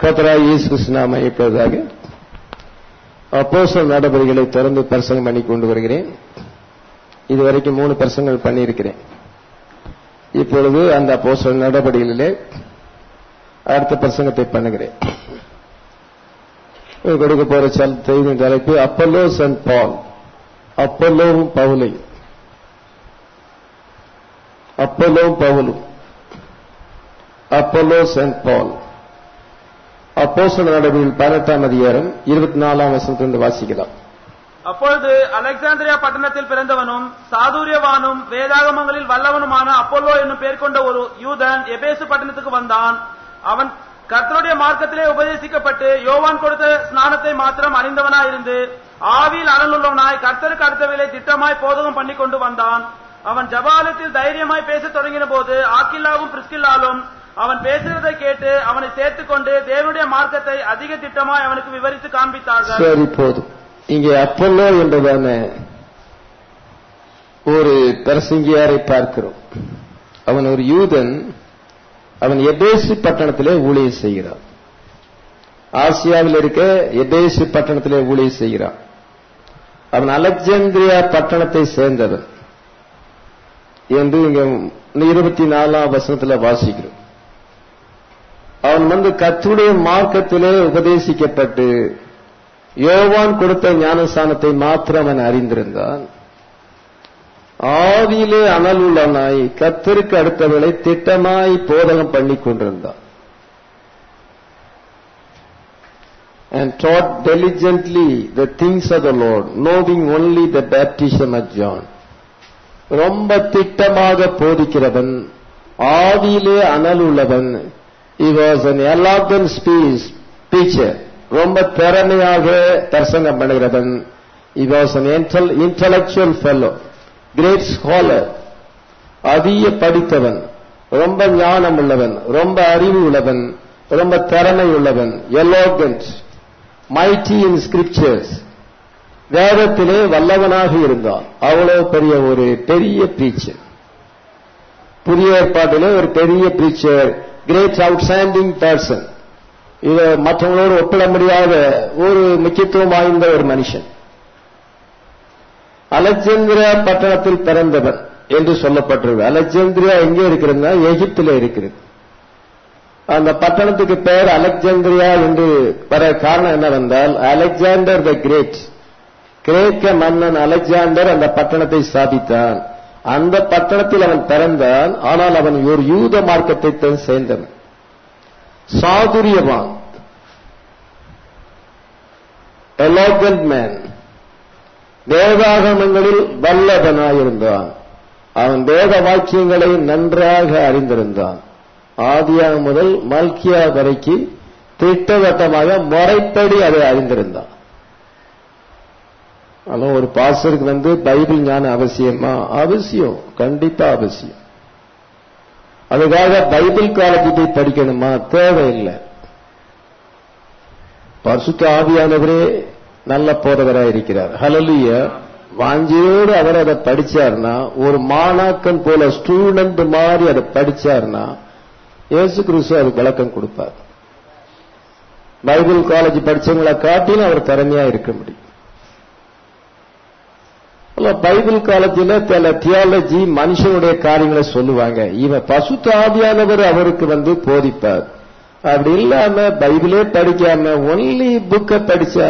கத்தராய் இயேசு கிறிஸ்து நாம இப்பொழுதாக அப்போஸ்தலர் நடவடிக்கைகளை தொடர்ந்து பிரசங்கம் பண்ணி கொண்டு வருகிறேன் இதுவரைக்கும் மூணு பிரசங்கள் பண்ணியிருக்கிறேன் இப்பொழுது அந்த அப்போஸ்தலர் நடவடிக்கைகளிலே அடுத்த பிரசங்கத்தை பண்ணுகிறேன் கொடுக்க போற செய்தியின் தலைப்பு அப்பல்லோ சென்ட் பால் அப்பல்லோவும் பவுலையும் அப்பல்லோவும் பவுலும் அப்பல்லோ சென்ட் பால் அப்போஸ்தல நடவடிக்கையில் பதினெட்டாம் அதிகாரம் இருபத்தி நாலாம் வசனத்திலிருந்து வாசிக்கலாம் அப்பொழுது அலெக்சாந்திரியா பட்டணத்தில் பிறந்தவனும் சாதுரியவானும் வேதாகமங்களில் வல்லவனுமான அப்போலோ என்னும் பேர் கொண்ட ஒரு யூதன் எபேசு பட்டணத்துக்கு வந்தான் அவன் கர்த்தருடைய மார்க்கத்திலே உபதேசிக்கப்பட்டு யோவான் கொடுத்த ஸ்நானத்தை மாத்திரம் அறிந்தவனாய் இருந்து ஆவியில் அனலுள்ளவனாய் கர்த்தருக்கு அடுத்தவைகளை திட்டமாய் போதகம் பண்ணி கொண்டு வந்தான் அவன் ஜபாலத்தில் தைரியமாய் பேசத் தொடங்கின போது ஆக்கில்லாவும் பிரிஸ்கில்லாலும் அவன் பேசுகிறதை கேட்டு அவனை சேர்த்துக் கொண்டு தேவனுடைய மார்க்கத்தை அதிக திட்டமாய் அவனுக்கு விவரித்து காண்பித்தார்கள் சரி போதும் இங்கே அப்பல்லோ என்றதான ஒரு பிரசங்கியாரை பார்க்கிறோம் அவன் ஒரு யூதன் அவன் எபேசு பட்டணத்திலே ஊழியம் செய்கிறான் ஆசியாவில் இருக்க எபேசு பட்டணத்திலே ஊழியம் செய்கிறான் அவன் அலெக்சாந்திரியா பட்டணத்தை சேர்ந்தவன் என்று இங்க இருபத்தி நாலாம் வசனத்துல வாசிக்கிறோம் அவன் வந்து கத்துடைய மார்க்கத்திலே உபதேசிக்கப்பட்டு யோவான் கொடுத்த ஞானஸ்தானத்தை மாத்திரம் அவன் அறிந்திருந்தான் ஆவியிலே அனல் உள்ளனாய் கத்தருக்கு அடுத்தவர்களை திட்டமாய் போதகம் பண்ணி கொண்டிருந்தான் and taught diligently the things of the Lord, knowing only the baptism of John. ரொம்ப திட்டமாக போதிக்கிறவன் ஆவியிலே அனல் உள்ளவன் he was an eloquent speech teacher ரொம்ப திறமையாக தரிசனம் பண்ணுகிறவன் he was an intellectual fellow great scholar அதிக படித்தவன் ரொம்ப ஞானம் உள்ளவன் ரொம்ப அறிவு உள்ளவன் ரொம்ப திறமை உள்ளவன் எலோகன்ட் மைட்டி இன் ஸ்கிரிப்சர்ஸ் வேதத்திலே வல்லவனாக இருந்தான் அவ்வளவு பெரிய ஒரு பெரிய பிரீச்சர் புதிய ஏற்பாட்டிலே ஒரு பெரிய பிரீச்சர் கிரேட் அவுட்ஸ்டாண்டிங் பர்சன் இத மற்றவங்களோடு ஒப்பிட முடியாத ஒரு முக்கியத்துவம் வாய்ந்த ஒரு மனுஷன் அலெக்சாந்திரியா பட்டணத்தில் பிறந்தவன் என்று சொல்லப்பட்டிருக்கு அலெக்சாந்திரியா எங்கே இருக்கிறதுனா எகிப்தில் இருக்கிறது அந்த பட்டணத்துக்கு பெயர் அலெக்சாந்திரியா என்று வர காரணம் என்னவென்றால் அலெக்சாண்டர் த கிரேட் கிரேக்க மன்னன் அலெக்சாண்டர் அந்த பட்டணத்தை ஸ்தாபித்தான் அந்த பட்டணத்தில் அவன் பிறந்தான் ஆனால் அவன் ஒரு யூத மார்க்கத்தை தான் சேர்ந்தவன் சாதுரியவான் எலோகன்ட் மேன் வேதாகமங்களில் வல்லவனாயிருந்தான் அவன் வேத வாக்கியங்களை நன்றாக அறிந்திருந்தான் ஆதியாக முதல் மல்கியா வரைக்கு திட்டவட்டமாக முறைப்படி அதை அறிந்திருந்தான் ஆனா ஒரு பாசருக்கு வந்து பைபிள் ஞானம் அவசியமா அவசியம் கண்டிப்பா அவசியம் அதுக்காக பைபிள் காலேஜ் போய் படிக்கணுமா தேவையில்லை பரிசுத்த ஆவியானவரே நல்ல போறவராக இருக்கிறார் ஹலலிய வாஞ்சியோடு அவர் அதை படிச்சார்னா ஒரு மாணாக்கன் போல ஸ்டூடெண்ட் மாதிரி அதை படிச்சார்னா இயேசு கிறிஸ்து அதுக்கு விளக்கம் கொடுப்பார் பைபிள் காலேஜ் படிச்சவங்களை காட்டிலும் அவர் திறமையா இருக்க முடியும் பைபிள் காலேஜில் சில தியாலஜி மனுஷனுடைய காரியங்களை சொல்லுவாங்க இவன் பசுத்த ஆவியானவர் அவருக்கு வந்து போதிப்பார் அப்படி இல்லாம பைபிளே படிக்காம ஒன்லி புக்கை படிச்சா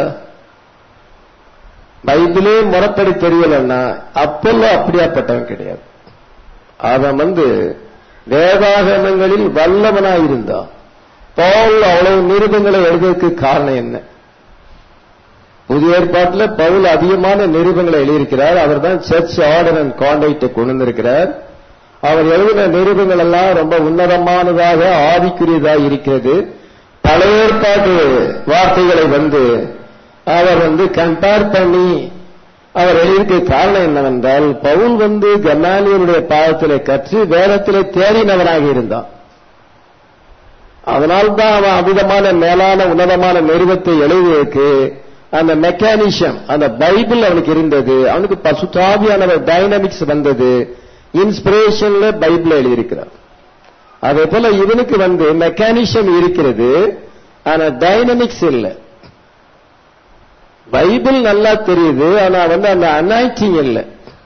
பைபிளே முறைப்படி தெரியலன்னா அப்பெல்லாம் அப்படியாப்பட்டவன் கிடையாது அவன் வந்து வேதாகமங்களில் வல்லவனாயிருந்தான் பவுல் அவ்வளவு நிருபங்களை எழுதுவதற்கு காரணம் என்ன புதிய ஏற்பாட்டில் பவுல் அதிகமான நிருபங்களை எழுதியிருக்கிறார் அவர் தான் சர்ச் ஆர்டர் அண்ட் கான்டாக்டை கொண்டு வந்திருக்கிறார் அவர் எழுதின நிருபங்கள் எல்லாம் ரொம்ப உன்னதமானதாக ஆதிக்குரியதாக இருக்கிறது பழைய ஏற்பாட்டு வார்த்தைகளை வந்து அவர் வந்து கம்பேர் பண்ணி அவர் எழுதியிருக்க காரணம் என்னவென்றால் பவுல் வந்து கமாலியனுடைய பாதத்திலே கற்று வேதத்திலே தேறினவனாக இருந்தான் அதனால்தான் அவன் அமிதமான மேலான உன்னதமான நிறுவத்தை எழுதுவதற்கு அந்த மெக்கானிசம் அந்த பைபிள் அவனுக்கு இருந்தது அவனுக்கு பசுத்தாவியான டைனமிக்ஸ் வந்தது இன்ஸ்பிரேஷன்ல பைபிள் எழுதியிருக்கிறார் அதே போல இவனுக்கு வந்து மெக்கானிசம் இருக்கிறது ஆனா டைனமிக்ஸ் இல்லை பைபிள் நல்லா தெரியுது ஆனா வந்து அந்த அனாய்டிங் இல்லை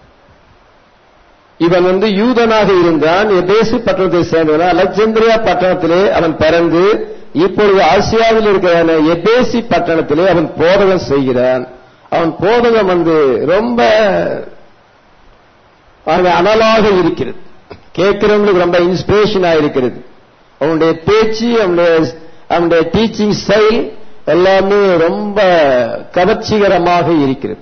இவன் வந்து யூதனாக இருந்தான் எபேசு பட்டணத்தை சேர்ந்தவன் அலெக்சாந்திரியா பட்டணத்திலே அவன் பிறந்து இப்பொழுது ஆசியாவில் இருக்கிற எபேசி பட்டணத்திலே அவன் போதகம் செய்கிறான் அவன் போதகம் வந்து ரொம்ப அவன் அனலாக இருக்கிறது கேட்கிறவங்களுக்கு ரொம்ப இன்ஸ்பிரேஷனா இருக்கிறது அவனுடைய பேச்சு அவனுடைய அவனுடைய டீச்சிங் ஸ்டைல் எல்லாமே ரொம்ப கவர்ச்சிகரமாக இருக்கிறது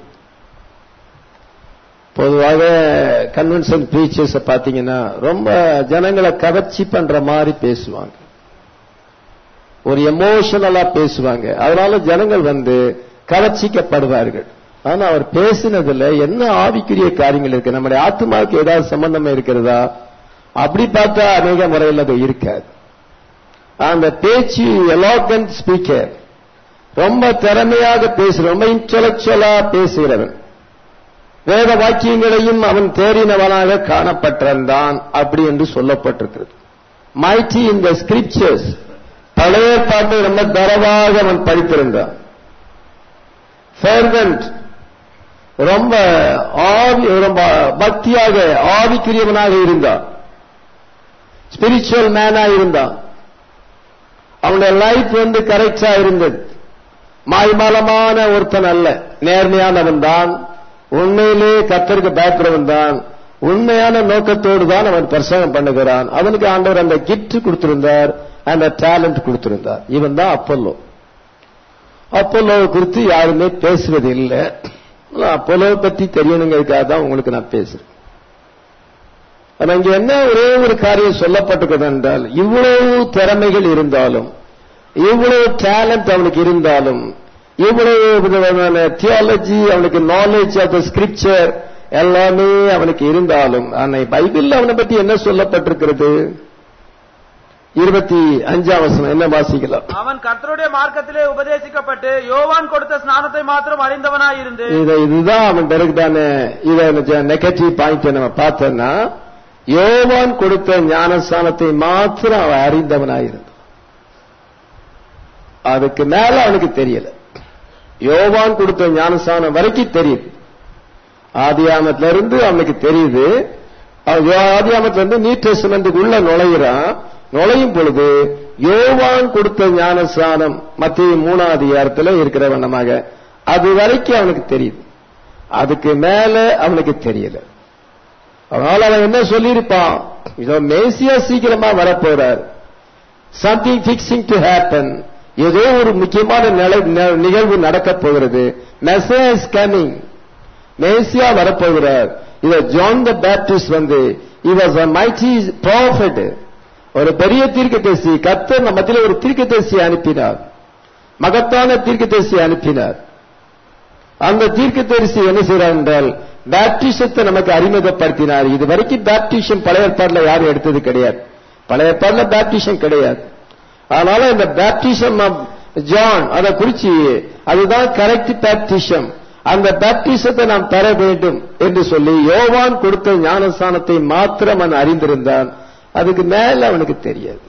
பொதுவாக கன்வென்ஷன் பிரீச்சர்ஸ் பாத்தீங்கன்னா ரொம்ப ஜனங்களை கவர்ச்சி பண்ற மாதிரி பேசுவாங்க ஒரு எமோஷனலா பேசுவாங்க அதனால ஜனங்கள் வந்து கவர்ச்சிக்கப்படுவார்கள் ஆனா அவர் பேசினதுல என்ன ஆவிக்குரிய காரியங்கள் இருக்கு நம்முடைய ஆத்மாவுக்கு ஏதாவது சம்பந்தம் இருக்கிறதா அப்படி பார்த்தா அநேக முறையில் அது இருக்காது அந்த பேச்சு எலோகன் ஸ்பீக்கர் ரொம்ப திறமையாக பேசுற ரொம்ப இன்டலெக்சுவலா பேசுகிறவன் வேத வாக்கியங்களையும் அவன் தேறினவனாக காணப்பட்டிருந்தான் அப்படி என்று சொல்லப்பட்டிருக்கிறது மைட்டி இந்த ஸ்கிரிப்சர்ஸ் பழைய பாட்டை ரொம்ப தரவாக அவன் படித்திருந்தான் ஃபெர்வெண்ட் ரொம்ப ஆவி ரொம்ப பக்தியாக ஆவிக்குரியவனாக இருந்தான் ஸ்பிரிச்சுவல் மேனா இருந்தான் அவனுடைய லைஃப் வந்து கரெக்டா இருந்தது மாய்மாலமான ஒருத்தன் அல்ல நேர்மையானவன் தான் உண்மையிலே கத்தருக்கு பயப்படுறவன் தான் உண்மையான நோக்கத்தோடு தான் அவன் பிரசங்கம் பண்ணுகிறான் அவனுக்கு ஆண்டவர் அந்த கிஃப்ட் கொடுத்திருந்தார் அந்த டேலண்ட் கொடுத்திருந்தார் இவன் தான் அப்பல்லோ அப்பல்லோ குறித்து யாருமே பேசுவது இல்லை அப்பல்லோ பத்தி தெரியணுங்கிறதுக்காக தான் உங்களுக்கு நான் பேசுறேன் ஆனா இங்க என்ன ஒரே ஒரு காரியம் சொல்லப்பட்டிருக்கிறது என்றால் இவ்வளவு திறமைகள் இருந்தாலும் இவ்வளவு டேலண்ட் அவனுக்கு இருந்தாலும் இவ்வளவு விதமான தியாலஜி அவனுக்கு நாலேஜ் ஆஃப் த ஸ்கிரிப்சர் எல்லாமே அவனுக்கு இருந்தாலும் ஆனா பைபிள் அவனை பத்தி என்ன சொல்லப்பட்டிருக்கிறது இருபத்தி அஞ்சாம் வசனம் என்ன வாசிக்கலாம் அவன் கர்த்தருடைய மார்க்கத்திலே உபதேசிக்கப்பட்டு யோவான் கொடுத்த ஸ்நானத்தை மாத்திரம் அறிந்தவனாய் இருந்து இத இதுதான் அவன் டைரக்டான இத நெகட்டிவ் பாயிண்ட் நம்ம பார்த்தோம்னா யோவான் கொடுத்த ஞானஸ்தானத்தை மாத்திரம் அவன் அறிந்தவனாயிருந்தான் அதுக்கு மேல அவனுக்கு தெரியல யோவான் கொடுத்த ஞானஸ்தானம் வரைக்கும் தெரியுது ஆதியாமத்துல இருந்து அவனுக்கு தெரியுது ஆதியாமத்துல இருந்து நீ டெஸ்ட்மெண்ட்டுக்கு உள்ள நுழையிறான் நுழையும் பொழுது யோவான் கொடுத்த ஞானஸ்தானம் மத்திய மூணாவது அதிகாரத்துல இருக்கிற வண்ணமாக அது வரைக்கும் அவனுக்கு தெரியுது அதுக்கு மேல அவனுக்கு தெரியல அதனால அவன் என்ன சொல்லியிருப்பான் இதோ மேசியா சீக்கிரமா வரப்போறார் சம்திங் பிக்சிங் டு ஹேப்பன் ஏதோ ஒரு முக்கியமான நிகழ்வு நடக்க போகிறது மெசேஜ் கமிங் மேசியா வரப்போகிறார் இத ஜான் த பேப்டிஸ்ட் வந்து இவாஸ் அ மைட்டி ப்ராஃபிட் ஒரு பெரிய தீர்க்கதரிசி கத்தர் நம்ம மத்தியில் ஒரு தீர்க்கதரிசியை அனுப்பினார் மகத்தான தீர்க்கதரிசியை அனுப்பினார் அந்த தீர்க்கதரிசி என்ன செய்யறார் என்றால் பேப்டிசத்தை நமக்கு அறிமுகப்படுத்தினார் இது வரைக்கும் பேப்டிஷன் பழைய ஏற்பாடுல யாரும் எடுத்தது கிடையாது பழைய ஏற்பாடுல பேப்டிஷன் கிடையாது அதனால இந்த பேப்டிசம் ஜான் அதை குறிச்சு அதுதான் கரெக்ட் பேப்டிஷம் அந்த பேப்டிசத்தை நாம் தர வேண்டும் என்று சொல்லி யோவான் கொடுத்த ஞானஸ்தானத்தை மாத்திரம் அவன் அறிந்திருந்தான் அதுக்கு மேல அவனுக்கு தெரியாது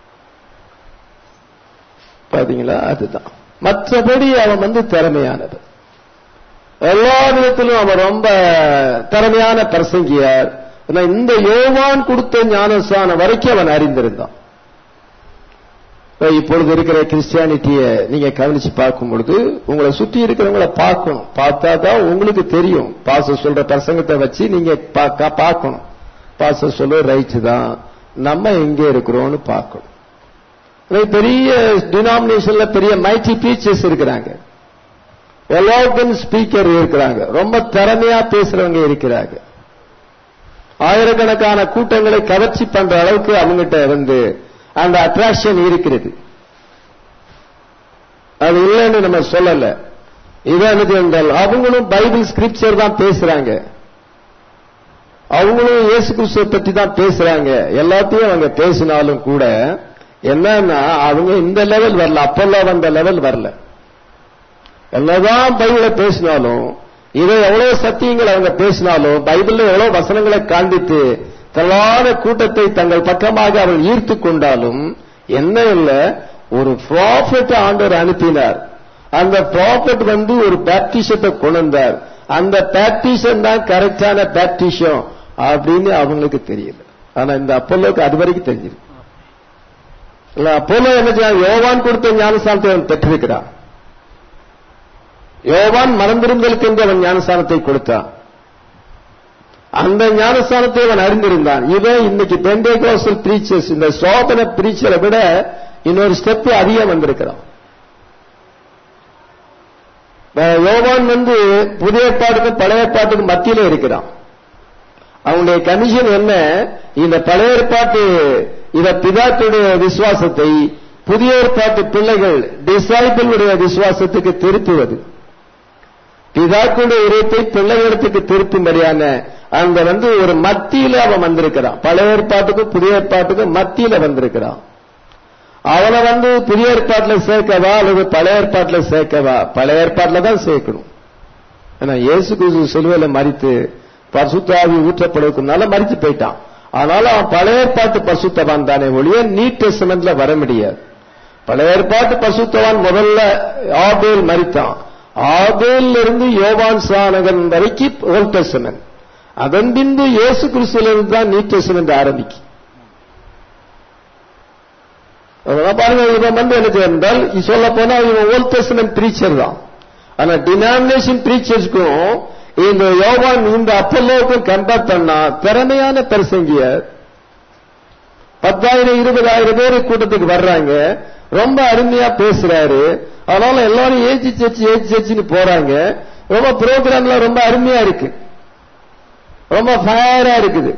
பாத்தீங்களா அதுதான் மற்றபடி அவன் வந்து திறமையானது எல்லா விதத்திலும் அவன் ரொம்ப திறமையான பிரசங்கியார் இந்த யோவான் கொடுத்த ஞானஸ்தானம் வரைக்கும் அவன் அறிந்திருந்தான் இப்பொழுது இருக்கிற கிறிஸ்டியானிட்டிய நீங்க கவனிச்சு பார்க்கும் பொழுது உங்களை சுற்றி இருக்கிறவங்கள பார்க்கணும் பார்த்தா தான் உங்களுக்கு தெரியும் பாச சொல்ற பிரசங்கத்தை வச்சு நீங்க பார்க்கணும் பாச சொல்ல ரைட் தான் நம்ம எங்க இருக்கிறோம்னு பார்க்கணும் பெரிய டினாமினேஷன்ல பெரிய மைட்டி டீச்சர்ஸ் இருக்கிறாங்க எலோகன் ஸ்பீக்கர் இருக்கிறாங்க ரொம்ப திறமையா பேசுறவங்க இருக்கிறாங்க ஆயிரக்கணக்கான கூட்டங்களை கவர்ச்சி பண்ற அளவுக்கு அவங்ககிட்ட வந்து அந்த அட்ராக்ஷன் இருக்கிறது அது இல்லைன்னு நம்ம சொல்லல இதான் என்றால் அவங்களும் பைபிள் ஸ்கிரிப்சர் தான் பேசுறாங்க அவங்களும் இயேசு கிறிஸ்துவ பற்றி தான் பேசுறாங்க எல்லாத்தையும் அவங்க பேசினாலும் கூட என்னன்னா அவங்க இந்த லெவல் வரல அப்பெல்லாம் வந்த லெவல் வரல என்னதான் பைபிளை பேசினாலும் இதை எவ்வளவு சத்தியங்கள் அவங்க பேசினாலும் பைபிள்ல எவ்வளவு வசனங்களை காண்பித்து தலான கூட்டத்தை தங்கள் பக்கமாக அவள் ஈர்த்து கொண்டாலும் என்ன இல்ல ஒரு ப்ராஃபட் ஆண்டவர் அனுப்பினார் அந்த ப்ராஃபட் வந்து ஒரு பேப்டிஷத்தை கொண்டு வந்தார் அந்த பேப்டிஷன் தான் கரெக்டான பேப்டிஷம் அப்படின்னு அவங்களுக்கு தெரியல ஆனா இந்த அப்போலோக்கு அது வரைக்கும் தெரிஞ்சிருக்கு இல்ல அப்போலோ என்ன செய்ய யோவான் கொடுத்த ஞானஸ்தானத்தை அவன் பெற்றிருக்கிறான் யோவான் மறந்திருந்தலுக்கு என்று அவன் ஞானஸ்தானத்தை கொடுத்தான் அந்த ஞானஸ்தானத்தை அவன் அறிந்திருந்தான் இவன் இன்னைக்கு பெண்டேகோசல் பிரீச்சர்ஸ் இந்த சோதனை பிரீச்சரை விட இன்னொரு ஸ்டெப் அதிகம் வந்திருக்கிறான் அஹ் யோவான் வந்து புதிய ஏற்பாட்டுக்கும் பழைய ஏற்பாட்டுக்கும் மத்தியில இருக்கிறான் அவனுடைய கமிஷன் என்ன இந்த பழைய ஏற்பாட்டு இத பிதாக்களுடைய விசுவாசத்தை புதிய ஏற்பாட்டு பிள்ளைகள் டிசைபிளுடைய விசுவாசத்துக்கு திருப்புவது பிதாக்களுடைய உரைத்தை பிள்ளைகளுக்கு திருப்பும்படியான அங்க வந்து ஒரு மத்தியில அவன் வந்திருக்கிறான் பழைய ஏற்பாட்டுக்கும் புதிய ஏற்பாட்டுக்கும் மத்தியில வந்திருக்கிறான் அவனை வந்து புதிய ஏற்பாட்டுல சேர்க்கவா அல்லது பழைய ஏற்பாட்டுல சேர்க்கவா பழைய ஏற்பாட்டுல தான் சேர்க்கணும் ஏன்னா இயேசு கிறிஸ்து சிலுவையில மறித்து பசுத்தாவி ஊற்றப்படுவதற்குனால மறித்து போயிட்டான் அதனால அவன் பழைய ஏற்பாட்டு பசுத்தவான் தானே ஒழிய நீ டெஸ்டமெண்ட்ல வர முடியாது பழைய ஏற்பாட்டு பசுத்தவான் முதல்ல ஆபேல் மறித்தான் ஆபேல் இருந்து யோவான் சானகன் வரைக்கும் ஓல்ட் டெஸ்டமெண்ட் அதன் பின்பு இயேசு கிறிஸ்துல இருந்து தான் நீ டெஸ்டமெண்ட் ஆரம்பிக்கும் அதெல்லாம் பாருங்க இவன் வந்து என்ன செய்யறால் சொல்ல போனா இவன் ஓல்ட் டெஸ்டமெண்ட் பிரீச்சர் தான் ஆனா டினாமினேஷன் பிரீச்சர்ஸ்க்கும் இந்த யோவான் இந்த அப்பல்லோவுக்கும் கம்பேர் பண்ணா திறமையான பிரசங்கியர் பத்தாயிரம் இருபதாயிரம் பேர் கூட்டத்துக்கு வர்றாங்க ரொம்ப அருமையா பேசுறாரு அதனால எல்லாரும் ஏஜி சர்ச் ஏஜி சர்ச்சின்னு போறாங்க ரொம்ப ப்ரோக்ராம்ல ரொம்ப அருமையா இருக்கு ரொம்ப ஃபயரா இருக்குது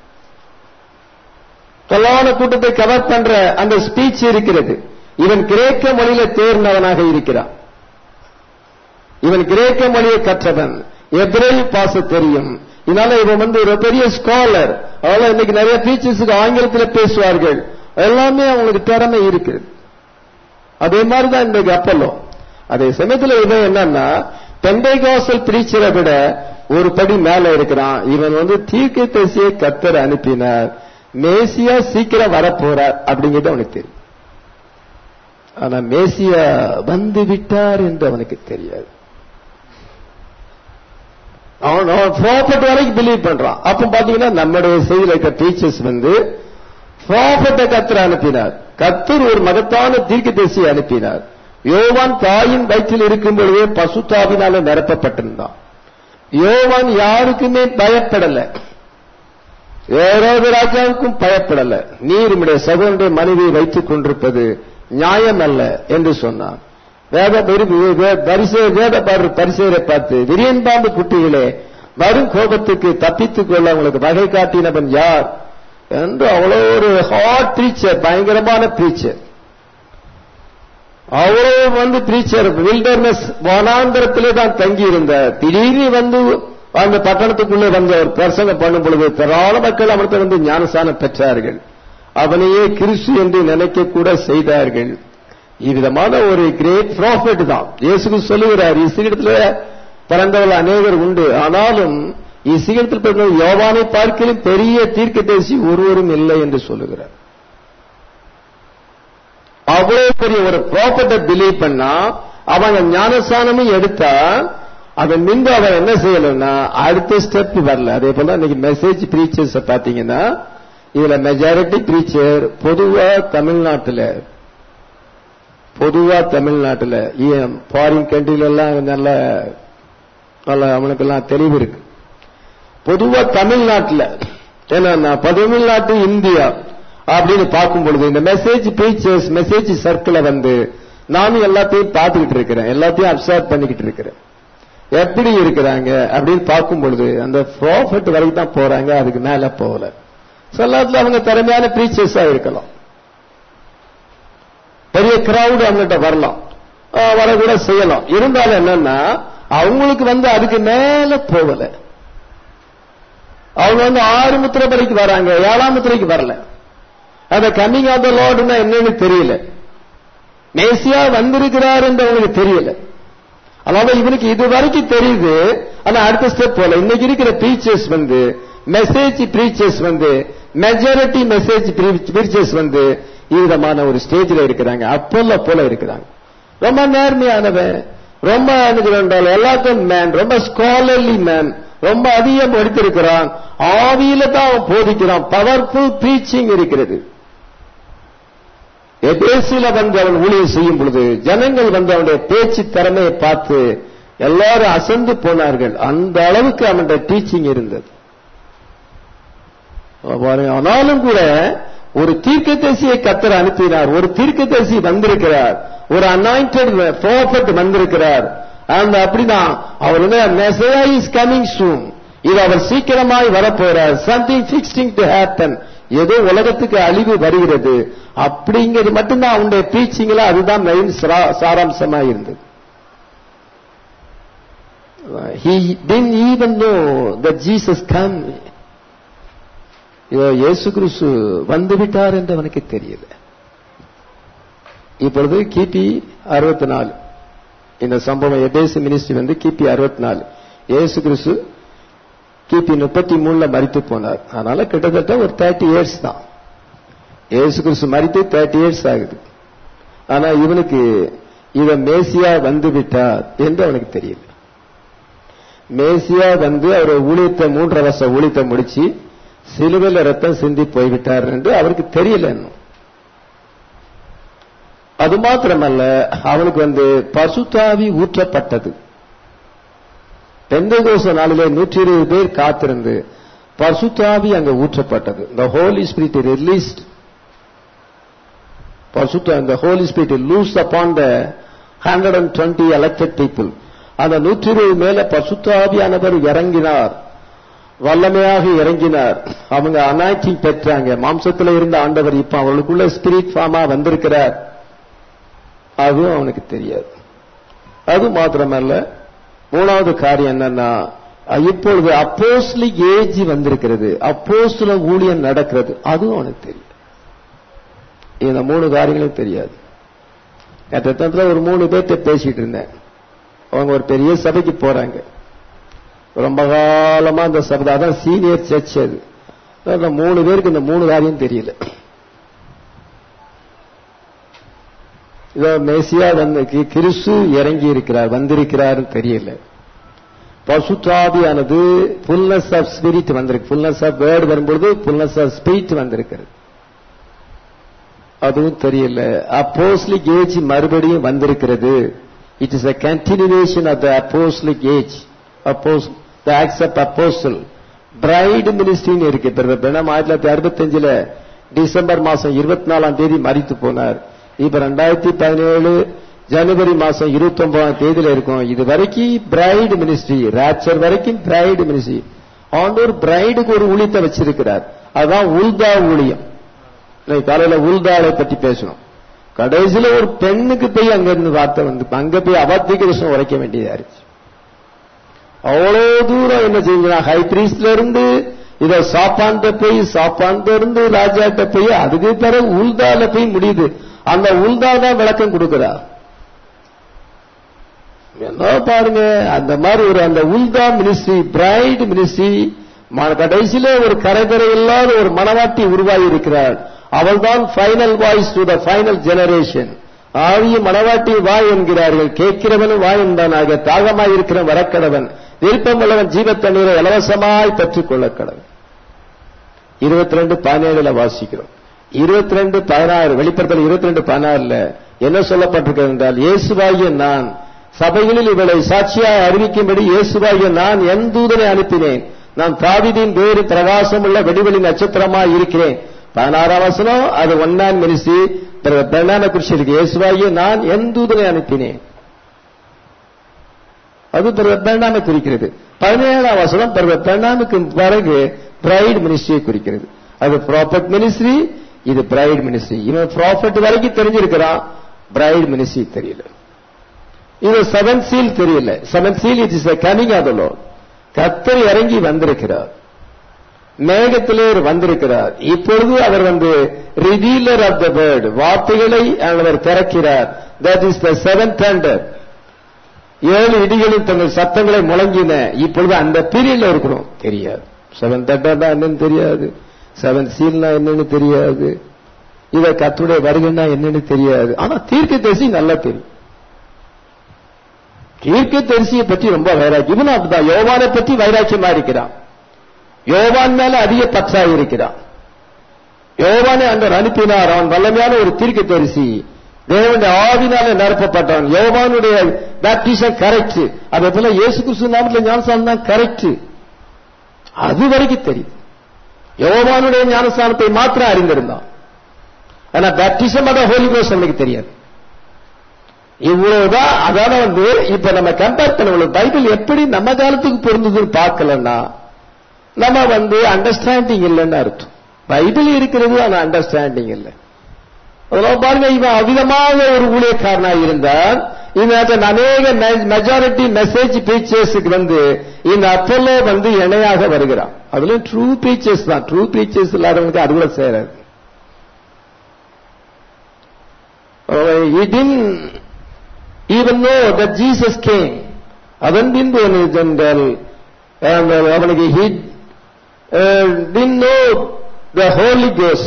தொல்லான கூட்டத்தை கவர் பண்ற அந்த ஸ்பீச் இருக்கிறது இவன் கிரேக்க மொழியில தேர்ந்தவனாக இருக்கிறான் இவன் கிரேக்க மொழியை கற்றவன் எப்ரேல் பாச தெரியும் இதனால இவன் வந்து ஒரு பெரிய ஸ்காலர் அதனால இன்னைக்கு நிறைய டீச்சர்ஸுக்கு ஆங்கிலத்தில் பேசுவார்கள் எல்லாமே அவங்களுக்கு திறமை இருக்குது அதே மாதிரிதான் இன்றைக்கு அப்பல்லோ அதே சமயத்துல இவன் என்னன்னா பெண்டைகாசல் பிரீச்சரை விட ஒரு படி மேல இருக்கிறான் இவன் வந்து தீர்க்க தரிசியை கத்தர் அனுப்பினார் மேசியா சீக்கிரம் வரப்போறார் அப்படிங்கிறது அவனுக்கு தெரியும் ஆனா மேசியா வந்து விட்டார் என்று அவனுக்கு தெரியாது அவன் அவன் ப்ராஃபட் வரைக்கும் பிலீவ் பண்றான் அப்ப பாத்தீங்கன்னா நம்முடைய செய்தியில் இருக்க டீச்சர்ஸ் வந்து ப்ராஃபட்டை கத்தர் அனுப்பினார் கத்தர் ஒரு மகத்தான தீர்க்க தரிசியை அனுப்பினார் யோவான் தாயின் வயிற்றில் இருக்கும் பொழுதே பசுத்தாவினால நிரப்பப்பட்டிருந்தான் யோவான் யாருக்குமே பயப்படல ஏதாவது ராஜாவுக்கும் பயப்படல நீர் உடைய சகோதரனுடைய மனைவியை வைத்துக் கொண்டிருப்பது நியாயம் அல்ல என்று சொன்னான் வேத பரிசே வேத பரிசேரை பார்த்து விரியன் பாம்பு குட்டிகளே வரும் கோபத்துக்கு தப்பித்துக் கொள்ள உங்களுக்கு வகை காட்டினவன் யார் என்று அவ்வளோ ஒரு ஹாட் பிரீச்சர் பயங்கரமான பிரீச்சர் அவ்வளோ வந்து பிரீச்சர் வில்டர்னஸ் வனாந்திரத்திலே தான் தங்கி இருந்தார் திடீர்னு வந்து அந்த பட்டணத்துக்குள்ளே வந்து அவர் பிரசங்கம் பண்ணும் பொழுது திராள மக்கள் அவர்கிட்ட வந்து ஞானசானம் பெற்றார்கள் அவனையே கிறிஸ்து என்று நினைக்க கூட செய்தார்கள் இவ்விதமான ஒரு கிரேட் ப்ராஃபிட் தான் இயேசுக்கு சொல்லுகிறார் இசையிடத்துல பிறந்தவர்கள் அநேகர் உண்டு ஆனாலும் இசையிடத்தில் பிறந்த யோவானை பார்க்கலும் பெரிய தீர்க்க தரிசி ஒருவரும் இல்லை என்று சொல்லுகிறார் அவ்வளவு பெரிய ஒரு ப்ராப்பர்ட்டை பிலீவ் பண்ணா அவங்க ஞானஸ்தானமும் எடுத்தா அதன் முன்பு அவன் என்ன செய்யலன்னா அடுத்த ஸ்டெப் வரல அதே போல இன்னைக்கு மெசேஜ் பிரீச்சர்ஸ் பாத்தீங்கன்னா இதுல மெஜாரிட்டி பிரீச்சர் பொதுவா தமிழ்நாட்டுல பொதுவா தமிழ்நாட்டுல ஃபாரின் கண்ட்ரில எல்லாம் நல்ல நல்ல அவனுக்கெல்லாம் தெளிவு இருக்கு பொதுவா தமிழ்நாட்டுல ஏன்னா தமிழ்நாட்டு இந்தியா அப்படின்னு பார்க்கும் பொழுது இந்த மெசேஜ் பிரீச்சர்ஸ் மெசேஜ் சர்க்கிள வந்து நானும் எல்லாத்தையும் பார்த்துக்கிட்டு இருக்கிறேன் எல்லாத்தையும் அப்சர்வ் பண்ணிக்கிட்டு இருக்கிறேன் எப்படி இருக்கிறாங்க அப்படின்னு பார்க்கும் பொழுது அந்த ப்ராஃபிட் வரைக்கும் தான் போறாங்க அதுக்கு மேல போகல சில அவங்க திறமையான பிரீச்சர்ஸா இருக்கலாம் பெரிய கிரௌடு அவங்ககிட்ட வரலாம் வரக்கூட செய்யலாம் இருந்தாலும் என்னன்னா அவங்களுக்கு வந்து அதுக்கு மேல போகல அவங்க வந்து ஆறு முத்திரை வரைக்கு வராங்க ஏழாம் முத்திரைக்கு வரல அந்த கம்மிங் ஆஃப் த லார்டுன்னா என்னன்னு தெரியல மேசியா வந்திருக்கிறார் என்று அவங்களுக்கு தெரியல அதனால இவனுக்கு இது வரைக்கும் தெரியுது ஆனா அடுத்த ஸ்டெப் போல இன்னைக்கு இருக்கிற பிரீச்சர்ஸ் வந்து மெசேஜ் பிரீச்சர்ஸ் வந்து மெஜாரிட்டி மெசேஜ் பிரீச்சர்ஸ் வந்து விதமான ஒரு ஸ்டேஜில் இருக்கிறாங்க அப்போல்ல போல இருக்கிறாங்க ரொம்ப நேர்மையானவன் ரொம்ப என்றால் எல்லாத்தையும் மேன் ரொம்ப ஸ்காலர்லி மேன் ரொம்ப அதிகம் எடுத்திருக்கிறான் ஆவியில தான் அவன் போதிக்கிறான் பவர்ஃபுல் ப்ரீச்சிங் இருக்கிறது எபேசில வந்து அவன் ஊழியர் செய்யும் பொழுது ஜனங்கள் வந்து அவனுடைய பேச்சு திறமையை பார்த்து எல்லாரும் அசந்து போனார்கள் அந்த அளவுக்கு அவனுடைய டீச்சிங் இருந்தது பாருங்க, ஆனாலும் கூட ஒரு தீர்க்கதரிசியை கத்தர் அனுப்பினார் ஒரு தீர்க்கதரிசி வந்திருக்கிறார் ஒரு அனாயிண்டட் ப்ராஃபட் வந்திருக்கிறார் அந்த அப்படிதான் அவர் வந்து மெசேஜ் இஸ் கமிங் சூன் இது அவர் சீக்கிரமாய் வரப்போறார் சம்திங் ஃபிக்ஸ்டிங் டு ஹேப்பன் ஏதோ உலகத்துக்கு அழிவு வருகிறது அப்படிங்கிறது மட்டும்தான் அவனுடைய டீச்சிங்ல அதுதான் மெயின் சாராம்சமா இருந்தது he didn't even know that Jesus come இதோ இயேசு கிறிஸ்து வந்து விட்டார் என்று அவனுக்கு தெரியல இப்பொழுது கிபி அறுபத்தி நாலு இந்த சம்பவம் எபேசு மினிஸ்ட்ரி வந்து கிபி அறுபத்தி நாலு இயேசு கிறிஸ்து கிபி முப்பத்தி மூணுல மறித்து போனார் அதனால கிட்டத்தட்ட ஒரு தேர்ட்டி இயர்ஸ் தான் இயேசு கிறிஸ்து மறித்து தேர்ட்டி இயர்ஸ் ஆகுது ஆனா இவனுக்கு இவன் மேசியா வந்து விட்டார் என்று அவனுக்கு தெரியல மேசியா வந்து அவர் ஊழியத்தை மூன்றரை வருஷம் ஊழியத்தை முடிச்சு சிலுவையில் ரத்தம் சிந்தி போய்விட்டார் என்று அவருக்கு தெரியல இன்னும் அது மாத்திரமல்ல அவனுக்கு வந்து பசுத்தாவி ஊற்றப்பட்டது பெந்தகோச நாளிலே நூற்றி இருபது பேர் காத்திருந்து பசுத்தாவி அங்க ஊற்றப்பட்டது the holy spirit released பசுத்த the holy spirit loosed upon the 120 elected people அந்த நூற்றி இருபது மேல பசுத்தாவியானவர் இறங்கினார் வல்லமையாக இறங்கினார் அவங்க அனாய்டிங் பெற்றாங்க மாம்சத்துல இருந்த ஆண்டவர் இப்ப அவளுக்குள்ள ஸ்பிரிட் ஃபார்மா வந்திருக்கிறார் அதுவும் அவனுக்கு தெரியாது அது மாத்திரமல்ல மூணாவது காரியம் என்னன்னா இப்பொழுது அப்போஸ்லிக் ஏஜ் வந்திருக்கிறது அப்போஸ்ல ஊழியம் நடக்கிறது அதுவும் அவனுக்கு தெரியும் இந்த மூணு காரியங்களும் தெரியாது நேற்று ஒரு மூணு பேர்த்த பேசிட்டு இருந்தேன் அவங்க ஒரு பெரிய சபைக்கு போறாங்க ரொம்ப காலமா அந்த சபை அதான் சீனியர் சர்ச் அது அந்த மூணு பேருக்கு இந்த மூணு காரியம் தெரியல இதோ மேசியா வந்து கி- கிறிஸ்து இறங்கி இருக்கிறார் வந்திருக்கிறார் தெரியல பசுத்தாவியானது ஃபுல்னஸ் ஆஃப் ஸ்பிரிட் வந்திருக்கு ஃபுல்னஸ் ஆஃப் வேர்டு வரும்பொழுது ஃபுல்னஸ் ஆஃப் ஸ்பிரிட் வந்திருக்கிறது அதுவும் தெரியல அப்போஸ்லிக் ஏஜ் மறுபடியும் வந்திருக்கிறது it is a continuation of the apostolic age அப்போஸ் the acts of apostle bride மினிஸ்ட்ரின்னு இருக்கு பிரதர் பிரணம் ஆயிரத்தி தொள்ளாயிரத்தி அறுபத்தஞ்சுல டிசம்பர் மாசம் இருபத்தி நாலாம் தேதி மறித்து போனார் இப்ப ரெண்டாயிரத்தி பதினேழு ஜனவரி மாசம் இருபத்தி ஒன்பதாம் தேதியில இருக்கும் இது வரைக்கும் பிரைட் மினிஸ்ட்ரி ராப்சர் வரைக்கும் பிரைட் மினிஸ்ட்ரி ஆண்டோர் பிரைடுக்கு ஒரு ஊழியத்தை வச்சிருக்கிறார் அதுதான் உல்தா ஊழியம் இன்னைக்கு காலையில உல்தாளை பற்றி பேசணும் கடைசியில ஒரு பெண்ணுக்கு போய் அங்க இருந்து வார்த்தை வந்து அங்க போய் அவத்திக்கு விஷயம் உரைக்க வேண்டியதா இருந்துச்சு அவ்வளவு தூரம் என்ன செஞ்சா ஹை பிரீஸ்ட்ல இருந்து இத சாப்பான்ட்ட போய் சாப்பான்ட்ட இருந்து ராஜாட்ட போய் அதுக்கு பிறகு உல்தால போய் முடியுது அந்த உல்தா தான் விளக்கம் கொடுக்கிறா என்ன பாருங்க அந்த மாதிரி ஒரு அந்த உல்தா மினிஸ்ட்ரி பிரைட் மினிஸ்ட்ரி கடைசியில ஒரு கரைதரை இல்லாத ஒரு மனவாட்டி உருவாகி இருக்கிறார் அவள்தான் final voice to the final generation ஆவிய மனவாட்டி வாய் என்கிறார்கள் கேட்கிறவனும் வாய் என்பனாக தாகமாய் இருக்கிற வரக்கடவன் விருப்பமுள்ளவன் ஜீவ தண்ணீரை இலவசமாய் பெற்றுக்கொள்ள கடவன் இருபத்தி ரெண்டு பதினேழுல வாசிக்கிறோம் இருபத்தி ரெண்டு பதினாறு வெளிப்படுத்தல் இருபத்தி ரெண்டு பதினாறுல என்ன சொல்லப்பட்டிருக்கிறது என்றால் இயேசுவாகிய நான் சபைகளில் இவளை சாட்சியாக அறிவிக்கும்படி இயேசுவாகிய நான் என் தூதனை அனுப்பினேன் நான் தாவிதின் வேறு பிரகாசம் உள்ள வெடிவெளி நட்சத்திரமாய் இருக்கிறேன் பதினாறாம் வசனம் அது ஒன்னான் மினிசி பிரணான குறிச்சி இருக்கு இயேசுவாகிய நான் என் தூதனை அனுப்பினேன் அது பிரணாமை குறிக்கிறது பதினேழாம் வசனம் பிரணாமுக்கு பிறகு பிரைட் மினிஸ்ட்ரியை குறிக்கிறது அது ப்ராஃபட் மினிஸ்ட்ரி இது பிரைட் மினிஸ்ட்ரி இவன் ப்ராஃபட் வரைக்கும் தெரிஞ்சிருக்கிறான் பிரைட் மினிஸ்ட்ரி தெரியல இது செவன் சீல் தெரியல seven seal it is coming of lord கத்தர் இறங்கி வந்திருக்கிறார் மேகத்திலே அவர் வந்திருக்கிறார் இப்பொழுது அவர் வந்து ரிவீலர் ஆஃப் த வேர்ட் வார்த்தைகளை அவர் திறக்கிறார் that is the seven thunder ஏழு இடிகளில் தங்கள் சத்தங்களை முழங்கின இப்பொழுது அந்த பீரியட்ல இருக்கிறோம் தெரியாது செவன் தண்டர்னா என்னன்னு தெரியாது செவன் சீல்னா என்னன்னு தெரியாது இத கத்துடைய வருகைன்னா என்னன்னு தெரியாது ஆனா தீர்க்க தரிசி நல்லா தெரியும் தீர்க்க தரிசியை பற்றி ரொம்ப வைராக்கியம் இவனும் அப்படிதான் யோவானை பற்றி வைராக்கியமா இருக்கிறான் யோவான் மேல அதிக பற்றா இருக்கிறான் யோவானை அன்றர் அனுப்பினார் அவன் வல்லமையான ஒரு தீர்க்க தரிசி தேவனுடைய ஆவினால நிரப்பப்பட்டவன் யோவானுடைய பேப்டிசம் கரெக்ட் அதே போல இயேசு கிறிஸ்து நாமத்தில் ஞானசானம் தான் கரெக்ட் அது வரைக்கும் தெரியும் யோவானுடைய ஞானஸ்தானத்தை மாத்திரம் அறிந்திருந்தான் ஆனா பேப்டிசம் அத ஹோலி கோஸ் அவனுக்கு தெரியாது இவ்வளவுதான் அதான வந்து இப்ப நம்ம கம்பேர் பண்ண பைபிள் எப்படி நம்ம காலத்துக்கு பொருந்ததுன்னு பார்க்கலன்னா நம்ம வந்து அண்டர்ஸ்டாண்டிங் இல்லைன்னு அர்த்தம் பைபிள் இருக்கிறது ஆனா அண்டர்ஸ்டாண்டிங் இல்லை அதெல்லாம் பாருங்க இவன் அவிதமாக ஒரு ஊழியக்காரனா இருந்தால் இந்த அநேக மெஜாரிட்டி மெசேஜ் பீச்சர்ஸுக்கு வந்து இந்த அப்பல்லோ வந்து இணையாக வருகிறான் அதுலயும் ட்ரூ பீச்சர்ஸ் தான் ட்ரூ பீச்சர்ஸ் இல்லாதவங்களுக்கு அது கூட சேராது even know that Jesus came அதன் பின்பு ஜென்றால் அவனுக்கு he didn't know the holy கோஸ்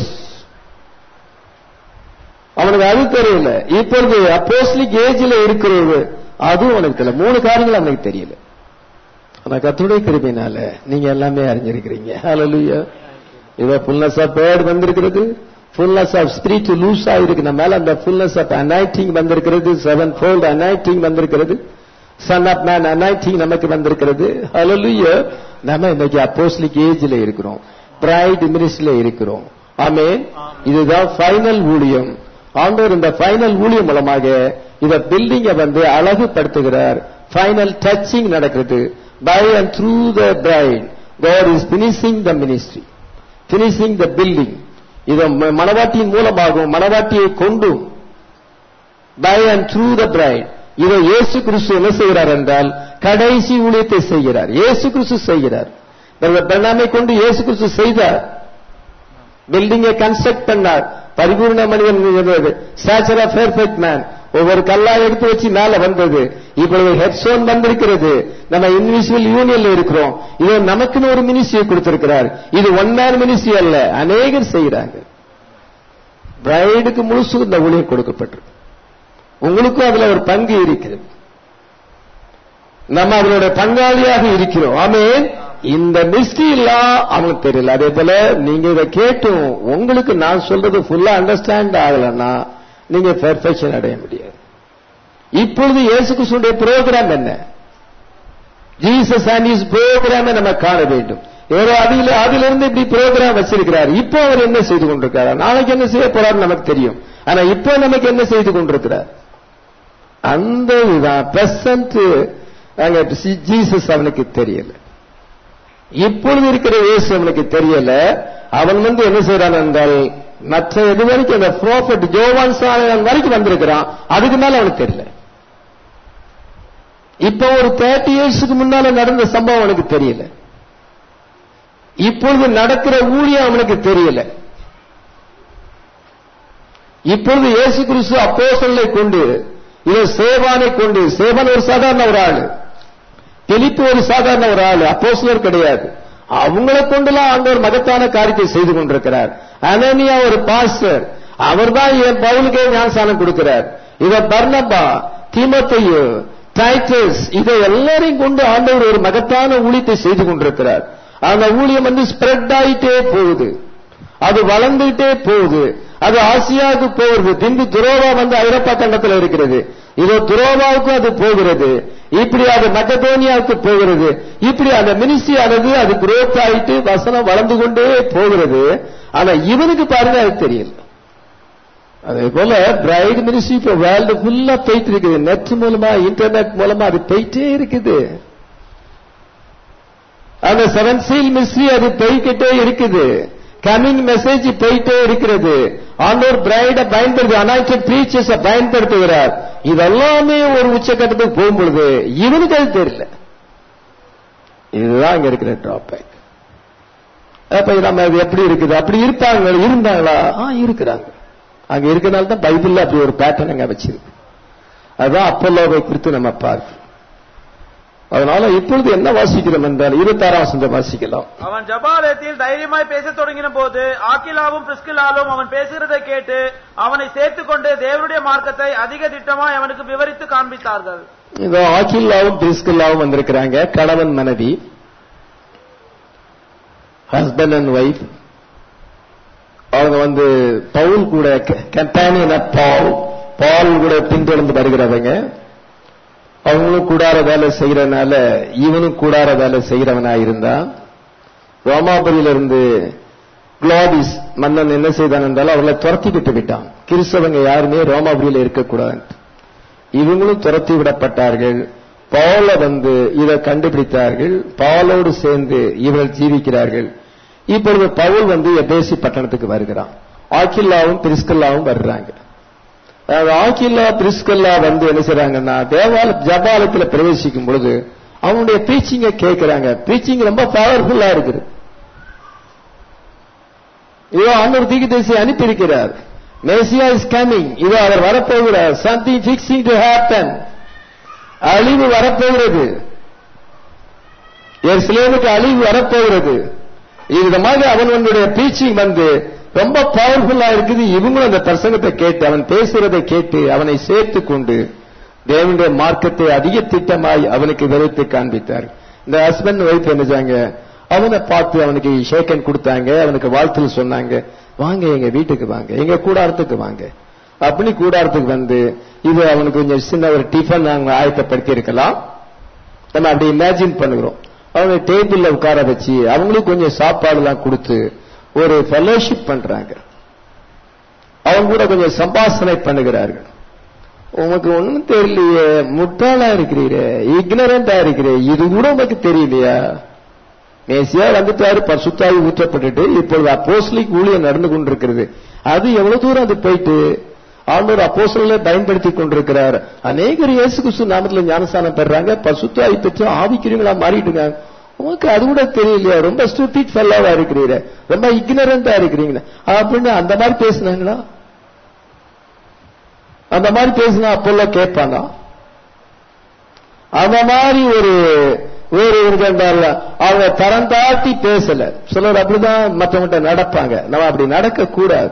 அவனுக்கு அது தெரியல இப்பொழுது அப்போஸ்லிக் ஏஜ்ல இருக்கிறது அதுவும் அவனுக்கு தெரியல மூணு காரியங்கள் அவனுக்கு தெரியல ஆனா கத்துடைய கிருபினால நீங்க எல்லாமே அறிஞ்சிருக்கிறீங்க ஹalleluya இத ஃபுல்னஸ் ஆஃப் வேர்ட் வந்திருக்கிறது ஃபுல்னஸ் ஆஃப் ஸ்பிரிட் லூஸ் ஆயிருக்கு நம்ம மேல அந்த ஃபுல்னஸ் ஆஃப் அனைட்டிங் வந்திருக்கிறது செவன் ஃபோல்ட் அனைட்டிங் வந்திருக்கிறது சன் ஆஃப் மேன் அனைட்டிங் நமக்கு வந்திருக்கிறது ஹalleluya நம்ம இன்னைக்கு அப்போஸ்லிக் ஏஜ்ல இருக்கிறோம் பிரைட் மினிஸ்ட்ல இருக்கிறோம் ஆமென் இதுதான் ஃபைனல் ஊழியம் ஆண்டவர் இந்த ஃபைனல் ஊழியம் மூலமாக இத பில்டிங்க வந்து அழகுபடுத்துகிறார் ஃபைனல் டச்சிங் நடக்கிறது by and through the bride God is finishing the ministry finishing the building இத மனவாட்டியின் மூலமாகவும் மனவாட்டியை கொண்டும் by and through the bride இதை இயேசு கிறிஸ்து என்ன செய்கிறார் என்றால் கடைசி ஊழியத்தை செய்கிறார் இயேசு கிறிஸ்து செய்கிறார் பெண்ணாமை கொண்டு இயேசு கிறிஸ்து செய்தார் பில்டிங்கை கன்ஸ்ட்ரக்ட் பண்ணார் பரிபூர்ண மனிதன் ஸ்டாச்சர் ஆஃப் பெர்ஃபெக்ட் மேன் ஒவ்வொரு கல்லா எடுத்து வச்சு மேல வந்தது இப்பொழுது ஹெட்ஸோன் வந்திருக்கிறது நம்ம இன்விசிபிள் யூனியன்ல இருக்கிறோம் இது நமக்குன்னு ஒரு மினிஸ்ட்ரியை கொடுத்திருக்கிறார் இது ஒன் மேன் மினிஸ்ட்ரி அல்ல அநேகர் செய்கிறாங்க பிரைடுக்கு முழுசு இந்த ஊழியம் கொடுக்கப்பட்டிருக்கு உங்களுக்கும் அதுல ஒரு பங்கு இருக்கிறது நம்ம அதனுடைய பங்காளியாக இருக்கிறோம் ஆமேன் இந்த மிஸ்டி எல்லாம் அவனுக்கு தெரியல அதே போல நீங்க இதை கேட்டும் உங்களுக்கு நான் சொல்றது ஃபுல்லா அண்டர்ஸ்டாண்ட் ஆகலன்னா நீங்க பெர்ஃபெக்ஷன் அடைய முடியாது இப்பொழுது இயேசு கிறிஸ்துடைய ப்ரோக்ராம் என்ன ஜீசஸ் அண்ட் இஸ் ப்ரோக்ராம் நம்ம காண வேண்டும் ஏதோ அதில அதிலிருந்து இப்படி ப்ரோக்ராம் வச்சிருக்கிறார் இப்போ அவர் என்ன செய்து கொண்டிருக்கிறார் நாளைக்கு என்ன செய்ய போறார் நமக்கு தெரியும் ஆனா இப்போ நமக்கு என்ன செய்து கொண்டிருக்கிறார் அந்த இதுதான் பிரசன்ட் அங்க ஜீசஸ் அவனுக்கு தெரியல இப்பொழுது இருக்கிற இயேசு அவனுக்கு தெரியல அவன் வந்து என்ன செய்யறான் என்றால் மற்ற இது வரைக்கும் அந்த ப்ராஃபட் ஜோவான் சாணம் வரைக்கும் வந்திருக்கிறான் அதுக்கு மேல அவனுக்கு தெரியல இப்ப ஒரு தேர்ட்டி இயர்ஸுக்கு முன்னால நடந்த சம்பவம் அவனுக்கு தெரியல இப்பொழுது நடக்கிற ஊழியம் அவனுக்கு தெரியல இப்பொழுது இயேசு கிறிஸ்து அப்போசலை கொண்டு இதை சேவானை கொண்டு சேவன் ஒரு சாதாரண ஒரு ஆளு பிலிப்பு ஒரு சாதாரண ஒரு ஆளு அப்போசலர் கிடையாது அவங்கள கொண்டுலாம் ஆண்டவர் மகத்தான காரியத்தை செய்து கொண்டிருக்கிறார் அனனியா ஒரு பாஸ்டர் அவர்தான் என் பவுலுக்கே ஞானசானம் கொடுக்கிறார் இத பர்னபா தீமத்தையு டைட்டஸ் இதை எல்லாரையும் கொண்டு ஆண்டவர் ஒரு மகத்தான ஊழியத்தை செய்து கொண்டிருக்கிறார் அந்த ஊழியம் வந்து ஸ்ப்ரெட் ஆயிட்டே போகுது அது வளர்ந்துகிட்டே போகுது அது ஆசியாவுக்கு போகிறது பின்பு துரோவா வந்து ஐரோப்பா கண்டத்தில் இருக்கிறது இதோ துரோவாவுக்கும் அது போகிறது இப்படி அது மக்கதோனியாவுக்கு போகிறது இப்படி அந்த மினிஸ்ட்ரி ஆனது அது குரோத் ஆயிட்டு வசனம் வளர்ந்து கொண்டே போகிறது ஆனா இவனுக்கு பாருங்க அது தெரியல அதே போல பிரைட் மினிஸ்ட்ரி இப்ப வேர்ல்டு ஃபுல்லா போயிட்டு இருக்குது நெட் மூலமா இன்டர்நெட் மூலமா அது போயிட்டே இருக்குது அந்த செவன் சீல் மிஸ்ட்ரி அது போய்கிட்டே இருக்குது கமிங் மெசேஜ் போயிட்டே இருக்கிறது ஆண்டோர் பிரைட பயன்படுத்தி அனாய்டட் பிரீச்சர்ஸ் பயன்படுத்துகிறார் இதெல்லாமே ஒரு உச்சக்கட்டத்துக்கு போகும்பொழுது இவனுக்கு அது தெரியல இதுதான் இங்க இருக்கிற டிராபேக் அப்ப நம்ம அது எப்படி இருக்குது அப்படி இருப்பாங்க இருந்தாங்களா ஆ இருக்கிறாங்க அங்க இருக்கிறனால தான் பைபிள்ல அப்படி ஒரு பேட்டர்ன் அங்க வச்சிருக்கு அதுதான் அப்பல்லோவை குறித்து நம்ம பார்க்கிறோம் அதனால இப்பொழுது என்ன வாசிக்கிறோம் என்றால் இருபத்தாறாம் வசந்தம் வாசிக்கலாம் அவன் ஜபாலயத்தில் தைரியமாய் பேசத் தொடங்கின போது ஆக்கிலாவும் பிரிஸ்கிலாலும் அவன் பேசுகிறதை கேட்டு அவனை சேர்த்துக் கொண்டு தேவனுடைய மார்க்கத்தை அதிக திட்டமாய் அவனுக்கு விவரித்து காண்பித்தார்கள் இதோ ஆக்கில்லாவும் பிரிஸ்கில்லாவும் வந்திருக்கிறாங்க கணவன் மனைவி ஹஸ்பண்ட் அண்ட் ஒய்ஃப் அவங்க வந்து பவுல் கூட கம்பேனியன் பால் பால் கூட பின்தொடர்ந்து வருகிறவங்க அவங்களும் கூடார வேலை செய்யறதுனால இவனும் கூடார வேலை செய்யறவனா இருந்தான் ரோமாபுரியிலிருந்து குளோபிஸ் மன்னன் என்ன செய்தான் என்றால் அவர்களை துரத்தி விட்டு விட்டான் கிறிஸ்தவங்க யாருமே ரோமாபுரியில இருக்கக்கூடாது இவங்களும் துரத்தி விடப்பட்டார்கள் பவுல வந்து இதை கண்டுபிடித்தார்கள் பவுலோடு சேர்ந்து இவர்கள் ஜீவிக்கிறார்கள் இப்பொழுது பவுல் வந்து எபேசி பட்டணத்துக்கு வருகிறான் ஆக்கில்லாவும் பிரிஸ்கல்லாவும் வர்றாங்க அதாவது ஆக்கில்லா பிரிஸ்கல்லா வந்து என்ன செய்றாங்கன்னா தேவால ஜபாலத்துல பிரவேசிக்கும் பொழுது அவனுடைய பிரீச்சிங்க கேட்கிறாங்க பிரீச்சிங் ரொம்ப பவர்ஃபுல்லா இருக்குது இதோ அன்னொரு தீர்க்கதரிசி அனுப்பியிருக்கிறார் மேசியா இஸ் கமிங் இதோ அவர் வரப்போகிறார் சம்திங் பிக்சிங் டு ஹேப்பன் அழிவு வரப்போகிறது எருசலேமுக்கு அழிவு வரப்போகிறது விதமாக அவனுடைய டீச்சிங் வந்து ரொம்ப பவர்ஃபுல்லா இருக்குது இவங்களும் அந்த பிரசங்கத்தை கேட்டு அவன் பேசுறதை கேட்டு அவனை சேர்த்து கொண்டு தேவனுடைய மார்க்கத்தை அதிக திட்டமாய் அவனுக்கு விரைத்து காண்பித்தார் இந்த ஹஸ்பண்ட் ஒய்ஃப் என்னச்சாங்க அவனை பார்த்து அவனுக்கு ஷேக்கன் கொடுத்தாங்க அவனுக்கு வாழ்த்து சொன்னாங்க வாங்க எங்க வீட்டுக்கு வாங்க எங்க கூடாரத்துக்கு வாங்க அப்படி கூடாரத்துக்கு வந்து இது அவனுக்கு கொஞ்சம் சின்ன ஒரு டிஃபன் நாங்க ஆயத்தப்படுத்தி இருக்கலாம் நம்ம அப்படி இமேஜின் பண்ணுகிறோம் அவங்க டேபிள்ல உட்கார வச்சு அவங்களுக்கு கொஞ்சம் சாப்பாடு எல்லாம் கொடுத்து ஒரு ஃபெலோஷிப் பண்றாங்க அவங்க கூட கொஞ்சம் சம்பாசனை பண்ணுகிறார்கள் உனக்கு ஒண்ணும் தெரியலையே முட்டாளா இருக்கிறீரே இக்னரண்டா இருக்கிறே இது கூட உனக்கு தெரியலையா மேசியா வந்துட்டாரு பசுத்தாவி ஊற்றப்பட்டுட்டு இப்பொழுது அப்போஸ்லிக் ஊழியம் நடந்து கொண்டிருக்கிறது அது எவ்வளவு தூரம் அது போயிட்டு ஆண்டவர் அப்போஸ்தலரை பயன்படுத்தி கொண்டிருக்கிறார் அநேகர் இயேசு கிறிஸ்து நாமத்துல ஞானஸ்தானம் பெறாங்க பசுத்தாவி பெற்று ஆவிக்கிறீங்களா மாறிடுங்க உனக்கு அது கூட தெரியலையா ரொம்ப ஸ்டூபிட் ஃபெல்லாவா இருக்கிறீங்க ரொம்ப இக்னரண்டா இருக்கிறீங்க அப்படின்னு அந்த மாதிரி பேசுனாங்களா அந்த மாதிரி பேசினா அப்போல்லாம் கேட்பானா அந்த மாதிரி ஒரு ஒரு இருக்கின்றார்கள் அவங்க தரம் தாட்டி பேசல சிலர் அப்படிதான் மற்றவங்கிட்ட நடப்பாங்க நம்ம அப்படி நடக்க கூடாது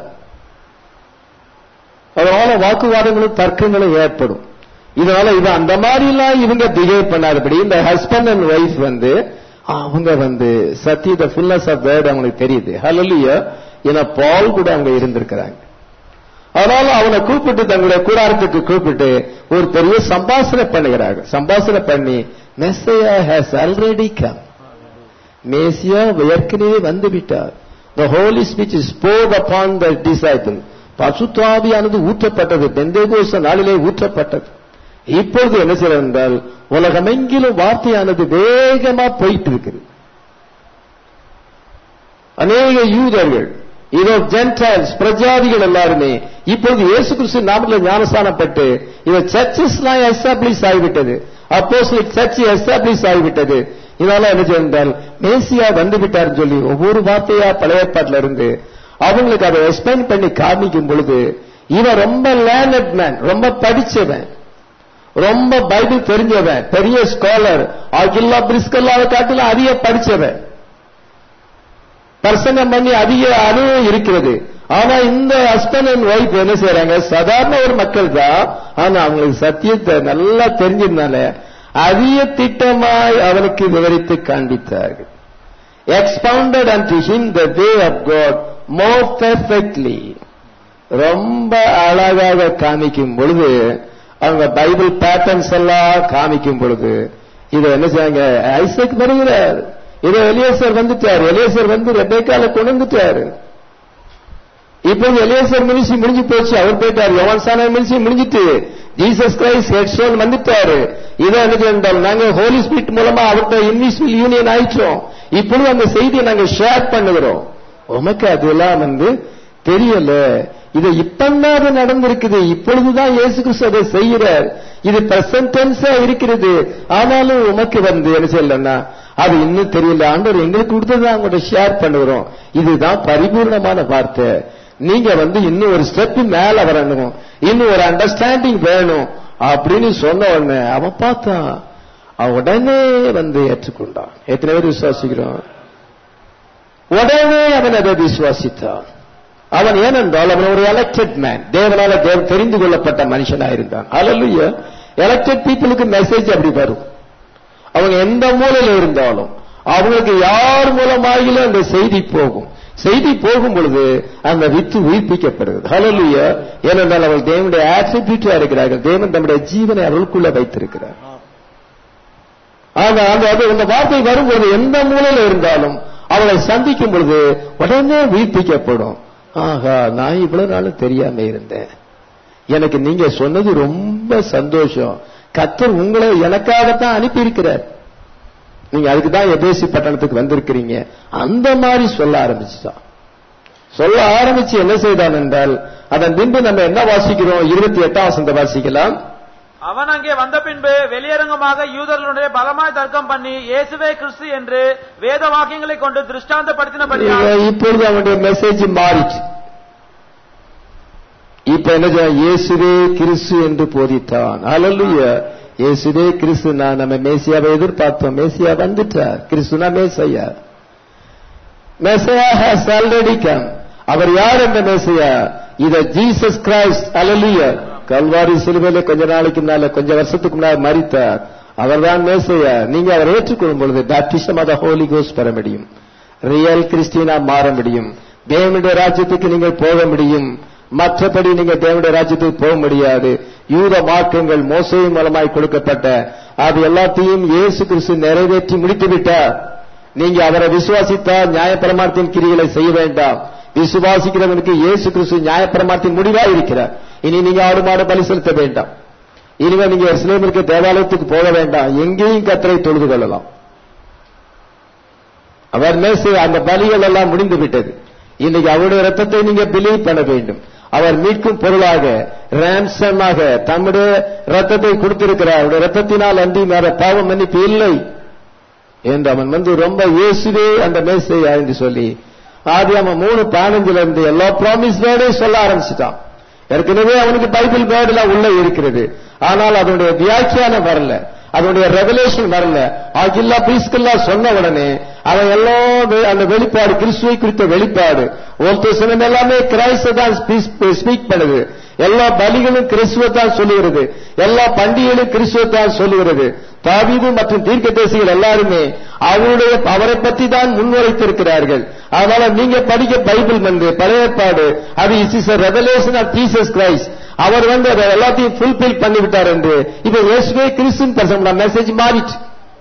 அதனால வாக்குவாதங்களும் தர்க்கங்களும் ஏற்படும் இதனால இது அந்த மாதிரி எல்லாம் இவங்க பிஹேவ் பண்ணாதபடி இந்த ஹஸ்பண்ட் அண்ட் ஒய்ஃப் வந்து அவங்க வந்து சத்திய ஃபுல்னஸ் ஆஃப் வேர்ட் அவங்களுக்கு தெரியுது ஹலலியா ஏன்னா பால் கூட அவங்க இருந்திருக்கிறாங்க அதனால அவனை கூப்பிட்டு தங்களுடைய கூடாரத்துக்கு கூப்பிட்டு ஒரு பெரிய சம்பாசனை பண்ணுகிறார்கள் சம்பாசனை பண்ணி மெஸ்ஸையா ஹேஸ் ஆல்ரெடி கம் மேசியா ஏற்கனவே வந்து விட்டார் the holy spirit is poured upon the disciple பசுத்தாவியானது ஊற்றப்பட்டது பெந்தேகோச நாளிலே ஊற்றப்பட்டது இப்பொழுது என்ன செய்யறது என்றால் உலகமெங்கிலும் வார்த்தையானது வேகமா போயிட்டு இருக்குது அநேக யூதர்கள் இதோ ஜென்டைல்ஸ் பிரஜாதிகள் எல்லாருமே இப்பொழுது இயேசு கிறிஸ்து நாமத்தில் ஞானஸ்தானப்பட்டு இத சர்ச்சஸ் எல்லாம் எஸ்டாப்ளிஷ் ஆகிவிட்டது அப்போஸ்லிக் சர்ச் எஸ்டாப்ளிஷ் ஆகிவிட்டது இதனால என்ன செய்தால் மேசியா வந்து விட்டார்னு சொல்லி ஒவ்வொரு வார்த்தையா பழைய ஏற்பாட்டில இருந்து அவங்களுக்கு அதை எக்ஸ்பிளைன் பண்ணி காமிக்கும் பொழுது இவன் ரொம்ப லேர்னட் மேன் ரொம்ப படிச்சவன் ரொம்ப பைபிள் தெரிஞ்சவன் பெரிய ஸ்காலர் ஆகில்லா பிரிஸ்கல்லாவை காட்டிலும் அதிக படிச்சவன் பிரசங்கம் பண்ணி அதிக அனுபவம் இருக்கிறது ஆனா இந்த ஹஸ்பண்ட் அண்ட் ஒய்ஃப் என்ன செய்யறாங்க சாதாரண ஒரு மக்கள் தான் ஆனா அவங்களுக்கு சத்தியத்தை நல்லா தெரிஞ்சதுனால அதிக திட்டமாய் அவனுக்கு விவரித்து காண்பித்தார்கள் expounded and to him the way of God more perfectly ரொம்ப அழகாக காமிக்கும் பொழுது அவங்க பைபிள் பேட்டர்ன்ஸ் எல்லாம் காமிக்கும் பொழுது இதை என்ன செய்யாங்க ஐசக் வருகிறார் இதோ எலியேசர் வந்துட்டார் எலியேசர் வந்து ரெபேக்கால கொண்டு வந்துட்டாரு இப்போது எலியேசர் மினிஸ்ட்ரி முடிஞ்சு போச்சு அவர் போயிட்டார் யோவான் சான மினிஸ்ட்ரி முடிஞ்சிட்டு ஜீசஸ் கிரைஸ்ட் ஹெட்ஸோன் வந்துட்டாரு இதை என்ன என்றால் நாங்க ஹோலி ஸ்பிரிட் மூலமா அவர்கிட்ட இன்விசிபிள் யூனியன் ஆயிட்டோம் இப்பொழுது அந்த செய்தியை நாங்க ஷேர் பண்ணுகிறோம் உமக்கு அதெல்லாம் வந்து தெரியல இது இப்பந்தான் அது நடந்திருக்குது இப்பொழுதுதான் இயேசு கிறிஸ்து அதை செய்கிறார் இது பிரசன்டென்ஸா இருக்கிறது ஆனாலும் உமக்கு வந்து என்ன செய்யலன்னா அது இன்னும் தெரியல ஆண்டவர் எங்களுக்கு கொடுத்தது அவங்கள்ட்ட ஷேர் பண்ணுகிறோம் இதுதான் பரிபூர்ணமான வார்த்தை நீங்க வந்து இன்னும் ஒரு ஸ்டெப் மேல வரணும் இன்னும் ஒரு அண்டர்ஸ்டாண்டிங் வேணும் அப்படின்னு சொன்ன உடனே அவன் பார்த்தான் அவன் உடனே வந்து ஏற்றுக்கொண்டான் எத்தனை பேர் விசுவாசிக்கிறோம் உடனே அவன் அதை விசுவாசித்தான் அவன் ஏனென்றால் அவன் ஒரு எலெக்டட் மேன் தேவனால தேவ தெரிந்து கொள்ளப்பட்ட மனுஷனாயிருந்தான் அல்ல எலெக்டட் பீப்புளுக்கு மெசேஜ் அப்படி வரும் அவங்க எந்த மூலையில இருந்தாலும் அவங்களுக்கு யார் மூலமாகிலும் அந்த செய்தி போகும் செய்தி போகும் பொழுது அந்த வித்து உயிர்ப்பிக்கப்படுகிறது ஹலலுய ஏனென்றால் அவள் தேவனுடைய ஆட்ரிபியூட்டா இருக்கிறார்கள் தேவன் தம்முடைய ஜீவனை அவளுக்குள்ள வைத்திருக்கிறார் ஆக அந்த அது அந்த வார்த்தை வரும்பொழுது எந்த மூலையில இருந்தாலும் அவளை சந்திக்கும் பொழுது உடனே உயிர்ப்பிக்கப்படும் ஆகா நான் இவ்வளவு நாளும் தெரியாம இருந்தேன் எனக்கு நீங்க சொன்னது ரொம்ப சந்தோஷம் கத்தர் உங்களை எனக்காகத்தான் அனுப்பியிருக்கிறார் நீங்க அதுக்கு தான் எபேசி பட்டணத்துக்கு வந்திருக்கிறீங்க அந்த மாதிரி சொல்ல ஆரம்பிச்சுட்டான் சொல்ல ஆரம்பிச்சு என்ன செய்தான் என்றால் அதன் பின்பு நம்ம என்ன வாசிக்கிறோம் இருபத்தி எட்டாம் வசந்த வாசிக்கலாம் அவன் அங்கே வந்த பின்பு வெளியரங்கமாக யூதர்களுடைய பலமாய் தர்க்கம் பண்ணி இயேசுவே கிறிஸ்து என்று வேத வாக்கியங்களை கொண்டு திருஷ்டாந்தப்படுத்தினபடியால் இப்பொழுது அவனுடைய மெசேஜ் மாறிச்சு இப்ப என்ன செய்ய- இயேசுவே கிறிஸ்து என்று போதித்தான் அல்லல்லுயா இயேசுவே கிறிஸ்து நான் நம்ம மேசியாவை எதிர்பார்த்தோம் மேசியா வந்துட்டார் கிறிஸ்துனா Messiah Messiah has already come அவர் யார் என்ற மேசையா இத ஜீசஸ் கிரைஸ்ட் அல்லல்லுயா கல்வாரி சிலுவையில கொஞ்ச நாளைக்கு முன்னால கொஞ்ச வருஷத்துக்கு முன்னால மறித்தார் அவர்தான் மேசையா நீங்க அவரை ஏற்றுக்கொள்ளும் பொழுது பேப்டிசம் ஆஃப் ஹோலி கோஸ்ட் பெற முடியும் ரியல் கிறிஸ்டியனா மாற முடியும் தேவனுடைய ராஜ்யத்துக்கு நீங்கள் போக முடியும் மற்றபடி நீங்க தேவனுடைய ராஜ்யத்துக்கு போக முடியாது யூத மார்க்கங்கள் மோசையின் மூலமாய் கொடுக்கப்பட்ட அது எல்லாத்தையும் இயேசு கிறிஸ்து நிறைவேற்றி முடித்து விட்டார் நீங்க அவரை விசுவாசித்தால் நியாயப்பிரமாணத்தின் கிரிகளை செய்ய வேண்டாம் விசுவாசிக்கிறவனுக்கு இயேசு கிறிஸ்து நியாயப்பிரமாணத்தின் முடிவா இருக்கிறார் இனி நீங்க ஆடு மாடு பலி செலுத்த வேண்டாம் இனிமே நீங்க இஸ்லேம் இருக்க தேவாலயத்துக்கு போக வேண்டாம் எங்கேயும் கத்தரை தொழுது கொள்ளலாம் அவர் மேசு அந்த பலிகள் எல்லாம் முடிந்து விட்டது இன்னைக்கு அவருடைய ரத்தத்தை நீங்க பிலீவ் பண்ண வேண்டும் அவர் மீட்கும் பொருளாக ரேம்சமாக தம்முடைய ரத்தத்தை கொடுத்திருக்கிறார் அவருடைய ரத்தத்தினால் அன்றி வேற பாவம் மன்னிப்பு இல்லை என்று அவன் வந்து ரொம்ப இயேசுவே அந்த மேசையா என்று சொல்லி ஆதி அவன் மூணு பதினஞ்சுல இருந்து எல்லா ப்ராமிஸ் வேர்டையும் சொல்ல ஆரம்பிச்சிட்டான் ஏற்கனவே அவனுக்கு பைபிள் வேர்டுலாம் உள்ள இருக்கிறது ஆனால் அதனுடைய வியாக்கியானம் வரல அதனுடைய ரெவலேஷன் வரல ஆகில்லா பீஸ்கல்லா சொன்ன உடனே அவன் எல்லாம் வெ- அந்த வெளிப்பாடு கிறிஸ்துவை குறித்த வெளிப்பாடு ஓல்ட் சினம் எல்லாமே கிரைஸ்த தான் ஸ்பீக் பண்ணுது எல்லா பலிகளும் கிறிஸ்துவ தான் சொல்லுகிறது எல்லா பண்டிகைகளும் கிறிஸ்துவ தான் சொல்லுகிறது தாவீது மற்றும் தீர்க்கதரிசிகள் எல்லாருமே அவருடைய அவரை பற்றி தான் முன்வைத்திருக்கிறார்கள் அதனால நீங்க படிக்க பைபிள் வந்து பழைய ஏற்பாடு அது is is revelation of Jesus Christ அவர் வந்து அதை எல்லாத்தையும் ஃபுல்பில் பண்ணிவிட்டார் என்று இப்ப இயேசுவே கிறிஸ்துவின் பர்சன் மெசேஜ் மாறிச்சு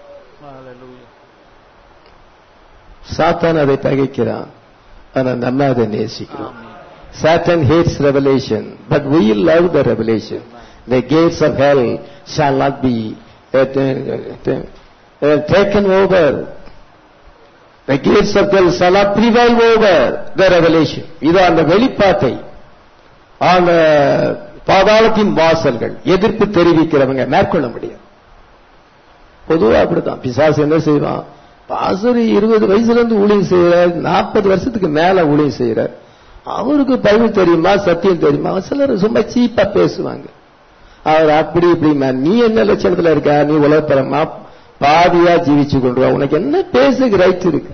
சாத்தான் அதை பகைக்கிறான் ஆனா நம்ம அதை நேசிக்கிறோம் Satan hates revelation, but we love the revelation. The gates of hell shall not be uh, uh, uh, taken over. The gates of hell shall not prevail over the revelation. இது அந்த வெளிப்பாட்டை அந்த பாதாளத்தின் வாசல்கள் எதிர்ப்பு தெரிவிக்கிறவங்க மேற்கொள்ள முடியும் பொதுவா அப்படித்தான் பிசாசு என்ன செய்வான் பாசர் இருபது வயசுல இருந்து ஊழியம் செய்யறார் நாற்பது வருஷத்துக்கு மேல ஊழியம் செய்யறார் அவருக்கு பைபிள் தெரியுமா சத்தியம் தெரியுமா சிலர் சும்மா சீப்பா பேசுவாங்க அவர் அப்படி இப்படி நீ என்ன லட்சணத்துல இருக்க நீ உலகப்பரமா பாதியா ஜீவிச்சு கொண்டு வா உனக்கு என்ன பேசுக்கு ரைட் இருக்கு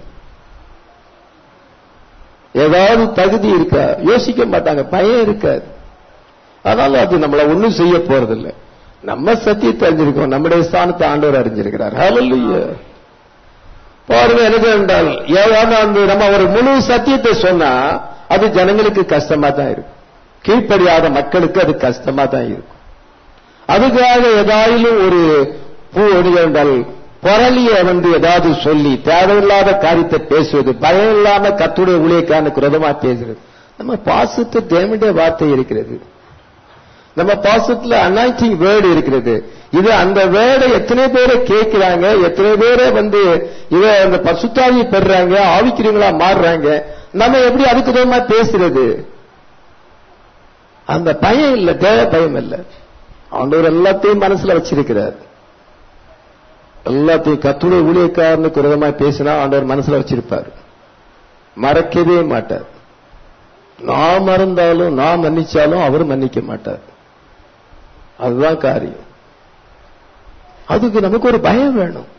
ஏதாவது தகுதி இருக்கா யோசிக்க மாட்டாங்க பயம் இருக்காது அதனால அது நம்மள ஒண்ணும் செய்ய போறதில்லை நம்ம சத்தியத்தை அறிஞ்சிருக்கோம் நம்முடைய ஸ்தானத்தை ஆண்டவர் அறிஞ்சிருக்கிறார் ஹalleluya பாருங்க எனக்கு என்றால் ஏதாவது அந்த நம்ம ஒரு முழு சத்தியத்தை சொன்னா அது ஜனங்களுக்கு கஷ்டமா தான் இருக்கும் கீழ்ப்படியாத மக்களுக்கு அது கஷ்டமா தான் இருக்கும் அதுக்காக ஏதாயிலும் ஒரு பூ என்றால் புரளிய வந்து ஏதாவது சொல்லி தேவையில்லாத காரியத்தை பேசுவது பயம் இல்லாம கத்துடைய ஊழியக்கான குரதமா பேசுறது நம்ம பாசத்து தேவனுடைய வார்த்தை இருக்கிறது நம்ம பாசத்துல அனாய்டிங் வேர்டு இருக்கிறது இது அந்த வேர்டை எத்தனை பேரை கேட்கிறாங்க எத்தனை பேரை வந்து இத அந்த பசுத்தாவியை பெறுறாங்க ஆவிக்கிறீங்களா மாறுறாங்க நம்ம எப்படி அதுக்கு விதமா பேசுறது அந்த பயம் இல்ல தேவ பயம் இல்ல ஆண்டவர் எல்லாத்தையும் மனசுல வச்சிருக்கிறார் எல்லாத்தையும் கத்துடைய ஊழியக்காரனுக்கு விரோதமா பேசினா ஆண்டவர் மனசுல வச்சிருப்பார் மறக்கவே மாட்டார் நான் மறந்தாலும் நான் மன்னிச்சாலும் அவர் மன்னிக்க மாட்டார் அதுதான் காரியம் அதுக்கு நமக்கு ஒரு பயம் வேணும்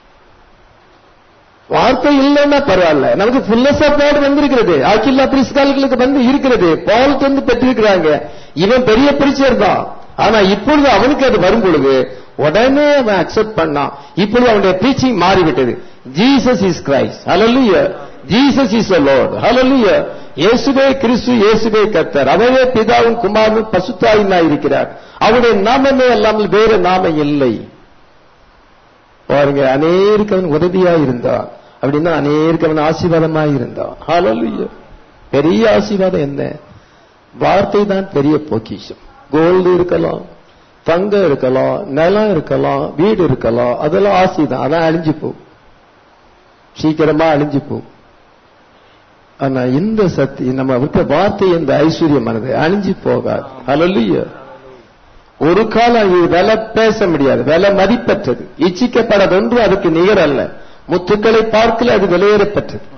வார்த்தை இல்லைன்னா பரவாயில்ல நமக்கு ஃபுல்லஸ் ஆஃப் வேர்ட் வந்திருக்கிறது ஆக்கில்லா பிரிஸ்கால்களுக்கு வந்து இருக்கிறது பால் வந்து பெற்றிருக்கிறாங்க இவன் பெரிய பிரிச்சர் தான் ஆனா இப்பொழுது அவனுக்கு அது வரும் பொழுது உடனே அவன் அக்செப்ட் பண்ணான் இப்பொழுது அவனுடைய டீச்சிங் மாறிவிட்டது Jesus is Christ hallelujah Jesus is a lord hallelujah இயேசுவே கிறிஸ்து இயேசுவே கர்த்தர் அவரே பிதாவும் குமாரனும் பசுத்தாயினாய் இருக்கிறார் அவருடைய நாமமே அல்லாமல் வேறு நாமம் இல்லை பாருங்க அநேருக்கு அவன் உதவியா இருந்தான் அப்படின்னா அநேருக்கு அவன் ஆசீர்வாதமாய் இருந்தான் ஹalleluya பெரிய ஆசீர்வாதம் என்ன வார்த்தை தான் பெரிய பொக்கிஷம் கோல்டு இருக்கலாம் தங்கம் இருக்கலாம் நிலம் இருக்கலாம் வீடு இருக்கலாம் அதெல்லாம் ஆசை தான் அதான் அழிஞ்சு போகும் சீக்கிரமா அழிஞ்சு போகும் ஆனா இந்த சக்தி நம்ம விட்ட வார்த்தை இந்த ஐஸ்வர்யமானது அழிஞ்சு போகாது ஹalleluya ஒரு காலம் இது விலை பேச முடியாது விலை மதிப்பற்றது இச்சிக்கப்படாதொன்று அதுக்கு நிகர் அல்ல முத்துக்களை பார்க்கல அது விலையேறப்பட்டது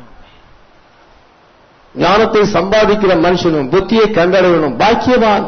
ஞானத்தை சம்பாதிக்கிற மனுஷனும் புத்தியை கண்டடையணும் பாக்கியவான்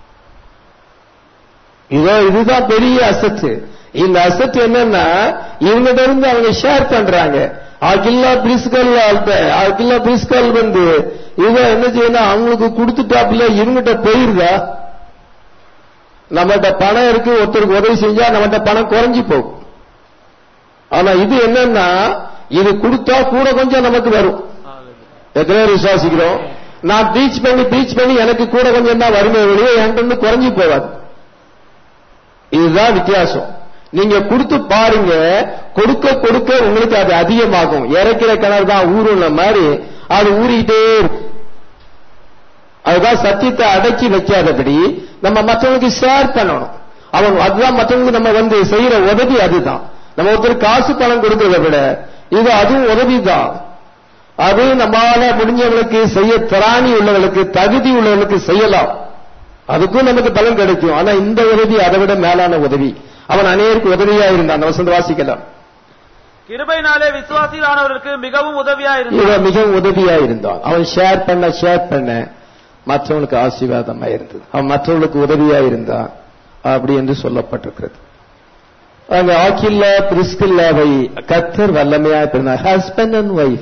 இதோ இதுதான் பெரிய அசத்து இந்த அசத்து என்னன்னா இவங்கிட்ட இருந்து அவங்க ஷேர் பண்றாங்க அகில்லா பிரிஸ்கல் அகில்லா பிரிஸ்கல் வந்து இவங்க என்ன செய்யணும் அவங்களுக்கு கொடுத்துட்டாப்புல இவங்கிட்ட போயிருதா நம்மகிட்ட பணம் இருக்கு ஒருத்தருக்கு உதவி செஞ்சா நம்மகிட்ட பணம் குறைஞ்சு போகும் ஆனா இது என்னன்னா இது கொடுத்தா கூட கொஞ்சம் நமக்கு வரும் எத்தனை பேர் விசுவாசிக்கிறோம் நான் டீச் பண்ணி டீச் பண்ணி எனக்கு கூட கொஞ்சம் தான் வருமே வெளியே என்கிட்ட இருந்து குறைஞ்சு போவாது இதுதான் வித்தியாசம் நீங்க கொடுத்து பாருங்க கொடுக்க கொடுக்க உங்களுக்கு அது அதிகமாகும் இறக்கிற கிணறு தான் ஊருன மாதிரி அது ஊறிக்கிட்டே இருக்கும் அதுதான் சத்தியத்தை அடக்கி வைக்காதபடி நம்ம மற்றவங்களுக்கு ஷேர் பண்ணணும் அவன் அதுதான் மற்றவங்களுக்கு நம்ம வந்து செய்யற உதவி அதுதான் நம்ம ஒருத்தர் காசு பணம் கொடுக்கறத விட இது அதுவும் உதவி தான் அது நம்மால முடிஞ்சவங்களுக்கு செய்ய திராணி உள்ளவர்களுக்கு தகுதி உள்ளவர்களுக்கு செய்யலாம் அதுக்கும் நமக்கு பலன் கிடைக்கும் ஆனா இந்த உதவி அதை விட மேலான உதவி அவன் அநேருக்கு உதவியா இருந்தான் அந்த வசந்த வாசிக்கலாம் கிருபையினாலே விசுவாசிகளானவர்களுக்கு மிகவும் உதவியா இருந்தார் இவன் மிகவும் உதவியா இருந்தான் அவன் ஷேர் பண்ண ஷேர் பண்ண மற்றவனுக்கு ஆசீர்வாதமா இருந்தது அவன் மற்றவர்களுக்கு உதவியா இருந்தான் அப்படி என்று சொல்லப்பட்டிருக்கிறது அங்க ஆக்கில்லா பிரிஸ்கில்லாவை கத்தர் வல்லமையா இருந்தார் ஹஸ்பண்ட் அண்ட் ஒய்ஃப்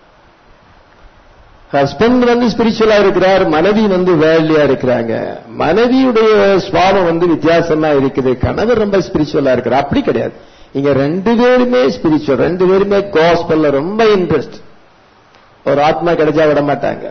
ஹஸ்பண்ட் வந்து ஸ்பிரிச்சுவலா இருக்கிறார் மனைவி வந்து வேலியா இருக்கிறாங்க மனைவியுடைய சுவாபம் வந்து வித்தியாசமா இருக்குது கணவர் ரொம்ப ஸ்பிரிச்சுவலா இருக்கிறார் அப்படி கிடையாது இங்க ரெண்டு பேருமே ஸ்பிரிச்சுவல் ரெண்டு பேருமே காஸ்பல்ல ரொம்ப இன்ட்ரெஸ்ட் ஒரு ஆத்மா கிடைச்சா விட மாட்டாங்க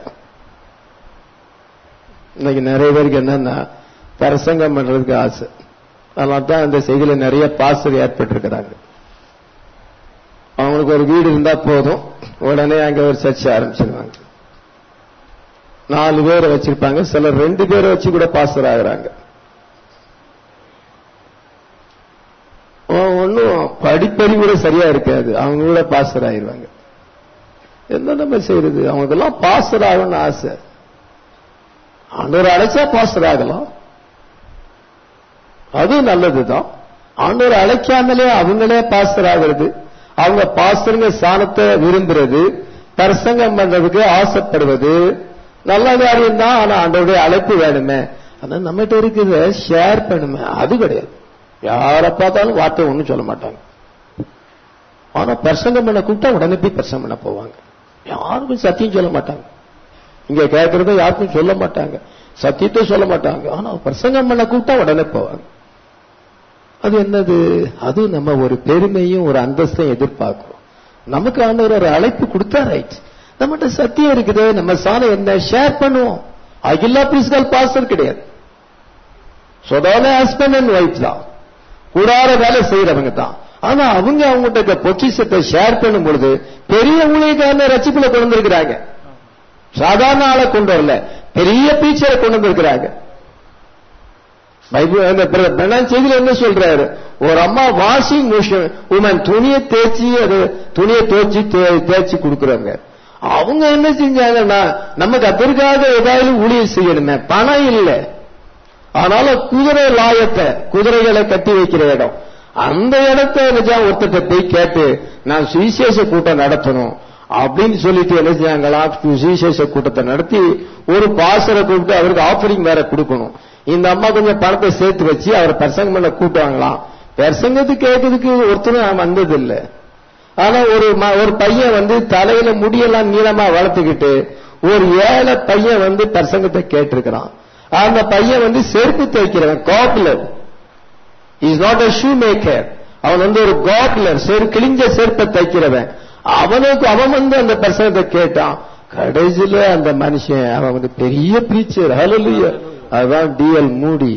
இன்னைக்கு நிறைய பேருக்கு என்னன்னா பிரசங்கம் பண்றதுக்கு ஆசை அதனால தான் இந்த செய்தியில நிறைய பாசர் ஏற்பட்டிருக்கிறாங்க அவங்களுக்கு ஒரு வீடு இருந்தா போதும் உடனே அங்க ஒரு சர்ச்சை ஆரம்பிச்சிருவாங்க நாலு பேரை வச்சிருப்பாங்க சிலர் ரெண்டு பேரை வச்சு கூட பாஸ்டர் ஆகுறாங்க ஒன்னும் படிப்பறி கூட சரியா இருக்காது அவங்க கூட பாஸ்டர் ஆயிருவாங்க என்ன நம்ம செய்யறது அவங்களுக்கெல்லாம் பாஸ்டர் ஆகணும்னு ஆசை ஆண்டவர் அழைச்சா பாஸ்டர் ஆகலாம் அது நல்லதுதான் ஆண்டவர் அழைக்காமலே அவங்களே பாஸ்டர் ஆகிறது அவங்க பாஸ்டருங்க சாணத்தை விரும்புறது பிரசங்கம் பண்றதுக்கு ஆசைப்படுவது நல்ல காரியம் தான் ஆனா ஆண்டவருடைய அழைப்பு வேணுமே ஆனா நம்மகிட்ட இருக்கிறத ஷேர் பண்ணுமே அது கிடையாது யாரை பார்த்தாலும் வார்த்தை ஒண்ணும் சொல்ல மாட்டாங்க ஆனா பிரசங்கம் பண்ண கூப்பிட்டா உடனே போய் பிரசங்கம் பண்ண போவாங்க யாருக்கும் சத்தியம் சொல்ல மாட்டாங்க இங்க கேட்கறத யாருக்கும் சொல்ல மாட்டாங்க சத்தியத்தை சொல்ல மாட்டாங்க ஆனா பிரசங்கம் பண்ண கூப்பிட்டா உடனே போவாங்க அது என்னது அது நம்ம ஒரு பெருமையும் ஒரு அந்தஸ்தையும் எதிர்பார்க்கிறோம் நமக்கு ஆண்டவர் ஒரு அழைப்பு கொடுத்தா ரைட் நம்மகிட்ட சத்தியம் இருக்குது நம்ம சாலை என்ன ஷேர் பண்ணுவோம் அகில்லா பிரிஸ்கால் பாஸ்டர் கிடையாது சொதான ஹஸ்பண்ட் அண்ட் ஒய்ஃப் தான் கூடார வேலை செய்யறவங்க தான் ஆனா அவங்க அவங்ககிட்ட பொக்கிஷத்தை ஷேர் பண்ணும் பொழுது பெரிய ஊழியக்காரன ரசிப்புல கொண்டு வந்திருக்கிறாங்க சாதாரண ஆளை கொண்டு வரல பெரிய பீச்சரை கொண்டு வந்திருக்கிறாங்க பைபிள் அந்த பிரணான் செய்தியில என்ன சொல்றாரு ஒரு அம்மா வாஷிங் மிஷின் உமன் துணியை தேய்ச்சி அது துணியை துவைச்சி தேய்ச்சி கொடுக்குறாங்க அவங்க என்ன செஞ்சாங்கன்னா நமக்கு அதற்காக ஏதாவது ஊழியர் செய்யணுமே பணம் இல்லை ஆனால குதிரை லாயத்தை குதிரைகளை கட்டி வைக்கிற இடம் அந்த இடத்த நிஜா ஒருத்தட்ட போய் கேட்டு நான் சுவிசேஷ கூட்டம் நடத்தணும் அப்படின்னு சொல்லிட்டு என்ன செஞ்சாங்களா சுவிசேஷ கூட்டத்தை நடத்தி ஒரு பாசரை கூப்பிட்டு அவருக்கு ஆஃபரிங் வேற கொடுக்கணும் இந்த அம்மா கொஞ்சம் பணத்தை சேர்த்து வச்சு அவர் பிரசங்கம் பண்ண கூட்டுவாங்களாம் பிரசங்கத்துக்கு கேட்கறதுக்கு ஒருத்தரும் வந்ததில்லை ஆனா ஒரு ம- ஒரு பையன் வந்து தலையில முடியெல்லாம் நீளமா வளர்த்துக்கிட்டு ஒரு ஏழை பையன் வந்து பிரசங்கத்தை கேட்டிருக்கிறான் அந்த பையன் வந்து செருப்பு தைக்கிறவன் cobbler is not a shoemaker அவன் வந்து ஒரு காப்லர் செரு கிழிஞ்ச செருப்பை தைக்கிறவன் அவனுக்கு அவன் வந்து அந்த பிரசங்கத்தை கேட்டான் கடைசியில அந்த மனுஷன் அவன் வந்து பெரிய பிரீச்சர் ஹalleluya அதுதான் டிஎல் மூடி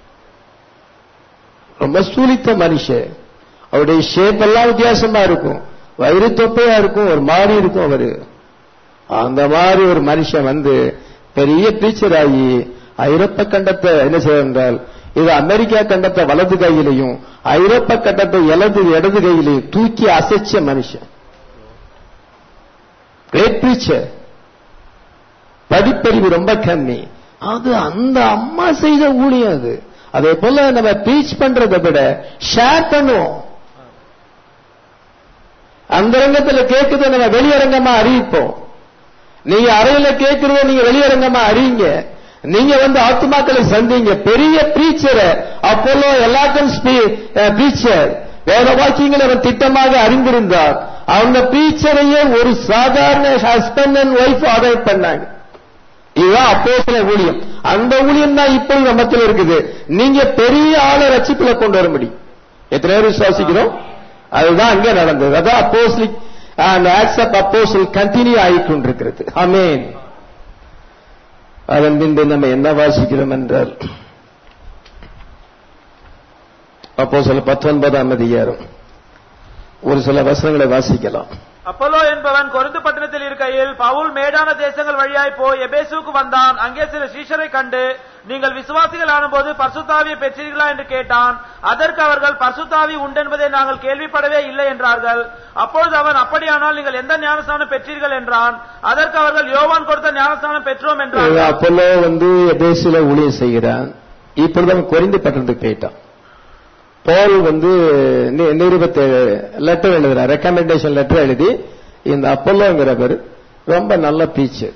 ரொம்ப சூழித்த மனுஷன் அவருடைய ஷேப் எல்லாம் வித்தியாசமா இருக்கும் வயிறு தொப்பையா இருக்கும் ஒரு மாதிரி இருக்கும் அவரு அந்த மாதிரி ஒரு மனுஷன் வந்து பெரிய டீச்சர் ஆகி ஐரோப்பா கண்டத்தை என்ன செய்ய என்றால் இது அமெரிக்கா கண்டத்தை வலது கையிலையும் ஐரோப்பா கண்டத்தை இடது இடது கையிலையும் தூக்கி அசைச்ச மனுஷன் கிரேட் டீச்சர் படிப்பறிவு ரொம்ப கம்மி அது அந்த அம்மா செய்த ஊழியம் அது அதே போல நம்ம டீச் பண்றதை விட ஷேர் பண்ணுவோம் அந்த ரங்கத்துல கேட்குறத நம்ம வெளியரங்கமா அறிவிப்போம் நீங்க அறையில கேட்கறத நீங்க வெளியரங்கமா அறியுங்க நீங்க வந்து ஆத்துமாக்களை சந்திங்க பெரிய பிரீச்சரை அப்போலோ எல்லாத்தையும் பிரீச்சர் வேத வாக்கியங்களை அவன் திட்டமாக அறிந்திருந்தார் அந்த பிரீச்சரையே ஒரு சாதாரண ஹஸ்பண்ட் அண்ட் ஒய்ஃப் ஆர்டர் பண்ணாங்க இதுதான் அப்போஸ்தல ஊழியம் அந்த ஊழியம் தான் இப்போ நம்மத்தில் இருக்குது நீங்க பெரிய ஆளை ரட்சிப்புல கொண்டு வர முடியும் எத்தனை பேர் விசுவாசிக்கிறோம் அதுதான் அங்கே நடந்தது அதான் apostolic and acts of apostle continue ஆகிக் கொண்டிருக்கிறது ஆமென் அதன் பின்பு நம்ம என்ன வாசிக்கிறோம் என்றால் அப்போ சில பத்தொன்பதாம் அதிகாரம் ஒரு சில வசனங்களை வாசிக்கலாம் அப்போலோ என்பவன் கொரிந்து பட்டணத்தில் இருக்கையில் பவுல் மேடான தேசங்கள் வழியாய் போய் எபேசுவுக்கு வந்தான் அங்கே சில சீஷரை கண்டு நீங்கள் விசுவாசிகள் ஆனபோது பர்சுத்தாவியை பெற்றீர்களா என்று கேட்டான் அதற்கு அவர்கள் பர்சுத்தாவி உண்டென்பதை நாங்கள் கேள்விப்படவே இல்லை என்றார்கள் அப்பொழுது அவன் அப்படியானால் நீங்கள் எந்த ஞானஸ்தானம் பெற்றீர்கள் என்றான் அதற்கு அவர்கள் யோவான் கொடுத்த ஞானஸ்தானம் பெற்றோம் என்றார்கள் அப்போலோ வந்து எபேசில ஊழியம் செய்கிறான் இப்பொழுது அவன் குறைந்து பட்டணத்துக்கு போயிட்டான் பால் வந்து நி- நிருபத்தேழு லெட்டர் எழுதுறார் ரெக்கமெண்டேஷன் லெட்டர் எழுதி இந்த அப்பல்லோங்கிறவர் ரொம்ப நல்ல டீச்சர்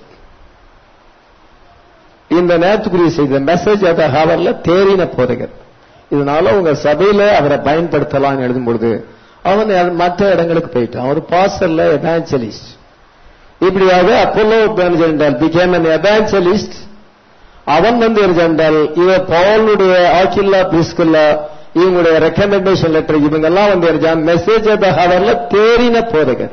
இந்த நேரத்துக்குரிய செய்த மெசேஜ் அத ஹவர்ல தேறின போதகர் இதனால உங்க சபையில அவரை பயன்படுத்தலாம்னு எழுதும் பொழுது அவன் மற்ற இடங்களுக்கு போயிட்டான் ஒரு பாசல்ல எவாஞ்சலிஸ்ட் இப்படியாக அப்போலோ என்றால் பிகேம் an evangelist அவன் வந்து இருந்தால் இவர் பவுலுடைய ஆக்கில்லா பிரிஸ்குல்லா இவங்களுடைய ரெக்கமெண்டேஷன் லெட்டர் இவங்கெல்லாம் வந்து இருந்தான் மெசேஜ் ஆஃப் ஹவர்ல தேறின போதகர்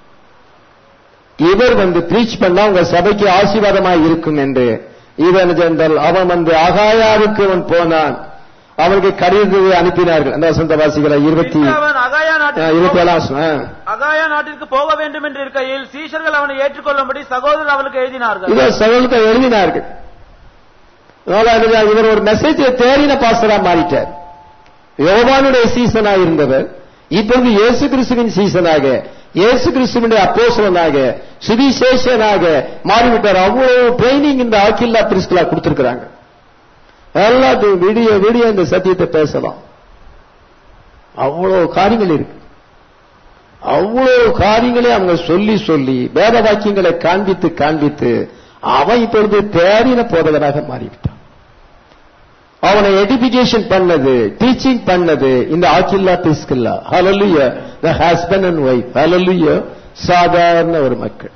இவர் வந்து ப்ரீச் பண்ணா உங்க சபைக்கு ஆசீர்வாதமாய் இருக்கும் என்று இவன் என்றால் அவன் வந்து அகாயாவுக்கு அவன் போனான் அவனுக்கு கடிதத்தை அனுப்பினார்கள் அந்த வசந்த வாசிகளை இருபத்தி பின்பு அவன் அகாயா இருபத்தி நாட்டிற்கு ஏழாம் வசனம். ஆ. அகாயா நாட்டிற்கு போக வேண்டும் என்று இருக்கையில் சீஷர்கள் அவனை ஏற்றுக்கொள்ளும்படி சகோதரர் அவனுக்கு எழுதினார்கள் இதை சகோதரத்தை எழுதினார்கள் அதனால அதுல இவர் ஒரு மெசேஜ் தேறின பாஸ்டரா மாறிட்டார் யோவானுடைய சீசனா இருந்தவர் இப்பொழுது இயேசு கிறிஸ்துவின் சீசனாக இயேசு கிறிஸ்துவனுடைய அப்போஸ்தலனாக சுவிசேஷனாக மாறிவிட்டார் அவ்வளவு ட்ரைனிங் இந்த ஆக்கில்லா பிரிஸ்கலா கொடுத்திருக்கிறாங்க எல்லாத்தையும் விடிய விடிய இந்த சத்தியத்தை பேசலாம் அவ்வளவு காரியங்கள் இருக்கு அவ்வளவு காரியங்களை அவங்க சொல்லி சொல்லி வேத வாக்கியங்களை காண்பித்து காண்பித்து அவன் இப்பொழுது தேறின போதகராக மாறிவிட்டான் அவனை எடிபிகேஷன் பண்ணது டீச்சிங் பண்ணது இந்த ஆக்கில்லா பிஸ்கில்லா ஹalleluya the husband and wife hallelujah சாதாரண ஒரு மக்கள்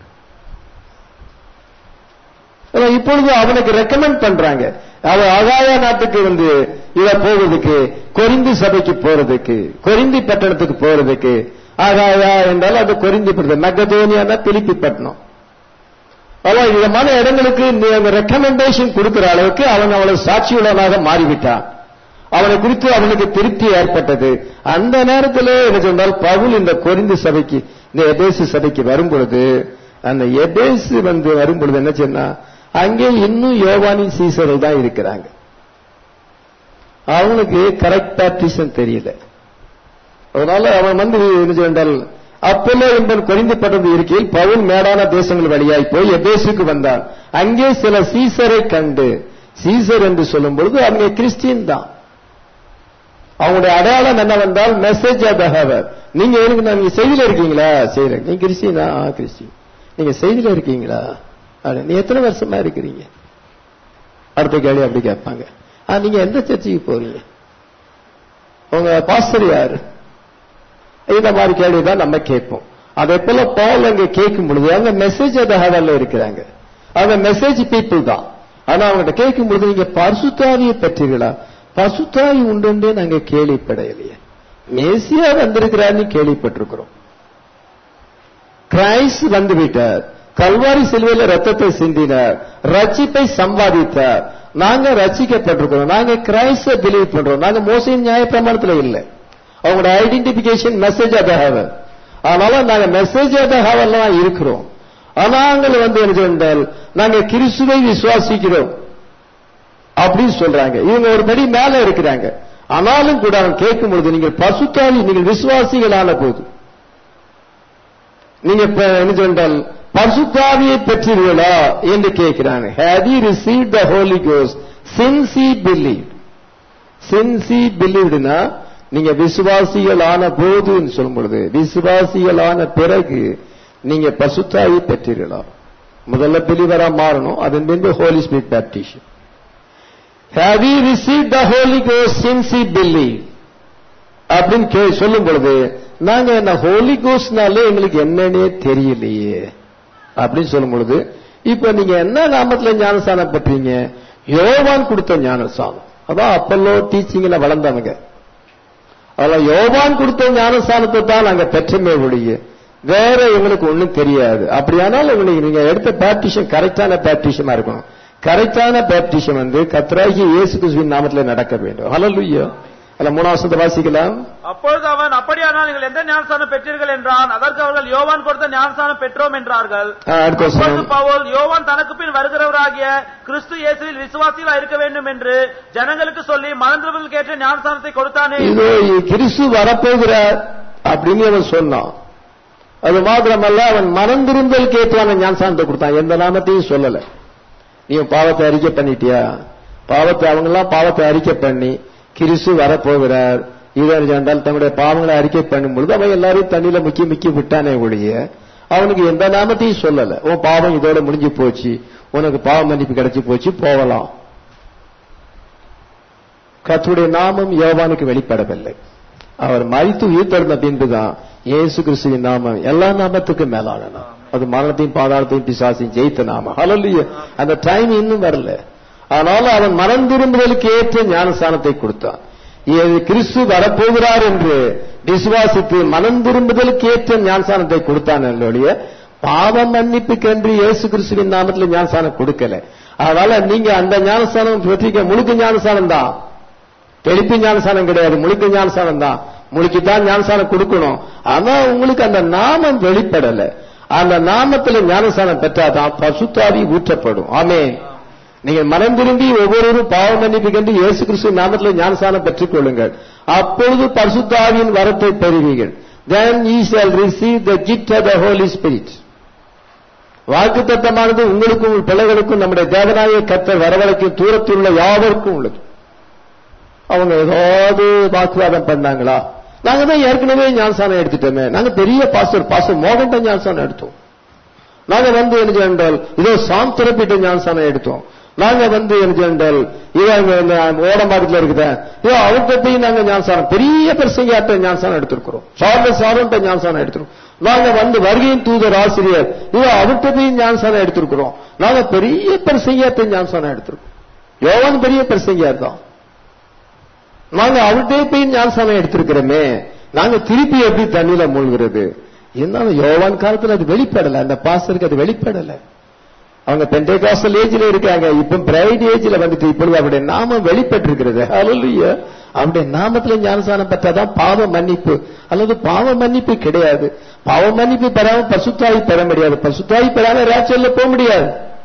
ஆனா இப்பொழுது அவனுக்கு ரெக்கமெண்ட் பண்றாங்க அவன் அகாயா நாட்டுக்கு வந்து இவ போவதுக்கு கொரிந்து சபைக்கு போறதுக்கு கொரிந்தி பட்டணத்துக்கு போறதுக்கு ஆகாயா என்றால் அது கொரிந்தி பட்டணம் மக்கதோனியானா பிலிப்பி பட்டணம் அவன் விதமான இடங்களுக்கு ரெக்கமெண்டேஷன் கொடுக்கிற அளவுக்கு அவன் அவளை சாட்சியுள்ளவனாக மாறிவிட்டான் அவனை குறித்து அவனுக்கு திருப்தி ஏற்பட்டது அந்த நேரத்தில் என்ன சொன்னால் பவுல் இந்த கொரிந்து சபைக்கு இந்த எபேசு சபைக்கு வரும் பொழுது அந்த எபேசு வந்து வரும் பொழுது என்ன சொன்னா அங்கே இன்னும் யோவானின் சீசர்கள் தான் இருக்கிறாங்க அவனுக்கு கரெக்ட் பேப்டிசம் தெரியல அதனால அவன் வந்து என்ன சொன்னால் அப்போலோ என்பன் குறைந்துபட்டது இருக்கையில் பவுல் மேடான தேசங்கள் வழியாய் போய் எபேசுக்கு வந்தான் அங்கே சில சீசரை கண்டு சீசர் என்று சொல்லும் பொழுது அவங்க கிறிஸ்டியன் தான் அவங்களுடைய அடையாளம் என்னவென்றால் மெசேஜ் ஆஃப் ஹவர் நீங்க எனக்கு நீங்க செய்தியில இருக்கீங்களா செய்யறேன் நீங்க கிறிஸ்டியனா ஆ, கிறிஸ்டியன் நீங்க செய்தியில இருக்கீங்களா அட, நீ எத்தனை வருஷமா இருக்கிறீங்க அடுத்த கேள்வி அப்படி கேட்பாங்க ஆ, நீங்க எந்த சர்ச்சுக்கு போறீங்க உங்க பாஸ்டர் யாரு இந்த மாதிரி கேள்விதான் நம்ம கேட்போம் அதே போல பால் அங்க கேட்கும் பொழுது அவங்க மெசேஜ் அந்த ஹெவன்ல இருக்கிறாங்க அவங்க மெசேஜ் பீப்புள் தான் ஆனா அவங்ககிட்ட கேட்கும் பொழுது நீங்க பரிசுத்தாவியை பெற்றீர்களா பசுத்தாவி உண்டு நாங்க கேள்விப்படையிலையே மேசியா வந்திருக்கிறார்னு கேள்விப்பட்டிருக்கிறோம் கிரைஸ்ட் வந்து விட்டார் கல்வாரி சிலுவையில ரத்தத்தை சிந்தினார் ரட்சிப்பை சம்பாதித்தார் நாங்க ரட்சிக்கப்பட்டிருக்கிறோம் நாங்க கிரைஸ்ட பிலீவ் பண்றோம் நாங்க மோசையின் நியாயப்பிரமாணத்துல இல்லை அவங்களோட ஐடென்டிபிகேஷன் மெசேஜ் ஆஃப் ஹெவன் அதனால நாங்க மெசேஜ் ஆஃப் ஹெவன்ல தான் இருக்கிறோம் நாங்கள் வந்து என்ன சொன்னால் நாங்க கிறிஸ்துவை விசுவாசிக்கிறோம் அப்படின்னு சொல்றாங்க இவங்க ஒரு படி மேல இருக்கிறாங்க ஆனாலும் கூட அவன் கேட்கும் பொழுது நீங்கள் பசுத்தாவி நீங்கள் விசுவாசிகளான போது நீங்க இப்ப என்ன சொன்னால் பசுத்தாவியை பெற்றீர்களா என்று கேட்கிறாங்க have you receive the holy கோஸ் since he believed since he believedனா நீங்க விசுவாசிகளான போதுன்னு சொல்லும் பொழுது விசுவாசிகளான பிறகு நீங்க பசுத்தாவி பெற்றீர்களா முதல்ல பிலிவரா மாறணும் அதன் பின்பு holy spirit baptism have you receive the holy கோஸ் சின்ஸ் he believed அப்படின்னு கே சொல்லும் பொழுது நாங்க என்ன ஹோலி கோஸ்னாலே எங்களுக்கு என்னன்னே தெரியலையே அப்படின்னு சொல்லும் பொழுது இப்ப நீங்க என்ன நாமத்துல ஞானஸ்தானம் பெற்றீங்க யோவான் கொடுத்த ஞானஸ்தானம் அதான் அப்பல்லோ டீச்சிங்ல வளர்ந்தவங்க அதெல்லாம் யோவான் கொடுத்த ஞானஸ்தானத்தை தான் நாங்க பெற்றமே ஒழிய வேற எங்களுக்கு ஒண்ணும் தெரியாது அப்படியானால் உங்களுக்கு நீங்க எடுத்த பேப்டிஷன் கரெக்டான பேப்டிஷமா இருக்கணும் கரெக்டான பேப்டிஷன் வந்து கத்ராகி இயேசு கிறிஸ்துவின் நாமத்துல நடக்க வேண்டும் ஹalleluya அல்ல மூணாவது வாசிக்கலாம் அப்பொழுது அவன் அப்படியானால் நீங்கள் எந்த ஞானஸ்தானம் பெற்றீர்கள் என்றான் அதற்கு அவர்கள் யோவான் கொடுத்த ஞானஸ்தானம் பெற்றோம் என்றார்கள் ஆ, அடுத்த அப்பொழுது வசனம் பவுல் யோவான் தனக்கு பின் வருகிறவராகிய கிறிஸ்து இயேசுவில் விசுவாசிகளா இருக்க வேண்டும் என்று ஜனங்களுக்கு சொல்லி மறந்தவர்களுக்கு ஏற்ற ஞானஸ்தானத்தை கொடுத்தானே இதோ கிறிஸ்து வரப்போகிறார் அப்படின்னு அவன் சொன்னான் அது மாத்திரமல்ல அவன் மனம் திரும்பல் கேட்டான ஞானசானத்தை கொடுத்தான் எந்த நாமத்தையும் சொல்லல நீ பாவத்தை அறிக்கை பண்ணிட்டியா பாவத்தை அவங்க எல்லாம் பாவத்தை அறிக்கை பண்ணி கிறிஸ்து வரப்போகிறார் இதர் என்றால் தன்னுடைய பாவங்களை அறிக்கை பண்ணும் பொழுது அவன் எல்லாரையும் தண்ணியில முக்கி முக்கி விட்டானே ஒழிய அவனுக்கு எந்த நாமத்தையும் சொல்லல உன் பாவம் இதோட முடிஞ்சு போச்சு உனக்கு பாவ மன்னிப்பு கிடைச்சு போச்சு போகலாம் கர்த்தருடைய நாமம் யோவானுக்கு வெளிப்படவில்லை அவர் மறித்து உயிர்த்தெழுந்த பின்புதான் இயேசு கிறிஸ்துவின் நாமம் எல்லா நாமத்துக்கும் மேலான நாமம் அது மரணத்தையும் பாதாளத்தையும் பிசாசையும் ஜெயித்த நாமம் ஹalleluya அந்த டைம் இன்னும் வரல அதனால அவன் மனம் திரும்புதலுக்கு ஏற்ற ஞானஸ்தானத்தை கொடுத்தான் இது கிறிஸ்து வரப்போகிறார் என்று விசுவாசித்து மனம் திரும்புதலுக்கு ஏற்ற ஞானஸ்தானத்தை கொடுத்தான் ஒழிய பாவ மன்னிப்புக்கென்று இயேசு கிறிஸ்துவின் நாமத்தில் ஞானஸ்தானம் கொடுக்கல அதனால நீங்க அந்த ஞானஸ்தானம் பெற்றிக்க முழுக்க ஞானஸ்தானம் தான் தெளிப்பு ஞானசானம் கிடையாது முழுக்க ஞானசானம் தான் முழுக்கி தான் ஞானசானம் கொடுக்கணும் ஆனா உங்களுக்கு அந்த நாமம் வெளிப்படல அந்த நாமத்துல ஞானசானம் பெற்றாதான் பசுத்தாவி ஊற்றப்படும் ஆமே நீங்க மனம் திரும்பி ஒவ்வொருவரும் பாவ மன்னிப்பு கண்டு இயேசு கிறிஸ்து நாமத்தில் ஞானசானம் பெற்றுக் கொள்ளுங்கள் அப்பொழுது பரிசுத்தாவியின் வரத்தை பெறுவீர்கள் then ye shall receive the gift of the holy spirit வாக்கு தத்தமானது உங்களுக்கும் உங்கள் பிள்ளைகளுக்கும் நம்முடைய தேவனாய கத்தர் வரவழைக்கும் தூரத்தில் உள்ள யாவருக்கும் உள்ளது அவங்க ஏதாவது வாக்குவாதம் பண்ணாங்களா நாங்க தான் ஏற்கனவே ஞானசானம் எடுத்துட்டோமே நாங்க பெரிய பாஸ்டர் பாஸ்டர் மோகன் தான் ஞானசானம் எடுத்தோம் நாங்க வந்து என்ன என்றால் இதோ சாம் திறப்பிட்ட ஞானசானம் எடுத்தோம் நாங்க வந்து என்ன என்றால் இதோ ஓடம்பாக்கத்துல இருக்குத இதோ அவர்கிட்ட போய் நாங்க ஞானசானம் பெரிய பெருசையாட்ட ஞானசானம் எடுத்திருக்கிறோம் சார்லஸ் சாரன்ட்ட ஞானசானம் எடுத்திருக்கோம் நாங்க வந்து வருகையின் தூதர் ஆசிரியர் இதோ அவர்கிட்ட போய் ஞானசானம் எடுத்திருக்கிறோம் நாங்க பெரிய பெருசையாட்ட ஞானசானம் எடுத்திருக்கோம் யோவான் பெரிய பெருசையார் தான் நாங்க அவர்கிட்டே போய் ஞானசானம் எடுத்திருக்கிறோமே நாங்க திருப்பி எப்படி தண்ணியில மூழ்கிறது இருந்தாலும் யோவான் காலத்துல அது வெளிப்படல அந்த பாசருக்கு அது வெளிப்படல அவங்க பெண்டேகாசல் ஏஜ்ல இருக்காங்க இப்ப பிரைட் ஏஜ்ல வந்துட்டு இப்பொழுது அவருடைய நாமம் வெளிப்பட்டிருக்கிறது ஹalleluya அவருடைய நாமத்துல ஞானசானம் பெற்றாதான் பாவ மன்னிப்பு அல்லது பாவ மன்னிப்பு கிடையாது பாவ மன்னிப்பு பெறாம பசுத்தாய் பெற முடியாது பசுத்தாய் பெறாம ரேச்சல்ல போக முடியாது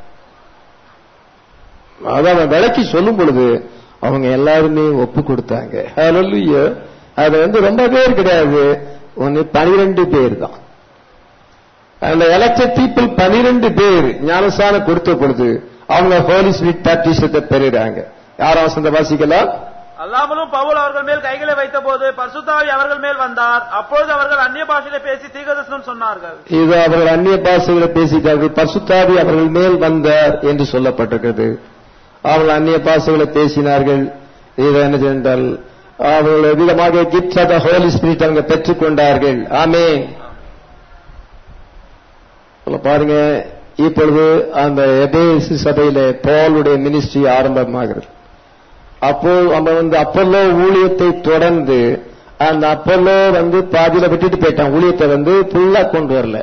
அதை அவன் விளக்கி சொல்லும் பொழுது அவங்க எல்லாருமே ஒப்பு கொடுத்தாங்க ஹalleluya அது வந்து ரொம்ப பேர் கிடையாது ஒன்னு பனிரெண்டு பேர் தான் அந்த எலக்டட் பீப்புள் பனிரெண்டு பேர் ஞானசானம் கொடுத்த பொழுது அவங்க ஹோலி ஸ்வீட் பேப்டிசத்தை பெறுறாங்க யாரும் வசந்த வாசிக்கலாம் அல்லாமலும் பவுல் அவர்கள் மேல் கைகளை வைத்தபோது பரிசுத்தாவி அவர்கள் மேல் வந்தார் அப்பொழுது அவர்கள் அந்நிய பாஷையில பேசி தீர்க்கதரிசனம் சொன்னார்கள் இது அவர்கள் அந்நிய பாஷைகளை பேசிட்டார்கள் பசுத்தாவி அவர்கள் மேல் வந்தார் என்று சொல்லப்பட்டிருக்கிறது அவர்கள் அந்நிய பாஷைகளை பேசினார்கள் இது என்ன என்றால் அவர்கள் விதமாக கிஃப்ட் ஆஃப் ஹோலி ஸ்பிரிட் அவங்க பெற்றுக்கொண்டார்கள் ஆமே பாருங்க இப்பொழுது அந்த எபேசு சபையில பாலுடைய மினிஸ்ட்ரி ஆரம்பமாகிறது அப்போ அவன் வந்து அப்பல்லோ ஊழியத்தை தொடர்ந்து அந்த அப்பல்லோ வந்து பாதியில விட்டுட்டு போயிட்டான் ஊழியத்தை வந்து ஃபுல்லா கொண்டு வரல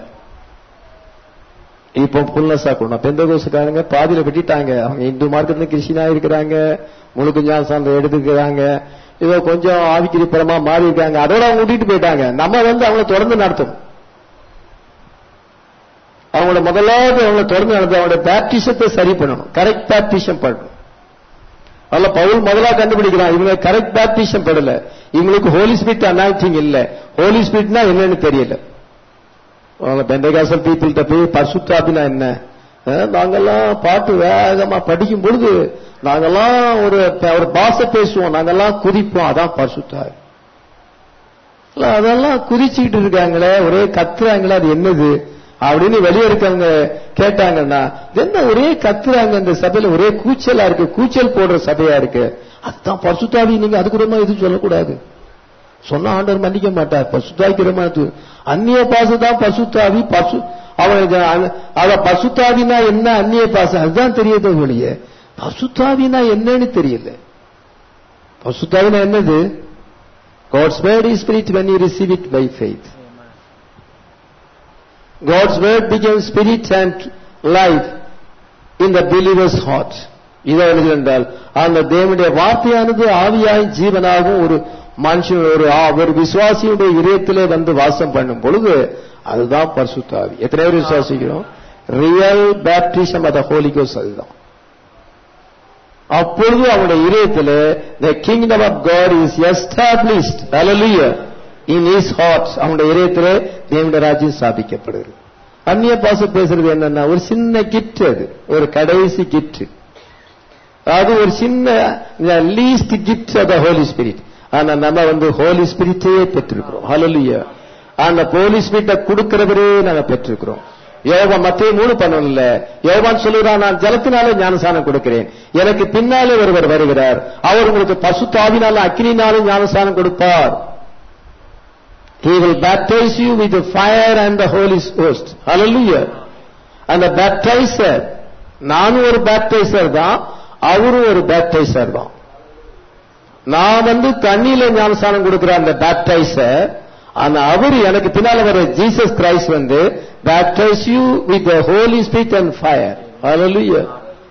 இப்போ புல்னஸா கொண்டு பெந்தகோசுக்காரங்க பாதியில விட்டுட்டாங்க அவங்க இந்து மார்க்கத்துல கிறிஸ்டினா இருக்கிறாங்க முழுக்க ஞானசாந்தம் எடுத்துக்கிறாங்க ஏதோ கொஞ்சம் ஆவிக்கிரிப்புறமா மாறி இருக்காங்க அதோட அவங்க விட்டுட்டு போயிட்டாங்க நம்ம வந்து அவங்கள தொடர்ந்து நடத்தணும் அவங்களோட முதலாவது அவங்கள தொடர்ந்து நடத்த அவங்களோட பேப்டிசத்தை சரி பண்ணணும் கரெக்ட் பேப்டிஷம் பண்ணணும் அல்ல பவுல் முதலா கண்டுபிடிக்கிறான் இவங்க கரெக்ட் பேப்டிஷம் படல இவங்களுக்கு ஹோலி ஸ்பிரிட் அனாய்டிங் இல்ல ஹோலி ஸ்பிரிட்னா என்னன்னு தெரியல அவங்க பெந்தகாசல் பீப்புள்கிட்ட போய் பர்சுத்தாபினா என்ன அஹ், நாங்கெல்லாம் பாட்டு வேகமா படிக்கும் பொழுது நாங்கெல்லாம் ஒரு ஒரு பாச பேசுவோம் நாங்கெல்லாம் குதிப்போம் அதான் பர்சுத்தாவி இல்ல, அதெல்லாம் குதிச்சுக்கிட்டு இருக்காங்களே ஒரே கத்துறாங்களே அது என்னது அப்படின்னு வெளியே இருக்கவங்க கேட்டாங்கன்னா இது என்ன ஒரே கத்துறாங்க இந்த சபையில ஒரே கூச்சலா இருக்கு கூச்சல் போடுற சபையா இருக்கு அதுதான் பரிசுத்தாவி நீங்க அதுக்குறமா எதுவும் சொல்லக்கூடாது சொன்ன ஆண்டவர் மன்னிக்க மாட்டார் பசுத்தாவிக்கிறமா அந்நிய பாசம் தான் பசுத்தாவி பசு அவனுக்கு அ- அவ பசுத்தாவினா என்ன அந்நிய பாசம் அதுதான் தெரியுது ஒழிய பசுத்தாவினா என்னன்னு தெரியல பசுத்தாவினா என்னது God's word is spirit when you receive it by faith. God's word becomes spirit and life in the believer's heart. இதை எழுதுகின்றால் அந்த தேவனுடைய வார்த்தையானது ஆவியாய் ஜீவனாகவும் ஒரு மனுஷன் ஒரு ஆ- ஒரு விசுவாசியுடைய இதயத்திலே வந்து வாசம் பண்ணும் பொழுது அதுதான் பரிசுத்தாவி எத்தனை பேர் விசுவாசிக்கிறோம் ரியல் பேப்டிசம் அத ஹோலிகோஸ் அதுதான் அப்பொழுது அவனுடைய இதயத்தில் the kingdom of God is established hallelujah in his heart அவனுடைய இதயத்தில் தேவனுடைய ராஜ்யம் ஸ்தாபிக்கப்படுகிறது அந்நிய பாச பேசுறது என்னன்னா ஒரு சின்ன கிஃப்ட் அது ஒரு கடைசி கிஃப்ட் அது ஒரு சின்ன least gift of the holy spirit ஆனா நம்ம வந்து ஹோலி ஸ்பிரிட்டையே பெற்றிருக்கிறோம் ஹalleluya அந்த ஹோலி ஸ்பிரிட்டை கொடுக்கிறவரே நாங்க பெற்றிருக்கிறோம் யோவான் மத்திய மூணு பண்ணல யோவான் சொல்லுகிறான் நான் ஜலத்தினாலே ஞானசானம் கொடுக்கிறேன் எனக்கு பின்னாலே ஒருவர் வருகிறார் அவர் உங்களுக்கு பசுத்தாவினால அக்கினினாலே ஞானசானம் கொடுப்பார் He will baptize you with the fire and the Holy Ghost. Hallelujah. அந்த baptizer நானும் ஒரு baptizer தான் அவரும் ஒரு baptizer தான் நான் வந்து தண்ணியில ஞானஸ்தானம் கொடுக்கிற அந்த baptizer ஆனா அவர் எனக்கு பின்னால வர ஜீசஸ் கிரைஸ்ட் வந்து baptize you with the Holy Spirit and fire. Hallelujah.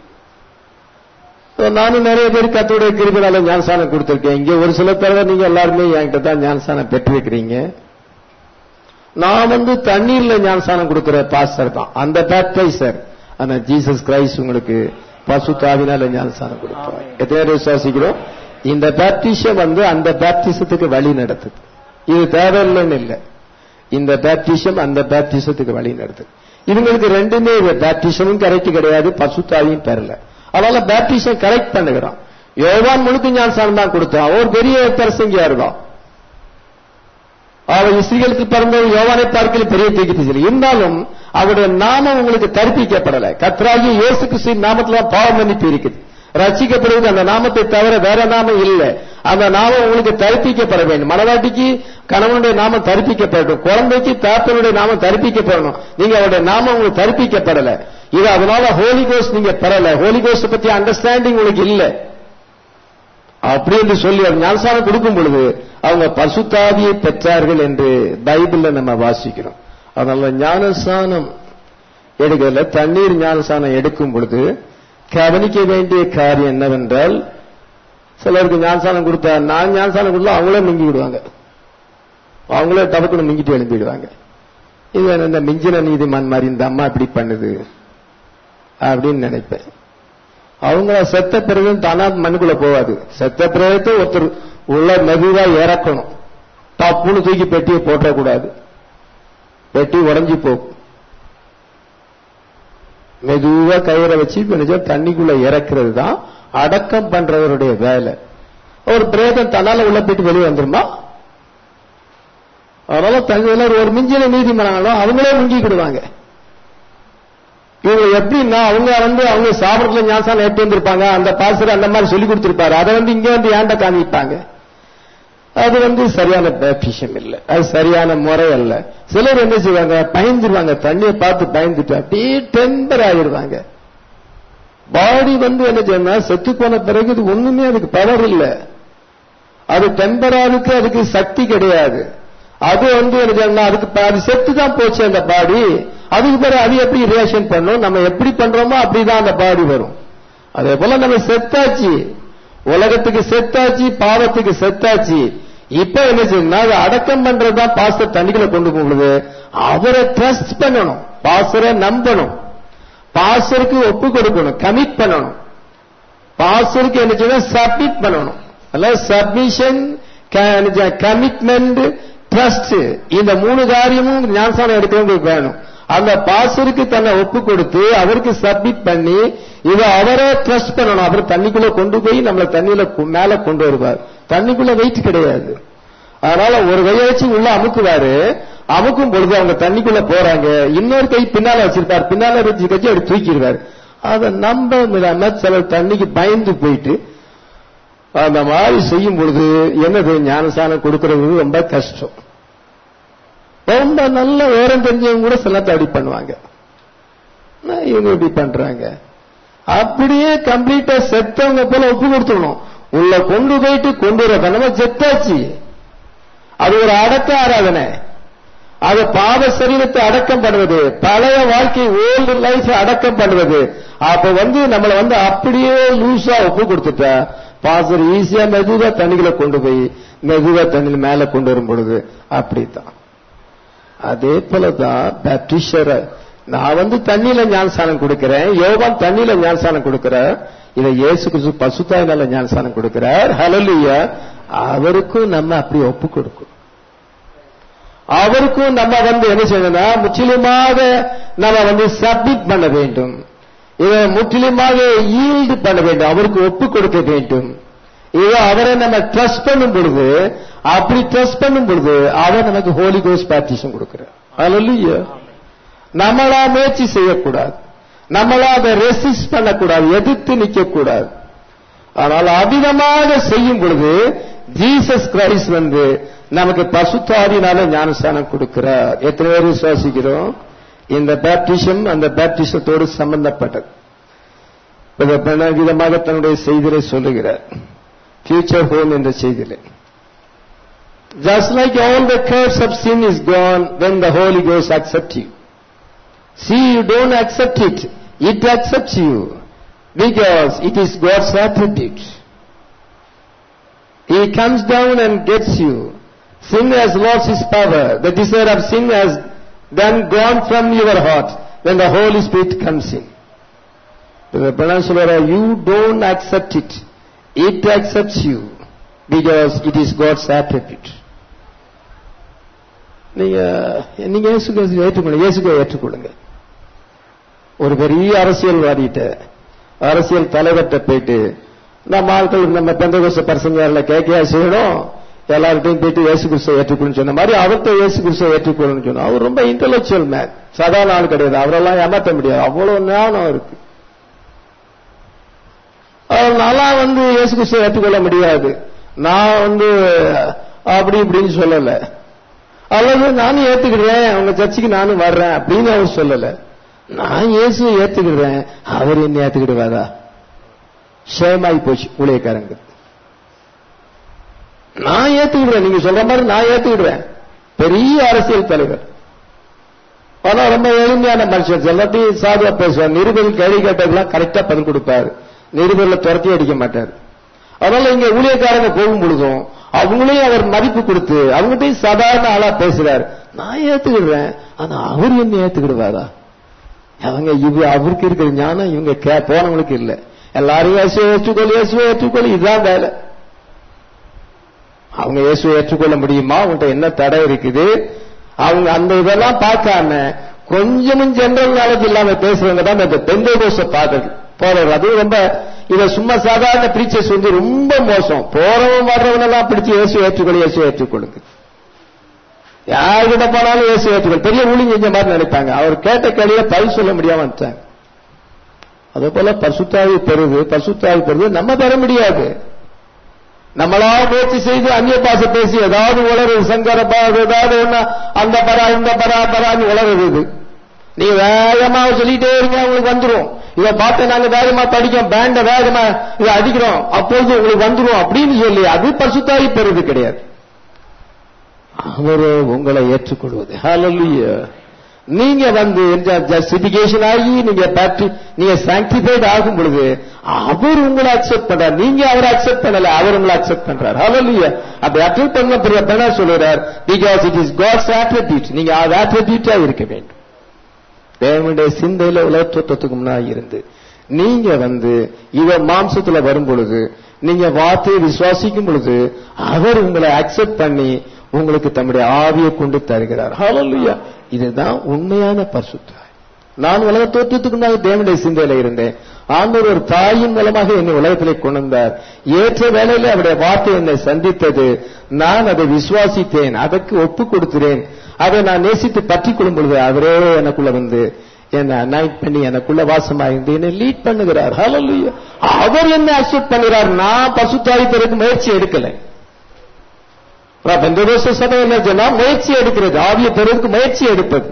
So, நானும் நிறைய பேர் கத்தோடைய கிருபினால ஞானசானம் கொடுத்திருக்கேன் இங்க ஒரு சில தடவை நீங்க எல்லாருமே என்கிட்ட தான் ஞானசானம் பெற்றிருக்கிறீங்க நான் வந்து தண்ணீர்ல ஞானசானம் கொடுக்கிற பாஸ்டர் தான் அந்த பேப்டைசர் ஆனா ஜீசஸ் கிரைஸ்ட் உங்களுக்கு பசு தாவினால ஞானசானம் கொடுப்பார் எத்தனை பேர் விசுவாசிக்கிறோம் இந்த பேப்டிஷம் வந்து அந்த பேப்டிசத்துக்கு வழி நடத்துது இது தேவையில்லைன்னு இல்லை இந்த பேப்டிஷம் அந்த பேப்டிசத்துக்கு வழி நடத்துது இவங்களுக்கு ரெண்டுமே பேப்டிஷமும் கரெக்ட் கிடையாது பசுத்தாவியும் பெறல அதனால பேப்டிஷம் கரெக்ட் பண்ணுகிறான் யோவான் முழுக்க ஞானசானம் தான் கொடுத்தான் ஒரு பெரிய பிரசங்கியா இருக்கான் அவர் இஸ்ரீகளுக்கு பிறந்த யோவானை பார்க்கல பெரிய தீக்கிட்டு இருந்தாலும் அவருடைய நாமம் உங்களுக்கு கற்பிக்கப்படல கத்ராகி இயேசு கிறிஸ்துவின் நாமத்துல பாவம் மன்னிப்பு இருக்குது ரட்சிக்கப்படுவது அந்த நாமத்தை தவிர வேற நாமம் இல்லை அந்த நாமம் உங்களுக்கு தரிப்பிக்கப்பட வேண்டும் மனவாட்டிக்கு கணவனுடைய நாமம் தரிப்பிக்கப்படணும் குழந்தைக்கு தாத்தனுடைய நாமம் தரிப்பிக்கப்படணும் நீங்க அவருடைய நாமம் உங்களுக்கு தரிப்பிக்கப்படல இது அதனால ஹோலி கோஸ்ட் நீங்க பெறல ஹோலி கோஸ்ட் பத்தி அண்டர்ஸ்டாண்டிங் உங்களுக்கு இல்லை அப்படி என்று சொல்லி அவர் ஞானசானம் கொடுக்கும் பொழுது அவங்க பசுத்தாவியை பெற்றார்கள் என்று பைபிள்ல நம்ம வாசிக்கிறோம் அதனால ஞானசானம் எடுக்கல தண்ணீர் ஞானசானம் எடுக்கும் பொழுது கவனிக்க வேண்டிய காரியம் என்னவென்றால் சிலருக்கு ஞானசானம் கொடுத்தா நான் ஞானசானம் கொடுத்தா அவங்களே மிங்கி விடுவாங்க அவங்களே டபக்குன்னு மிங்கிட்டு எழும்பிடுவாங்க இது இந்த மிஞ்சின நீதிமான் மாதிரி இந்த அம்மா இப்படி பண்ணுது அப்படின்னு நினைப்பேன் அவங்க செத்த பிறகு தானா மண்ணுக்குள்ள போவாது செத்த பிறகு ஒருத்தர் உள்ள மெதுவா இறக்கணும் டப்புன்னு தூக்கி பெட்டியை போட்டக்கூடாது பெட்டி உடஞ்சி போகும் மெதுவா கயிறை வச்சு நினைச்சா தண்ணிக்குள்ள இறக்குறது தான் அடக்கம் பண்றவருடைய வேலை ஒரு பிரேதம் தன்னால உள்ள போயிட்டு வெளியே வந்துருமா அதனால தங்க ஒரு மிஞ்சின நீதிமன்றம் அவங்களே முங்கிக்கிடுவாங்க இவங்க எப்படின்னா அவங்க வந்து அவங்க சாப்பிடத்துல ஞானசானம் எடுத்து வந்திருப்பாங்க அந்த பாஸ்டர் அந்த மாதிரி சொல்லி கொடுத்திருப்பாரு அதை வந்து இங்க வந்து ஏண்ட காமிப்பாங்க அது வந்து சரியான பேப்டிஷம் இல்ல அது சரியான முறை அல்ல சிலர் என்ன செய்வாங்க பயந்துருவாங்க தண்ணியை பார்த்து பயந்துட்டு அப்படியே டெம்பர் ஆகிடுவாங்க பாடி வந்து என்ன செய்யணும் செத்து போன பிறகு இது ஒண்ணுமே அதுக்கு பவர் இல்ல அது டெம்பராருக்கு அதுக்கு சக்தி கிடையாது அது வந்து என்ன செய்யணும் அதுக்கு ப- அது செத்து தான் போச்சு அந்த பாடி அதுக்கு பிறகு அது எப்படி ரியாக்ஷன் பண்ணும் நம்ம எப்படி பண்றோமோ அப்படிதான் அந்த பாடி வரும் அதே போல நம்ம செத்தாச்சு உலகத்துக்கு செத்தாச்சு பாவத்துக்கு செத்தாச்சு இப்ப என்ன செய்யணும்னா அது அடக்கம் பண்றதுதான் பாஸ்டர் தண்ணிகளை கொண்டு போகுது அவரை ட்ரஸ்ட் பண்ணணும் பாஸ்டரை நம்பணும் பாஸ்டருக்கு ஒப்பு கொடுக்கணும் கமிட் பண்ணணும் பாஸ்டருக்கு என்ன செய்யணும் சப்மிட் பண்ணணும் அல்ல சப்மிஷன் கமிட்மெண்ட் ட்ரஸ்ட் இந்த மூணு காரியமும் ஞானசானம் எடுக்கிறவங்களுக்கு வேணும் அந்த பாஸ்டருக்கு தன்னை ஒப்பு கொடுத்து அவருக்கு சப்மிட் பண்ணி இதை அவரே ட்ரஸ்ட் பண்ணணும் அவர் தண்ணிக்குள்ள கொண்டு போய் நம்மள தண்ணியில கு- மேல கொண்டு வருவார் தண்ணிக்குள்ள வெயிட் கிடையாது அதனால ஒரு கையை வச்சு உள்ள அமுக்குவாரு அமுக்கும் பொழுது அவங்க தண்ணிக்குள்ள போறாங்க இன்னொரு கை பின்னால வச்சிருப்பார் பின்னால வச்சு கட்சி அவர் தூக்கிடுவார் அதை நம்ப முடியாம சிலர் தண்ணிக்கு பயந்து போயிட்டு அந்த மாதிரி செய்யும் பொழுது என்னது ஞானசானம் கொடுக்கறது ரொம்ப கஷ்டம் ரொம்ப நல்ல விவரம் தெரிஞ்சவங்க கூட சில அப்படி பண்ணுவாங்க நான் இவங்க இப்படி பண்றாங்க அப்படியே கம்ப்ளீட்டா செத்தவங்க போல ஒப்பு கொடுத்துடணும் உள்ள கொண்டு போயிட்டு கொண்டு வர நம்ம செத்தாச்சு அது ஒரு அடக்க ஆராதனை அது பாவ சரீரத்தை அடக்கம் பண்ணுவது பழைய வாழ்க்கை ஓல்டு லைஃப் அடக்கம் பண்ணுவது அப்ப வந்து நம்மளை வந்து அப்படியே லூசா ஒப்பு கொடுத்துட்டா பாசர் ஈஸியா மெதுவா தண்ணிகளை கொண்டு போய் மெதுவா தண்ணியில மேல கொண்டு வரும் பொழுது அப்படித்தான் அதே போலதான் பேப்டிஷர் நான் வந்து தண்ணியில ஞானசானம் கொடுக்கிறேன் யோவான் தண்ணியில ஞானசானம் கொடுக்கிறார் இதை இயேசு கிறிஸ்து பசுத்தாயினால ஞானசானம் கொடுக்கிறார் ஹalleluya அவருக்கும் நம்ம அப்படி ஒப்பு கொடுக்கணும் அவருக்கும் நம்ம வந்து என்ன செய்யணும்னா முற்றிலுமாக நம்ம வந்து சப்மிட் பண்ண வேண்டும் இதை முற்றிலுமாக ஈல்டு பண்ண வேண்டும் அவருக்கு ஒப்பு கொடுக்க வேண்டும் இதை அவரை நம்ம ட்ரஸ்ட் பண்ணும் பொழுது அப்படி ட்ரஸ்ட் பண்ணும் பொழுது அவர் நமக்கு ஹோலி கோஸ் பேப்டிசம் கொடுக்கிறார் அல்ல நம்மளா முயற்சி செய்யக்கூடாது நம்மளா அதை ரெசிஸ்ட் பண்ணக்கூடாது எதிர்த்து நிற்கக்கூடாது ஆனால் அதிகமாக செய்யும் பொழுது ஜீசஸ் கிரைஸ்ட் வந்து நமக்கு பசுத்தாவினால ஞானஸ்தானம் கொடுக்கிறார் எத்தனை பேர் விசுவாசிக்கிறோம் இந்த பேப்டிசம் அந்த பேப்டிசத்தோடு சம்பந்தப்பட்டது இதை பல விதமாக தன்னுடைய செய்தியை சொல்லுகிறார் ஃபியூச்சர் ஹோம் என்ற செய்தியிலே Just like all the curse of sin is gone when the Holy Ghost accepts you. See, you don't accept it. It accepts you because it is God's attribute. He comes down and gets you. Sin has lost its power. The desire of sin has then gone from your heart when the Holy Spirit comes in. The Brother சொல்றாரு, you don't accept it. It accepts you because it is God's attribute. நீங்க நீங்க இயேசுக்கு ஏற்றுக்கொள்ளுங்க இயேசுக்கு ஏற்றுக்கொள்ளுங்க ஒரு பெரிய அரசியல்வாதிகிட்ட அரசியல் தலைவர்கிட்ட போயிட்டு நம்ம ஆட்கள் நம்ம பெந்தகோச பரிசங்காரில் கேட்கையா செய்யணும் எல்லார்கிட்டையும் போயிட்டு இயேசு கிறிஸ்துவை ஏற்றுக்கொள்ளுன்னு சொன்ன மாதிரி அவர்கிட்ட இயேசு கிறிஸ்துவை ஏற்றுக்கொள்ளணும்னு சொன்னோம் அவர் ரொம்ப இன்டலெக்சுவல் மேன் சாதாரண ஆள் கிடையாது அவரெல்லாம் ஏமாற்ற முடியாது அவ்வளவு ஞானம் இருக்கு அதனால வந்து இயேசு கிறிஸ்துவை ஏற்றுக்கொள்ள முடியாது நான் வந்து அப்படி இப்படின்னு சொல்லல அல்லது நானும் ஏத்துக்கிறேன் உங்க சர்ச்சுக்கு நானும் வர்றேன் அப்படின்னு அவர் சொல்லல நான் இயேசுவை ஏத்துக்கிறேன் அவர் என்ன ஏத்துக்கிடுவாரா ஷேமாய் போச்சு ஊழியக்காரங்க நான் ஏத்துக்கிடுவேன் நீங்க சொல்ற மாதிரி நான் ஏத்துக்கிடுவேன் பெரிய அரசியல் தலைவர் ஆனா ரொம்ப எளிமையான மனுஷன் எல்லாத்தையும் சாதுவா பேசுவார் நிருபர்கள் கேள்வி கேட்டதுலாம் கரெக்டா பதில் கொடுப்பாரு நிருபர்ல துரத்தி அடிக்க மாட்டார் அதனால இங்க ஊழியக்காரங்க போகும் பொழுதும் அவங்களையும் அவர் மதிப்பு கொடுத்து அவங்ககிட்டயும் சாதாரண ஆளா பேசுறாரு நான் ஏத்துக்கிடுறேன் ஆனா அவர் என்ன ஏத்துக்கிடுவாரா அவங்க இது அவருக்கு இருக்கிற ஞானம் இவங்க கே- போனவங்களுக்கு இல்ல எல்லாரும் இயேசுவை ஏற்றுக்கொள் இயேசுவை ஏற்றுக்கொள் இதுதான் வேலை அவங்க இயேசுவை ஏற்றுக்கொள்ள முடியுமா அவங்கள்ட்ட என்ன தடை இருக்குது அவங்க அந்த இதெல்லாம் பார்க்காம கொஞ்சமும் ஜெனரல் நாலேஜ் இல்லாம பேசுறவங்க தான் இந்த பெந்தை கோஷ பாதல் போறது அது ரொம்ப இத சும்மா சாதாரண பிரீச்சர்ஸ் வந்து ரொம்ப மோசம் போறவன் வர்றவன் எல்லாம் பிடிச்சு இயேசு ஏற்றுக்கொள் இயேசு ஏற்றுக்கொள்ளுங்க யார்கிட்ட போனாலும் இயேசு ஏற்றுக்கொள் பெரிய ஊழி செஞ்ச மாதிரி நினைப்பாங்க அவர் கேட்ட கேள்வியில பதில் சொல்ல முடியாம வந்துட்டாங்க அதே போல பசுத்தாவி பெறுது பசுத்தாவி பெறுது நம்ம பெற முடியாது நம்மளா முயற்சி செய்து அந்நிய பாசை பேசி ஏதாவது உளருது சங்கர பா- ஏதாவது ஒண்ணு அந்த பரா இந்த பரா பரான்னு உளருது இது நீங்க வேகமா சொல்லிட்டே இருங்க உங்களுக்கு வந்துரும் இதை பார்த்து நாங்க வேகமா படிக்கோம் பேண்ட வேகமா இதை அடிக்கிறோம் அப்பொழுது உங்களுக்கு வந்துரும் அப்படின்னு சொல்லி அது பசுத்தாரி பெறுது கிடையாது அவரு உங்களை ஏற்றுக்கொள்வது ஹalleluya நீங்க வந்து ஜஸ்டிபிகேஷன் ஆகி நீங்க பேட்ரி நீங்க சாங்டிஃபைட் ஆகும் பொழுது அவர் உங்களை அக்செப்ட் பண்றார் நீங்க அவரை அக்செப்ட் பண்ணல அவர் உங்களை அக்செப்ட் பண்றார் ஹalleluya அப்படி அக்செப்ட் பண்ண பிறகு என்ன சொல்றார் because it is God's attribute நீங்க அது attribute-ஆ இருக்க வேண்டும் தேவனுடைய சிந்தையில உலக தோற்றத்துக்கு முன்னாடி இருந்து நீங்க வந்து இவ மாம்சத்துல வரும் பொழுது நீங்க வார்த்தையை விசுவாசிக்கும் பொழுது அவர் உங்களை அக்செப்ட் பண்ணி உங்களுக்கு தம்முடைய ஆவியை கொண்டு தருகிறார் ஹalleluya இதுதான் உண்மையான பரிசுத்தாய் நான் உலக தோற்றத்துக்கு முன்னாடி தேவனுடைய சிந்தையில இருந்தேன் ஆண்டவர் ஒரு தாயின் மூலமாக என்னை உலகத்திலே கொண்டு வந்தார் ஏற்ற வேளையில அவருடைய வார்த்தை என்னை சந்தித்தது நான் அதை விசுவாசித்தேன் அதற்கு ஒப்பு கொடுக்கிறேன் அதை நான் நேசித்து பற்றி கொள்ளும் பொழுது அவரே எனக்குள்ள வந்து என்னை அனாய்ட் பண்ணி எனக்குள்ள வாசமாயிருந்து என்னை லீட் பண்ணுகிறார் ஹalleluya அவர் என்ன அக்செப்ட் பண்ணுகிறார் நான் பசுத்தாய் பிறகு முயற்சி எடுக்கல பெந்தகோஸ்த சபை என்ன சொன்னா முயற்சி எடுக்கிறது ஆவிய பெறுவதற்கு முயற்சி எடுப்பது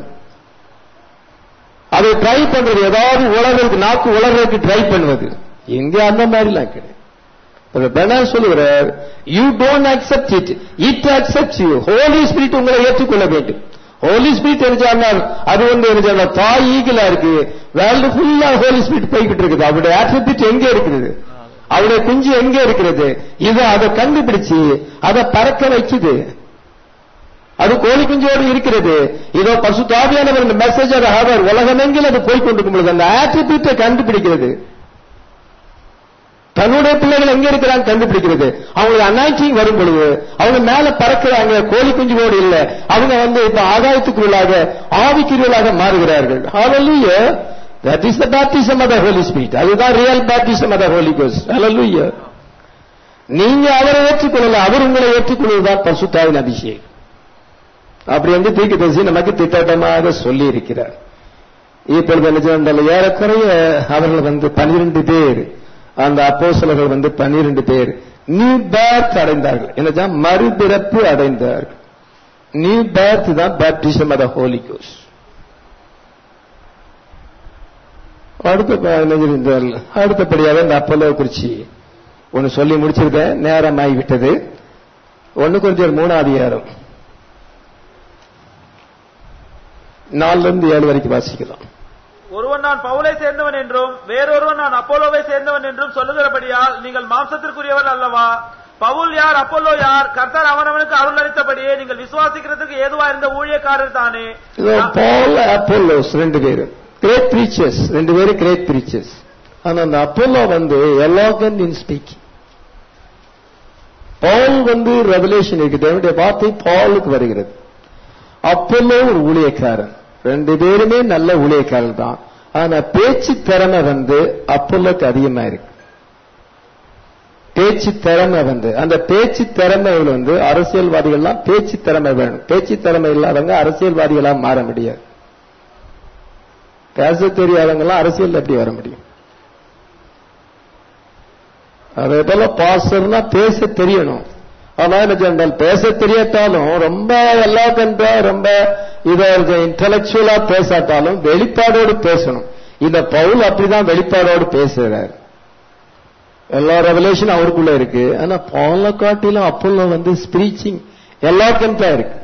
அதை ட்ரை பண்றது ஏதாவது உலகிறதுக்கு நாக்கு உலகிறதுக்கு ட்ரை பண்ணுவது எங்க அந்த மாதிரிலாம் கிடையாது பெனார் சொல்லுகிறார் you don't accept it it accept you holy spirit உங்களை ஏற்றுக்கொள்ள வேண்டும் ஹோலி ஸ்பிரிட் தெரிஞ்சால் அது வந்து தெரிஞ்சால் தாய் ஈகிளா இருக்கு வேர்ல்டு ஃபுல்லா ஹோலி ஸ்பிரிட் போய்கிட்டு இருக்குது அவருடைய ஆட்ரிபியூட் எங்க இருக்குது அவருடைய குஞ்சு எங்க இருக்கிறது இது அதை கண்டுபிடிச்சு அதை பறக்க வைக்குது அது கோழி குஞ்சோடு இருக்கிறது இதோ பசு தாவியானவர் இந்த மெசேஜ் அவர் உலகமெங்கில் அது போய் கொண்டிருக்கும் பொழுது அந்த ஆட்ரிபியூட்டை கண்டுபிடிக்கிறது தன்னுடைய பிள்ளைகள் எங்க இருக்கிறாங்க கண்டுபிடிக்கிறது அவங்களுக்கு அனாய்ச்சிங் வரும் பொழுது அவங்க மேல பறக்கிறாங்க கோழி குஞ்சுகளோடு இல்ல அவங்க வந்து இப்ப ஆகாயத்துக்குள்ளாக ஆவிக்குரியலாக மாறுகிறார்கள் hallelujah that is the baptism of the holy spirit அதுதான் real baptism of the holy ghost hallelujah நீங்க அவரை ஏற்றுக்கொள்ளல அவர் உங்களை ஏற்றுக்கொள்வதுதான் பசுத்தாவின் அபிஷேகம் அப்படி வந்து தீர்க்கதரிசி நமக்கு திட்டவட்டமாக சொல்லி இருக்கிறார் இப்பொழுது என்ன செய்தால் ஏறக்குறைய அவர்கள் வந்து பனிரெண்டு பேர் அந்த அப்போஸ்தலர்கள் வந்து பன்னிரண்டு பேர் நியூ பேர்த் அடைந்தார்கள் என்னச்சா மறுபிறப்பு அடைந்தார்கள் நியூ பேர்த் தான் பேப்டிசம் ஆஃப் ஹோலி கோஸ் அடுத்த ப- என்ன சொல்லியிருந்தால், அடுத்தபடியாக இந்த அப்போலோ குறிச்சி ஒன்னு சொல்லி முடிச்சிருக்கேன் நேரம் ஆகிவிட்டது ஒன்னு கொஞ்சம் மூணாவது அதிகாரம் நாலுல இருந்து ஏழு வரைக்கும் வாசிக்கலாம் ஒருவன் நான் பவுலை சேர்ந்தவன் என்றும் வேறொருவன் நான் அப்போலோவை சேர்ந்தவன் என்றும் சொல்லுகிறபடியால் நீங்கள் மாம்சத்திற்குரியவர் அல்லவா பவுல் யார் அப்போலோ யார் கர்த்தர் அவனவனுக்கு அருள் அளித்தபடியே நீங்கள் விசுவாசிக்கிறதுக்கு ஏதுவா இருந்த ஊழியக்காரர் தானே இதோ பால் அப்போலோஸ் ரெண்டு பேரும் கிரேட் பிரீச்சர்ஸ் ரெண்டு பேரும் கிரேட் பிரீச்சர்ஸ் ஆனா அந்த அப்போலோ வந்து எலோகன் இன் ஸ்பீக்கிங் பால் வந்து ரெவலேஷன் இருக்கு தேவனுடைய வார்த்தை பாலுக்கு வருகிறது அப்போலோ ஒரு ஊழியக்காரன் ரெண்டு பேருமே நல்ல ஊழியக்காரர் தான் ஆனா பேச்சு திறமை வந்து அப்போலோக்கு அதிகமா இருக்கு பேச்சு திறமை வந்து அந்த பேச்சு திறமைகள் வந்து அரசியல்வாதிகள்லாம் பேச்சு திறமை வேணும் பேச்சு திறமை இல்லாதவங்க அரசியல்வாதிகளா மாற முடியாது பேச தெரியாதவங்க எல்லாம் அரசியல் எப்படி வர முடியும் அதே போல பாஸ்டர்னா பேச தெரியணும் ஆனா என்ன சொன்னால் பேச தெரியாட்டாலும் ரொம்ப எல்லாத்தன்ற ரொம்ப இத இன்டலெக்சுவலா பேசாட்டாலும் வெளிப்பாடோடு பேசணும் இந்த பவுல் அப்படிதான் வெளிப்பாடோடு பேசுறாரு எல்லா ரெவலேஷனும் அவருக்குள்ள இருக்கு ஆனா பால காட்டிலும் அப்போல வந்து ஸ்பீச்சிங் எல்லாருக்கும் தான் இருக்கு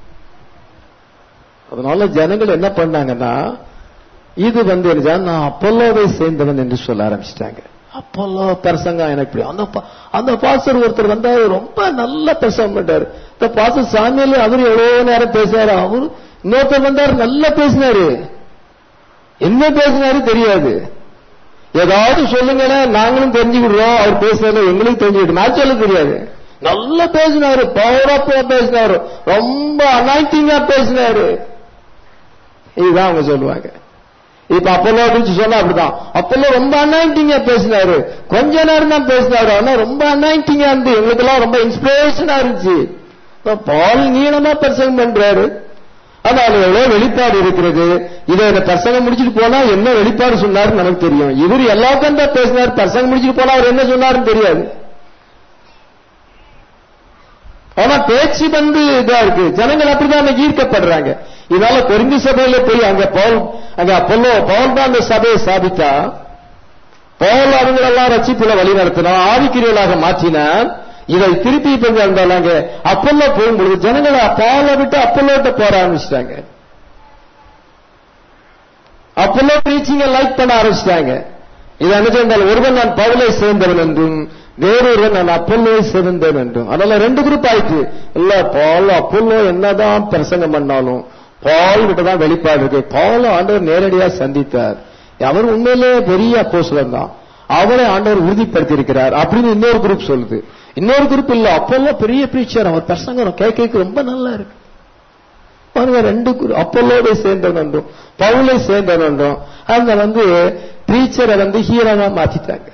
அதனால ஜனங்கள் என்ன பண்ணாங்கன்னா இது வந்து என்ன நான் அப்பல்லோவை சேர்ந்தவன் என்று சொல்ல ஆரம்பிச்சிட்டாங்க அப்பல்லோ பிரசங்கம் எனக்கு பிடிக்கும். அந்த பா- அந்த பாஸ்டர் ஒருத்தர் வந்தாரு ரொம்ப நல்ல பிரசங்கம் பண்ணாரு இந்த பாஸ்டர் சாமியில அவர் எவ்வளவு நேரம் பேசுறாரு அவரு இன்னொருத்தர் வந்தாரு நல்லா பேசினாரு என்ன பேசினாரு தெரியாது ஏதாவது சொல்லுங்களேன் நாங்களும் தெரிஞ்சுக்கிடுறோம் அவர் பேசுறதுல எங்களுக்கு தெரிஞ்சுக்கிட்டு நான் சொல்ல தெரியாது நல்லா பேசினாரு பவரப்பா பேசினாரு ரொம்ப அனாய்டிங்கா பேசினாரு இதுதான் அவங்க சொல்லுவாங்க இப்ப அப்பல்லோ குறிச்சு சொன்னா அப்படிதான் அப்பல்லோ ரொம்ப அனாயிண்டிங்கா பேசினாரு கொஞ்ச நேரம் தான் பேசினாரு ஆனா ரொம்ப அனாயிண்டிங்கா இருந்து எங்களுக்கெல்லாம் ரொம்ப இன்ஸ்பிரேஷனா இருந்துச்சு இப்ப பால் நீளமா பிரசங்கம் பண்றாரு ஆனா அது எவ்வளவு வெளிப்பாடு இருக்கிறது இதை இந்த பிரசங்கம் முடிச்சிட்டு போனா என்ன வெளிப்பாடு சொன்னாருன்னு நமக்கு தெரியும் இவர் எல்லாத்தையும் தான் பேசினார் பிரசங்கம் முடிச்சிட்டு போனா அவர் என்ன சொன்னாருன்னு தெரியாது ஆனா பேச்சு வந்து இதா இருக்கு ஜனங்கள் அப்படிதான் அன்னைக்கு ஈர்க்கப்படுறாங்க இதனால கொரிந்து சபையில போய் அங்க பவுல் அங்க அப்பல்லோ பவுல் தான் அந்த சபையை சாதித்தா பவுல் அவங்களெல்லாம் ரட்சிப்புல வழி நடத்தினான் ஆவிக்கிரியலாக மாற்றினான் இதை திருப்பி இப்ப இருந்தாங்க அப்பல்லோ போகும்பொழுது ஜனங்களை பாலை விட்டு அப்பல்லோட்ட போற ஆரம்பிச்சிட்டாங்க அப்பல்லோ பிரீச்சிங்க லைக் பண்ண ஆரம்பிச்சிட்டாங்க இது என்ன சொன்னால் ஒருவன் நான் பவுலை சேர்ந்தவன் என்றும் வேறொருவன் நான் அப்பல்லோவை சேர்ந்தவன் என்றும் அதனால ரெண்டு குரூப் ஆயிடுச்சு இல்ல பால் அப்பல்லோ என்னதான் பிரசங்கம் பண்ணாலும் பால் கிட்ட தான் வெளிப்பாடு இருக்கு பால் ஆண்டவர் நேரடியா சந்தித்தார் அவர் உண்மையிலே பெரிய அப்போஸ்தலன் தான் அவரை ஆண்டவர் உறுதிப்படுத்தி இருக்கிறார் அப்படின்னு இன்னொரு குரூப் சொல்லுது இன்னொரு குரூப் இல்ல அப்பல்லோ பெரிய பிரீச்சர் அவர் பிரசங்கம் கேட்க ரொம்ப நல்லா இருக்கு பாருங்க ரெண்டு குரு- அப்பல்லோவை சேர்ந்தவன் என்றும் பவுலை சேர்ந்தவன் என்றும் அங்க வந்து பிரீச்சரை வந்து ஹீரோவா மாத்திட்டாங்க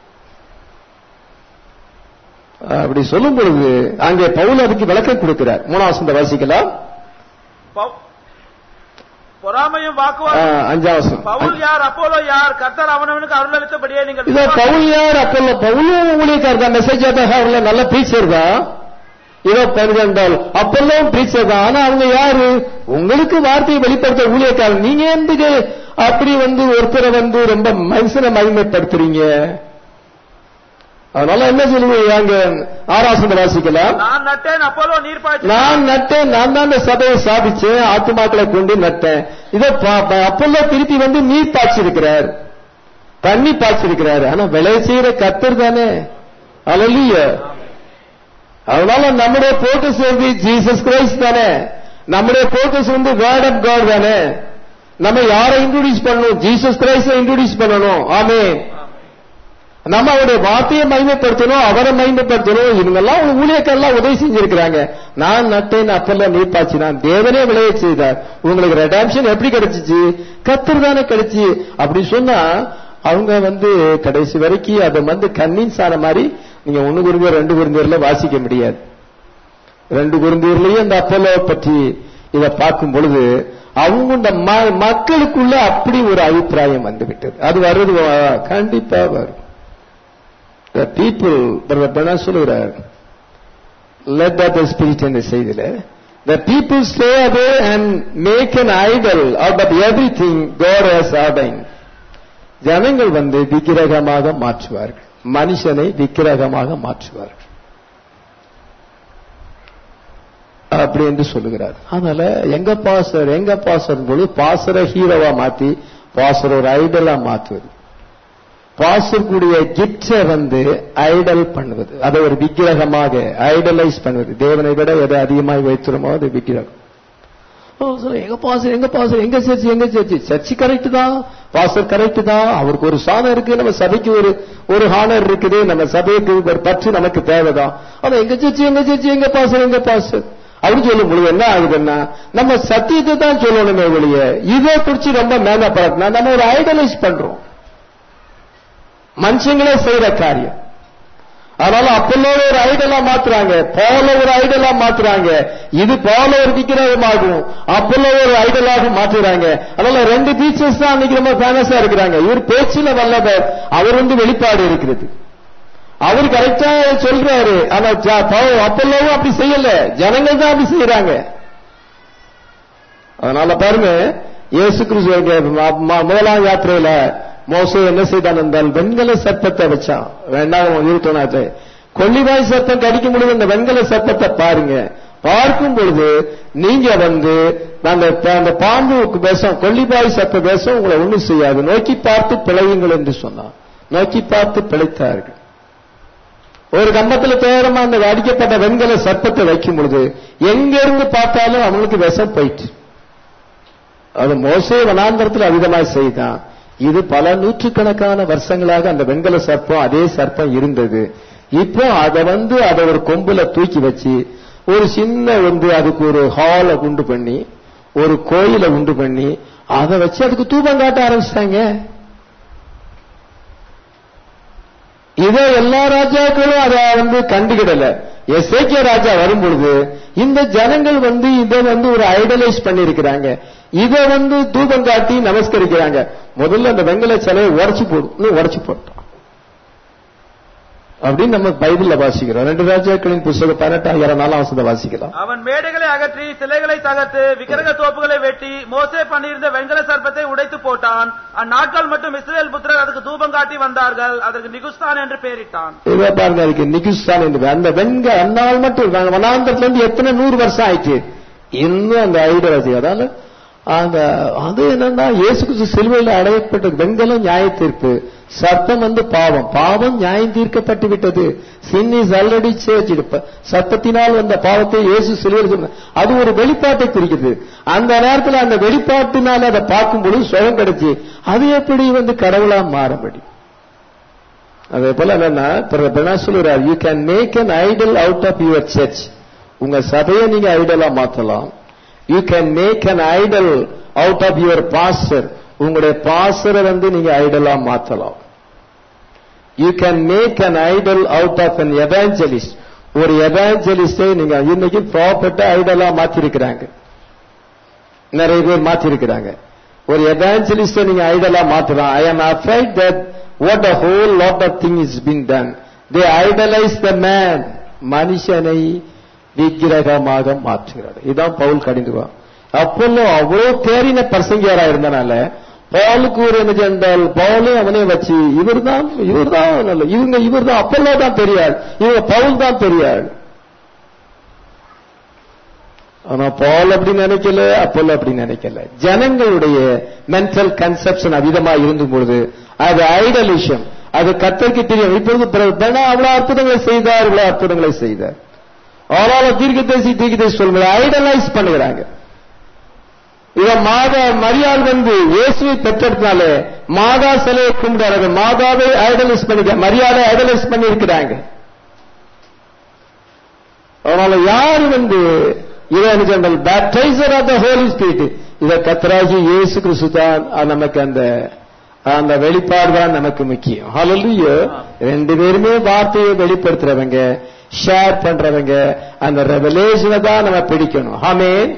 அப்படி சொல்லும் பொழுது அங்கே பவுல் அதுக்கு விளக்கம் கொடுக்கிறார் மூணாம் வசந்த வாசிக்கலாம் பவு- பொறாமையும் ஆ, வாக்குவாதம் அஞ்சாம் வசனம் பவுல் யார் அப்போலோ யார் கர்த்தர் அவனவனுக்கு அருளளித்தபடியே நீங்கள் இதோ பவுல் யார் அப்பல்ல பவுலும் ஊழியக்காரர் தான் மெசேஜ் அவர்ல நல்ல பிரீச்சர் தான் இதோ பெருகண்டால் அப்பெல்லாம் பிரீச்சர் தான் ஆனா அவங்க யாரு உங்களுக்கு வார்த்தையை வெளிப்படுத்த ஊழியக்காரர் நீங்க எந்துக்கு அப்படி வந்து ஒருத்தரை வந்து ரொம்ப மனுஷனை மகிமைப்படுத்துறீங்க அதனால என்ன சொல்லுவீங்க அங்க ஆராசனை வாசிக்கலாம் நான் நட்டேன் அப்போலோ நீர் பாய்ச்சி நான் நட்டேன் நான் தான் இந்த சபையை சாதிச்சேன் ஆத்துமாக்களை கொண்டு நட்டேன் இதை அப்பல்ல திருப்பி வந்து நீர் பாய்ச்சிருக்கிறார் தண்ணி பாய்ச்சிருக்கிறார் ஆனா விளைய செய்யற கத்தர் தானே அலலிய அதனால நம்முடைய போக்கஸ் வந்து ஜீசஸ் கிரைஸ்ட் தானே நம்முடைய போக்கஸ் வந்து வேர்ட் ஆஃப் காட் தானே நம்ம யாரை இன்ட்ரோடியூஸ் பண்ணணும் ஜீசஸ் கிரைஸ்ட இன்ட்ரோடியூஸ் பண்ணணும் ஆமே நம்ம அவருடைய வார்த்தையை மகிமைப்படுத்தணும் அவரை மகிமைப்படுத்தணும் இவங்கெல்லாம் அவங்க ஊழியக்கெல்லாம் உதவி செஞ்சிருக்கிறாங்க நான் நட்டேன் அப்பெல்லாம் நீர் பாய்ச்சினான் தேவனே விளைய செய்தார் உங்களுக்கு ரெடாம்ஷன் எப்படி கிடைச்சிச்சு கத்தர் தானே கிடைச்சி அப்படி சொன்னா அவங்க வந்து கடைசி வரைக்கும் அதை வந்து கன்வின்ஸ் ஆன மாதிரி நீங்க ஒண்ணு குருந்தியர் ரெண்டு குருந்தியர்ல வாசிக்க முடியாது ரெண்டு குருந்தியர்லயும் இந்த அப்போலோ பற்றி இதை பார்க்கும் பொழுது அவங்க இந்த ம- மக்களுக்குள்ள அப்படி ஒரு அபிப்பிராயம் வந்து விட்டது அது வருது வ- கண்டிப்பா வரும் the people பிரதர் பெனா சொல்லுகிறார் let that the spirit in the செய்தியில the people stay away and make an idol out of everything God has ordained ஜனங்கள் வந்து விக்கிரகமாக மாற்றுவார்கள் மனுஷனை விக்கிரகமாக மாற்றுவார்கள் அப்படி என்று சொல்லுகிறார் அதனால எங்க பாசர் எங்க பாசர் பொழுது பாசரை ஹீரோவா மாத்தி பாசர் ஒரு ஐடலா மாத்துவது பாசர் கூடிய கிப்டை வந்து ஐடல் பண்ணுவது அதை ஒரு விக்கிரகமாக ஐடலைஸ் பண்ணுவது தேவனை விட எதை அதிகமாக வைத்திருமோ அது விக்கிரகம் ஓ, சரி, எங்க பாசர் எங்க பாசர் எங்க சர்ச்சு எங்க சர்ச்சு சர்ச்சு கரெக்ட் தான் பாசர் கரெக்ட் தான் அவருக்கு ஒரு சாணம் இருக்கு நம்ம சபைக்கு ஒரு ஒரு ஹானர் இருக்குது நம்ம சபைக்கு ஒரு பற்று நமக்கு தேவைதான் ஆனா எங்க சர்ச்சு எங்க சர்ச்சு எங்க பாசர் எங்க பாசர் அப்படின்னு சொல்லும் பொழுது என்ன ஆகுதுன்னா நம்ம சத்தியத்தை தான் சொல்லணுமே ஒழிய இதை குறிச்சு ரொம்ப மேலப்படத்தினா நம்ம ஒரு ஐடலைஸ் பண்றோம் மனுஷங்களே செய்யற காரியம் அதனால அப்பல்லோ ஒரு ஐடலா மாத்துறாங்க போல ஒரு ஐடலா மாத்துறாங்க இது போல ஒரு விக்கிரகமாகும் அப்பல்லோ ஒரு ஐடலாக மாற்றுறாங்க அதனால ரெண்டு டீச்சர்ஸ் தான் அன்னைக்கு ரொம்ப ஃபேமஸா இருக்கிறாங்க இவர் பேச்சுல வல்லவர் அவர் வந்து வெளிப்பாடு இருக்கிறது அவர் கரெக்டா சொல்றாரு ஆனா ஜ- பவுல் அப்பல்லோவும் அப்படி செய்யல ஜனங்கள் தான் அப்படி செய்யறாங்க அதனால பாருங்க இயேசு கிறிஸ்து இங்க ம- ம- முதலாம் யாத்திரையில மோசே என்ன செய்தான் என்றால் வெண்கல சர்ப்பத்தை வச்சான் வேண்டாம் இருட்டோனாச்சு கொல்லிவாய் சர்ப்பம் கடிக்கும் பொழுது அந்த வெண்கல சர்ப்பத்தை பாருங்க பார்க்கும் பொழுது நீங்க வந்து அந்த அந்த பாம்பு விஷம் கொல்லிபாய் சர்ப்ப விஷம் உங்களை ஒண்ணும் செய்யாது நோக்கி பார்த்து பிழையுங்கள் என்று சொன்னான் நோக்கி பார்த்து பிழைத்தார்கள் ஒரு கம்பத்துல தேரமா அந்த அடிக்கப்பட்ட வெண்கல சர்ப்பத்தை வைக்கும் பொழுது எங்க இருந்து பார்த்தாலும் அவங்களுக்கு விஷம் போயிட்டு அது மோசே வனாந்தரத்தில் அதிகமாக செய்தான் இது பல நூற்றுக்கணக்கான வருஷங்களாக அந்த வெண்கல சர்ப்பம் அதே சர்ப்பம் இருந்தது இப்போ அதை வந்து அதை ஒரு கொம்புல தூக்கி வச்சு ஒரு சின்ன வந்து அதுக்கு ஒரு ஹாலை உண்டு பண்ணி ஒரு கோயிலை உண்டு பண்ணி அதை வச்சு அதுக்கு தூபம் காட்ட ஆரம்பிச்சிட்டாங்க இதை எல்லா ராஜாக்களும் அதை வந்து கண்டுகிடல எஸ்ஏகே ராஜா வரும் பொழுது இந்த ஜனங்கள் வந்து இதை வந்து ஒரு ஐடலைஸ் பண்ணிருக்கிறாங்க இதை வந்து தூபம் காட்டி நமஸ்கரிக்கிறாங்க முதல்ல அந்த வெங்கல சிலையை உடைச்சு போடும் உடைச்சு போட்டோம் அப்படின்னு நம்ம பைபிள்ல வாசிக்கிறோம் ரெண்டு ராஜாக்களின் புஸ்தகம் பதினெட்டாயிரம் நாலாம் வசந்த வாசிக்கலாம் அவன் மேடைகளை அகற்றி சிலைகளை தகர்த்து விக்கிரக தோப்புகளை வெட்டி மோசே பண்ணியிருந்த வெண்கல சர்ப்பத்தை உடைத்து போட்டான் அந்நாட்கள் மட்டும் இஸ்ரேல் புத்திரர் அதுக்கு தூபம் காட்டி வந்தார்கள் அதற்கு நிகுஸ்தான் என்று பெயரிட்டான் இதை பாருங்க அதுக்கு நிகிஸ்தான் என்று அந்த வெண்க அந்நாள் மட்டும் நாங்க வனாந்தரத்துல இருந்து எத்தனை நூறு வருஷம் ஆயிடுச்சு இன்னும் அந்த ஐடியாலஜி அதால அந்த அது என்னன்னா இயேசு கிறிஸ்து சிலுவையில் அடையப்பட்ட வெண்கலம் நியாய தீர்ப்பு சர்ப்பம் வந்து பாவம் பாவம் நியாயம் தீர்க்கப்பட்டு விட்டது சின் இஸ் ஆல்ரெடி சேஞ்ச் சர்ப்பத்தினால் வந்த பாவத்தை இயேசு சிலுவையில் சொன்ன அது ஒரு வெளிப்பாட்டை குறிக்குது அந்த நேரத்தில் அந்த வெளிப்பாட்டினால் அதை பார்க்கும் பொழுது சுகம் கிடைச்சு அது எப்படி வந்து கடவுளா மாற முடியும் அதே போல என்னன்னா பிரணா சொல்லுறார் you can make an idol out of your church உங்க சபையை நீங்க ஐடலா மாத்தலாம் you can make an idol out of your pastor உங்களுடைய பாஸ்டரை வந்து நீங்க ஐடலா மாத்தலாம் you can make an idol out of an evangelist ஒரு எவாஞ்சலிஸ்டை நீங்க இன்னைக்கு ப்ராப்பர்ட்டா ஐடலா மாத்திருக்கிறாங்க நிறைய பேர் மாத்திருக்கிறாங்க ஒரு எவாஞ்சலிஸ்ட நீங்க ஐடலா மாத்தலாம் ஐ am afraid that what a whole lot of thing is been done they idolize the man மனுஷனை விக்கிரகமாக மாற்றுகிறார் இதான் பவுல் கடிந்துவான் அப்போல்லோ அவ்வளவு தேறின பிரசங்கியாரா இருந்தனால பவுலுக்கு ஒரு என்ன சென்றால் பவுலும் அவனே வச்சு இவர்தான் இவர்தான் நல்ல இவங்க இவர்தான் அப்பல்லோ தான் தெரியாது இவங்க பவுல் தான் தெரியாது ஆனா பால் அப்படி நினைக்கல அப்போல அப்படி நினைக்கல ஜனங்களுடைய மென்டல் கன்செப்ஷன் அதிகமா இருந்தும் பொழுது அது ஐடலிஷம் அது கத்தருக்கு தெரியும் இப்பொழுது பெணா அவ்வளவு அற்புதங்களை செய்தார் இவ்வளவு அற்புதங்களை செய்தார் அவரால் தீர்க்கதரிசி தீர்க்கதரிசி சொல்லுங்க ஐடலைஸ் பண்ணுகிறாங்க இத மாதா மரியாள் வந்து இயேசுவை பெற்றதுனால மாதா சிலையை கும்பிடுறாங்க மாதாவை ஐடலைஸ் பண்ணிக்க மரியாதை ஐடலைஸ் பண்ணி இருக்கிறாங்க அதனால யார் வந்து இவன் general baptizer of the holy spirit இத கத்தராகி இயேசு கிறிஸ்து தான் அது நமக்கு அந்த அந்த வெளிப்பாடு தான் நமக்கு முக்கியம் ஹalleluya ரெண்டு பேருமே வார்த்தையை வெளிப்படுத்துறவங்க ஷேர் பண்றவங்க அந்த ரெவலேஷனை தான் நம்ம பிடிக்கணும் ஆமென்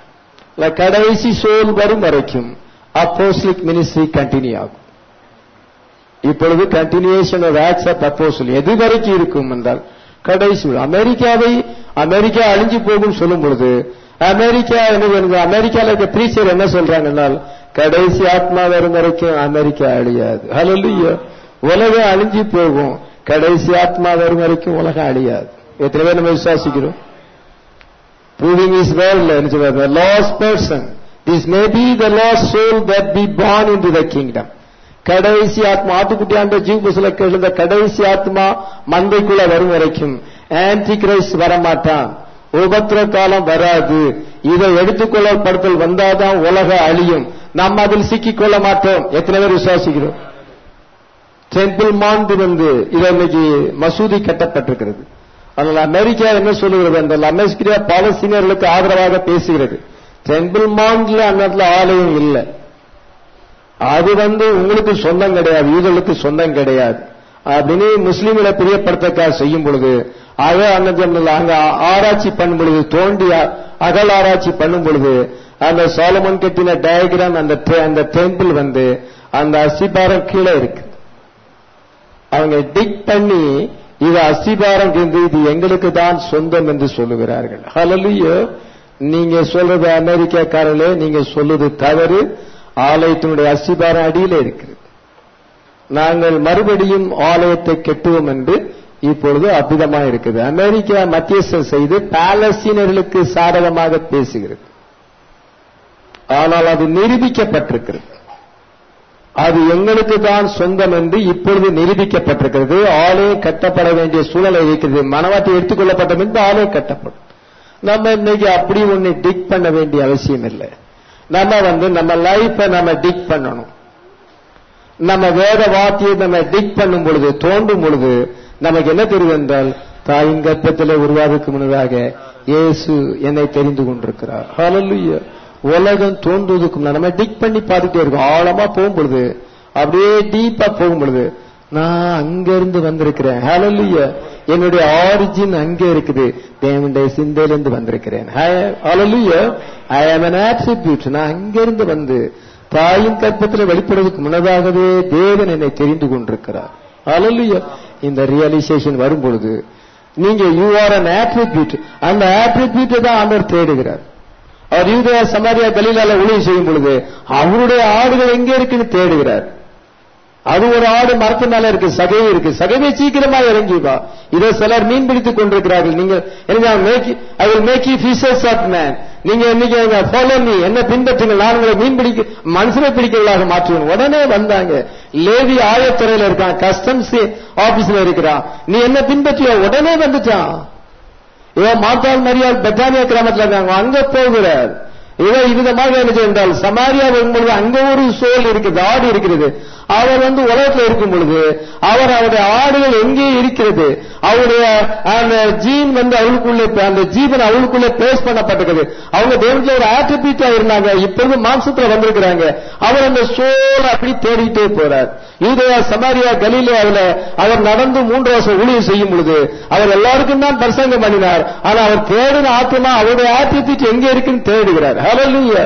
கடைசி சோல் வரும் வரைக்கும் அப்போஸ்லிக் மினிஸ்ட்ரி கண்டினியூ ஆகும் இப்பொழுது continuation of acts of apostle எது வரைக்கும் இருக்கும் என்றால் கடைசி அமெரிக்காவை அமெரிக்கா அழிஞ்சு போகும் சொல்லும் பொழுது அமெரிக்கா என்ன அமெரிக்கால இருக்க பிரீச்சர் என்ன சொல்றாங்கன்னா கடைசி ஆத்மா வரும் வரைக்கும் அமெரிக்கா அழியாது ஹalleluya உலகம் அழிஞ்சு போகும் கடைசி ஆத்மா வரும் வரைக்கும் உலகம் அழியாது எத்தனை பேர் நம்ம விசுவாசிக்கிறோம் proving his world என்ன சொல்றாரு the lost person this may be the lost soul that be born into the kingdom கடைசி ஆத்மா ஆட்டுக்குட்டியாண்ட ஜீவ புசல எழுந்த கடைசி ஆத்மா மந்தைக்குள்ள வரும் வரைக்கும் ஆன்டி கிரைஸ்ட் வரமாட்டான் உபத்திர காலம் வராது இதை எடுத்துக்கொள்ளப்படுத்தல் வந்தாதான் உலக அழியும் நாம் அதில் சிக்கிக் கொள்ள மாட்டோம் எத்தனை பேர் விசுவாசிக்கிறோம் டெம்பிள் மாண்டு வந்து இது இன்னைக்கு மசூதி கட்டப்பட்டிருக்கிறது அதனால அமெரிக்கா என்ன சொல்லுகிறது அந்த அமெரிக்கா பாலஸ்தீனியர்களுக்கு ஆதரவாக பேசுகிறது டெம்பிள் மாண்ட்ல அந்த இடத்துல ஆலயம் இல்லை அது வந்து உங்களுக்கு சொந்தம் கிடையாது யூதர்களுக்கு சொந்தம் கிடையாது அப்படின்னு முஸ்லீம்களை பிரியப்படுத்தக்காக செய்யும் பொழுது அக அன்னஜம்ல அங்க ஆராய்ச்சி பண்ணும் பொழுது தோண்டி அகல் ஆராய்ச்சி பண்ணும் பொழுது அந்த சோலமன் கட்டின டயக்ராம் அந்த அந்த டெம்பிள் வந்து அந்த அசிபாரம் கீழே இருக்கு அவங்க டிக் பண்ணி இது அஸ்திபாரம் இருந்து இது எங்களுக்கு தான் சொந்தம் என்று சொல்லுகிறார்கள் ஹலலுயோ நீங்க சொல்றது அமெரிக்காக்காரர்களே நீங்க சொல்லுது தவறு ஆலயத்தினுடைய அஸ்திபாரம் அடியில இருக்கிறது நாங்கள் மறுபடியும் ஆலயத்தை கெட்டுவோம் என்று இப்பொழுது அற்புதமா இருக்குது அமெரிக்கா மத்தியஸ்தம் செய்து பாலஸ்தீனர்களுக்கு சாதகமாக பேசுகிறது ஆனால் அது நிரூபிக்கப்பட்டிருக்கிறது அது எங்களுக்கு தான் சொந்தம் என்று இப்பொழுது நிரூபிக்கப்பட்டிருக்கிறது ஆலயம் கட்டப்பட வேண்டிய சூழலை இருக்கிறது மனவாட்டி எடுத்துக்கொள்ளப்பட்ட பின்பு ஆலயம் கட்டப்படும் நம்ம இன்னைக்கு அப்படி ஒண்ணு டிக் பண்ண வேண்டிய அவசியம் இல்லை நம்ம வந்து நம்ம லைஃப நம்ம டிக் பண்ணணும் நம்ம வேத வார்த்தையை நம்ம டிக் பண்ணும் பொழுது தோண்டும் பொழுது நமக்கு என்ன தெரியும் என்றால் தாயின் கர்ப்பத்தில் உருவாதுக்கு முன்னதாக இயேசு என்னை தெரிந்து கொண்டிருக்கிறார் ஹalleluya உலகம் தோன்றுவதற்கு முன்னாடி நம்ம டிக் பண்ணி பார்த்துட்டே இருக்கோம் ஆழமா போகும் பொழுது அப்படியே டீப்பா போகும் பொழுது நான் அங்க இருந்து வந்திருக்கிறேன் ஹalleluya என்னுடைய ஆரிஜின் அங்க இருக்குது தேவனுடைய சிந்தையிலிருந்து வந்திருக்கிறேன் ஹalleluya ஐ am an attribute நான் அங்க இருந்து வந்து தாயின் கற்பத்தில் வெளிப்படுவதற்கு முன்னதாகவே தேவன் என்னை தெரிந்து கொண்டிருக்கிறார் ஹalleluya இந்த ரியலைசேஷன் வரும் பொழுது நீங்க யூ ஆர் an attribute அந்த attribute தான் ஆண்டவர் தேடுகிறார் அவர் யூதயா சமாரியா கலீலால ஊழியம் செய்யும் பொழுது அவருடைய ஆடுகள் எங்க இருக்குன்னு தேடுகிறார் அது ஒரு ஆடு மரத்து மேல இருக்கு சகை இருக்கு சகைவே சீக்கிரமா இறங்கி வா இதை சிலர் மீன் பிடித்துக் கொண்டிருக்கிறார்கள் நீங்க I will make you fishers of men நீங்க இன்னைக்கு ஃபாலோ மீ என்ன பின்பற்றுங்கள் நான் உங்களை மீன் பிடிக்க மனுஷனை பிடிக்கிறவர்களாக மாற்றுவேன் உடனே வந்தாங்க லேவி ஆயத்துறையில இருக்கான் கஸ்டம்ஸ் ஆபீஸ்ல இருக்கிறான் நீ என்ன பின்பற்றிய உடனே வந்துட்டான் இவன் மாத்தாள் மரியாள் பெட்டானியா கிராமத்துல இருக்காங்க அங்க போகிறார் இவன் இவ்விதமாக என்ன செய்தால் சமாரியா வரும்பொழுது அங்க ஒரு சோல் இருக்குது ஆடு இருக்கிறது அவர் வந்து உலகத்தில் இருக்கும் பொழுது அவர் அவருடைய ஆடுகள் எங்கே இருக்கிறது அவருடைய அந்த ஜீன் வந்து அவளுக்குள்ளே அந்த ஜீவன் அவளுக்குள்ளே பேஸ் பண்ணப்பட்டிருக்குது அவங்க தேவத்துல ஒரு ஆட்ரிபியூட்டா இருந்தாங்க இப்பொழுது மாம்சத்துல வந்திருக்கிறாங்க அவர் அந்த சோல் அப்படி தேடிட்டே போறார் யூதயா சமாரியா கலீலியாவில் அவர் நடந்து மூன்று வருஷம் ஊழியம் செய்யும் பொழுது அவர் எல்லாருக்கும் தான் பிரசங்கம் பண்ணினார் ஆனா அவர் தேடின ஆத்மா அவருடைய ஆட்ரிபியூட் எங்க இருக்குன்னு தேடுகிறார் ஹalleluya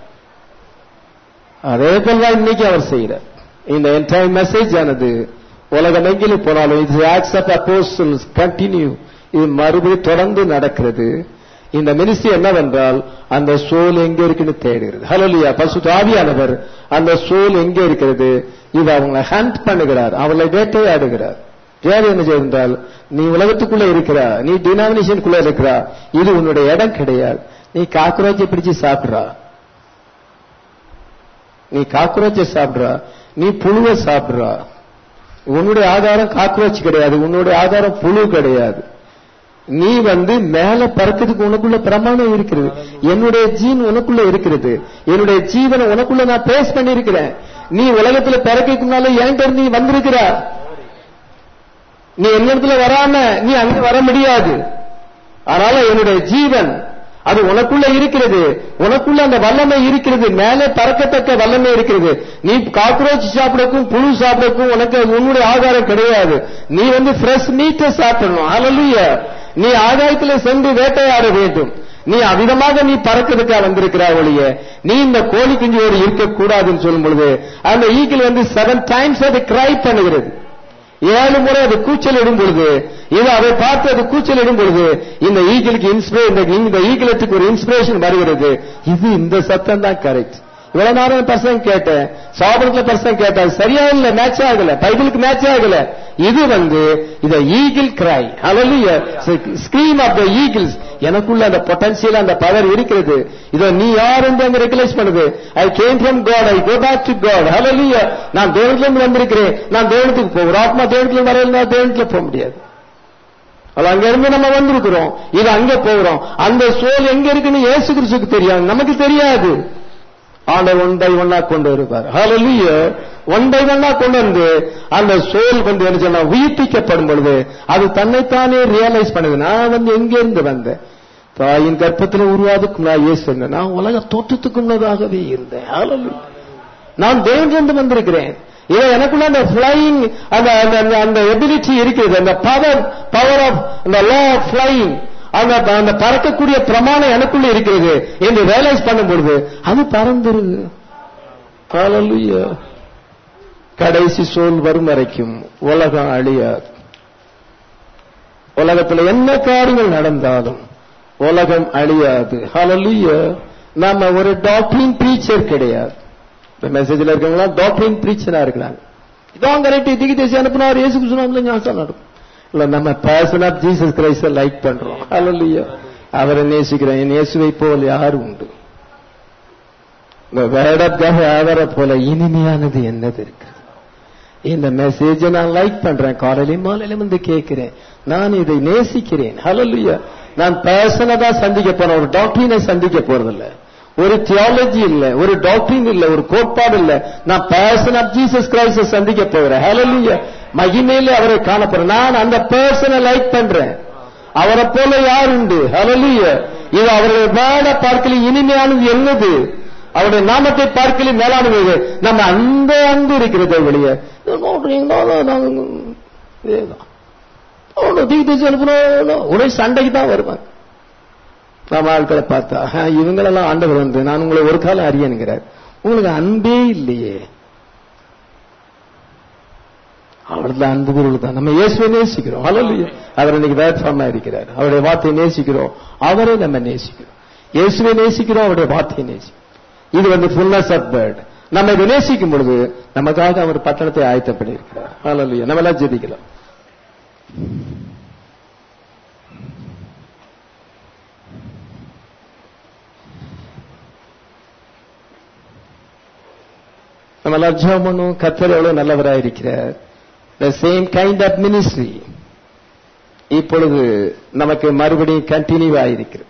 அதே போலதான் இன்னைக்கு அவர் செய்கிறார் இந்த என்டையர் மெசேஜ் ஆனது உலகம் எங்கிலும் போனாலும் இது ஆக்ஸ் ஆஃப் அப்போஸ்டல்ஸ் கண்டினியூ இது மறுபடியும் தொடர்ந்து நடக்கிறது இந்த மினிஸ்ட்ரி என்னவென்றால் அந்த சோல் எங்க இருக்குன்னு தேடுகிறது ஹலோலியா பசு ஆவியானவர் அந்த சோல் எங்க இருக்கிறது இது அவங்க ஹண்ட் பண்ணுகிறார் அவளை வேட்டையாடுகிறார் தேவை என்ன செய்தால் நீ உலகத்துக்குள்ள இருக்கிறா நீ டினாமினேஷனுக்குள்ள இருக்கிறா இது உன்னுடைய இடம் கிடையாது நீ காக்ரோச்சை பிடிச்சு சாப்பிடுறா நீ காக்ரோச்சை சாப்பிடுறா நீ புழுவை சாப்பிடுறா உன்னுடைய ஆதாரம் காக்ரோச் கிடையாது உன்னுடைய ஆதாரம் புழு கிடையாது நீ வந்து மேல பறக்கிறதுக்கு உனக்குள்ள பிரமாணம் இருக்கிறது என்னுடைய ஜீன் உனக்குள்ள இருக்கிறது என்னுடைய ஜீவனை உனக்குள்ள நான் பேஸ் பண்ணிருக்கிறேன் நீ உலகத்துல பிறக்கிறதுனால என்கிட்ட நீ வந்திருக்கிற நீ என்னிடத்துல வராம நீ அங்க வர முடியாது அதனால என்னுடைய ஜீவன் அது உனக்குள்ள இருக்கிறது உனக்குள்ள அந்த வல்லமை இருக்கிறது மேலே பறக்கத்தக்க வல்லமை இருக்கிறது நீ காக்ரோச் சாப்பிடக்கும் புழு சாப்பிடக்கும் உனக்கு அது உன்னுடைய ஆதாரம் கிடையாது நீ வந்து ஃப்ரெஷ் மீட்டை சாப்பிடணும் அலலுய நீ ஆதாயத்துல சென்று வேட்டையாட வேண்டும் நீ அவிதமாக நீ பறக்கிறதுக்கா வந்திருக்கிறா ஒழிய நீ இந்த கோழி குஞ்சோடு இருக்கக்கூடாதுன்னு சொல்லும் பொழுது அந்த ஈக்கிள் வந்து செவன் டைம்ஸ் அது கிரை பண்ணுகிறது ஏழு முறை அது கூச்சல் இடும் பொழுது இது அதை பார்த்து அது கூச்சல் இடும் பொழுது இந்த ஈகிளுக்கு இன்ஸ்பிரே இந்த ஈகிளத்துக்கு ஒரு இன்ஸ்பிரேஷன் வருகிறது இது இந்த சத்தம் தான் கரெக்ட் இவ்வளவு நேரம் பர்சன் கேட்டேன் சாபனத்துல பர்சன் கேட்டேன் சரியா இல்ல மேட்ச் ஆகல பைபிளுக்கு மேட்ச் ஆகல இது வந்து இத eagle cry hallelujah scream of the eagles எனக்குள்ள அந்த பொட்டன்சியல் அந்த பவர் இருக்கிறது இதை நீ யார் என்று அங்க ரெகுலைஸ் பண்ணுது I came from God I go back to God hallelujah நான் தேவனத்துல இருந்து வந்திருக்கிறேன் நான் தேவனத்துக்கு போகிறேன் ஆத்மா தேவனத்துல வரையில தேவனத்துல போக முடியாது அது அங்க இருந்து நம்ம வந்திருக்கிறோம் இது அங்க போகிறோம் அந்த சோல் எங்க இருக்குன்னு இயேசு கிறிஸ்துக்கு தெரியாது நமக்கு தெரியாது ஆண்டவர் ஒன் பை ஒன்னா கொண்டு வருவார் ஹalleluya ஒன் பை ஒன்னா கொண்டு வந்து அந்த சோல் வந்து என்ன சொன்னா உயிர்ப்பிக்கப்படும் பொழுது அது தன்னைத்தானே ரியலைஸ் பண்ணுது நான் வந்து எங்க இருந்து வந்தேன் தாயின் கர்ப்பத்தில் உருவாதுக்கும் நான் இயேசு இருந்தேன் நான் உலக தோற்றத்துக்கு முன்னதாகவே இருந்தேன் ஹalleluya நான் தேவனிலிருந்து வந்திருக்கிறேன் இதை எனக்குள்ள அந்த ஃபிளைங் அந்த அந்த அந்த எபிலிட்டி இருக்கிறது அந்த பவர் பவர் ஆஃப் அந்த லா ஆஃப் ஃபிளைங் அந்த அந்த பறக்கக்கூடிய பிரமாணம் எனக்குள்ள இருக்கிறது என்று ரியலைஸ் பண்ணும் பொழுது அது பறந்துருது ஹalleluya கடைசி சோல் வரும் வரைக்கும் உலகம் அழியாது உலகத்துல என்ன காரியங்கள் நடந்தாலும் உலகம் அழியாது ஹalleluya நாம ஒரு டாக்டரின் பிரீச்சர் கிடையாது இந்த மெசேஜ்ல இருக்கவங்களா டாக்டரின் பிரீச்சரா இருக்கிறாங்க இதான் கரெக்ட் திகி தேசி அனுப்பினார் இயேசு கிறிஸ்துவாமில் ஞாசம் நடக்கும் இல்ல நம்ம person of Jesus Christ like பண்றோம் ஹalleluya அவரை நேசிக்கிறோம் என் இயேசுவை போல் யார் உண்டு இந்த வேர்ட் ஆஃப் காட் அவரை போல இனிமையானது என்னது இருக்கு இந்த மெசேஜை நான் லைக் பண்றேன் காலையிலும் மாலையிலும் வந்து கேட்கிறேன் நான் இதை நேசிக்கிறேன் ஹalleluya நான் பர்சனை தான் சந்திக்க போறேன் ஒரு டாக்டரினை சந்திக்க போறதில்ல ஒரு தியாலஜி இல்ல ஒரு டாக்டரின் இல்ல ஒரு கோட்பாடு இல்ல நான் பர்சன் ஆஃப் ஜீசஸ் கிரைஸ்ட சந்திக்க போகிறேன் ஹalleluya மகிமையில அவரை காணப்படுறேன் நான் அந்த பர்சனை லைக் பண்றேன் அவரை போல யார் உண்டு ஹalleluya இது அவருடைய வேட பார்க்கல இனிமையானது என்னது அவருடைய நாமத்தை பார்க்கல மேலானது எது? நம்ம அந்த அன்பு இருக்கிறதே வெளிய ஒரே சண்டைக்கு தான் வருவாங்க நம்ம ஆட்களை பார்த்தா "ஆ, இவங்களெல்லாம் ஆண்டவர் வந்து நான் உங்களை ஒரு காலம் அறியனுங்கிறார் உங்களுக்கு அன்பே இல்லையே அவர்தான் அன்பு குருள் தான் நம்ம இயேசுவை நேசிக்கிறோம் ஹalleluya அவர் இன்னைக்கு வேட்பாமா இருக்கிறார் அவருடைய வார்த்தையை நேசிக்கிறோம் அவரை நம்ம நேசிக்கிறோம் இயேசுவை நேசிக்கிறோம் அவருடைய வார்த்தையை நேசிக்கிறோம் இது வந்து ஃபுல்னஸ் ஆஃப் வேர்ட் நம்ம இதை நேசிக்கும் பொழுது நமக்காக அவர் பட்டணத்தை ஆயத்தப்படி இருக்கிறார் ஹalleluya நம்ம எல்லாம் ஜெபிக்கலாம் நம்ம எல்லாம் ஜெபம் பண்ணுவோம் கத்தர் எவ்வளவு நல்லவராக இருக்கிறார் the same kind of ministry இப்பொழுது நமக்கு மறுபடியும் கண்டினியூ ஆயிருக்கிறது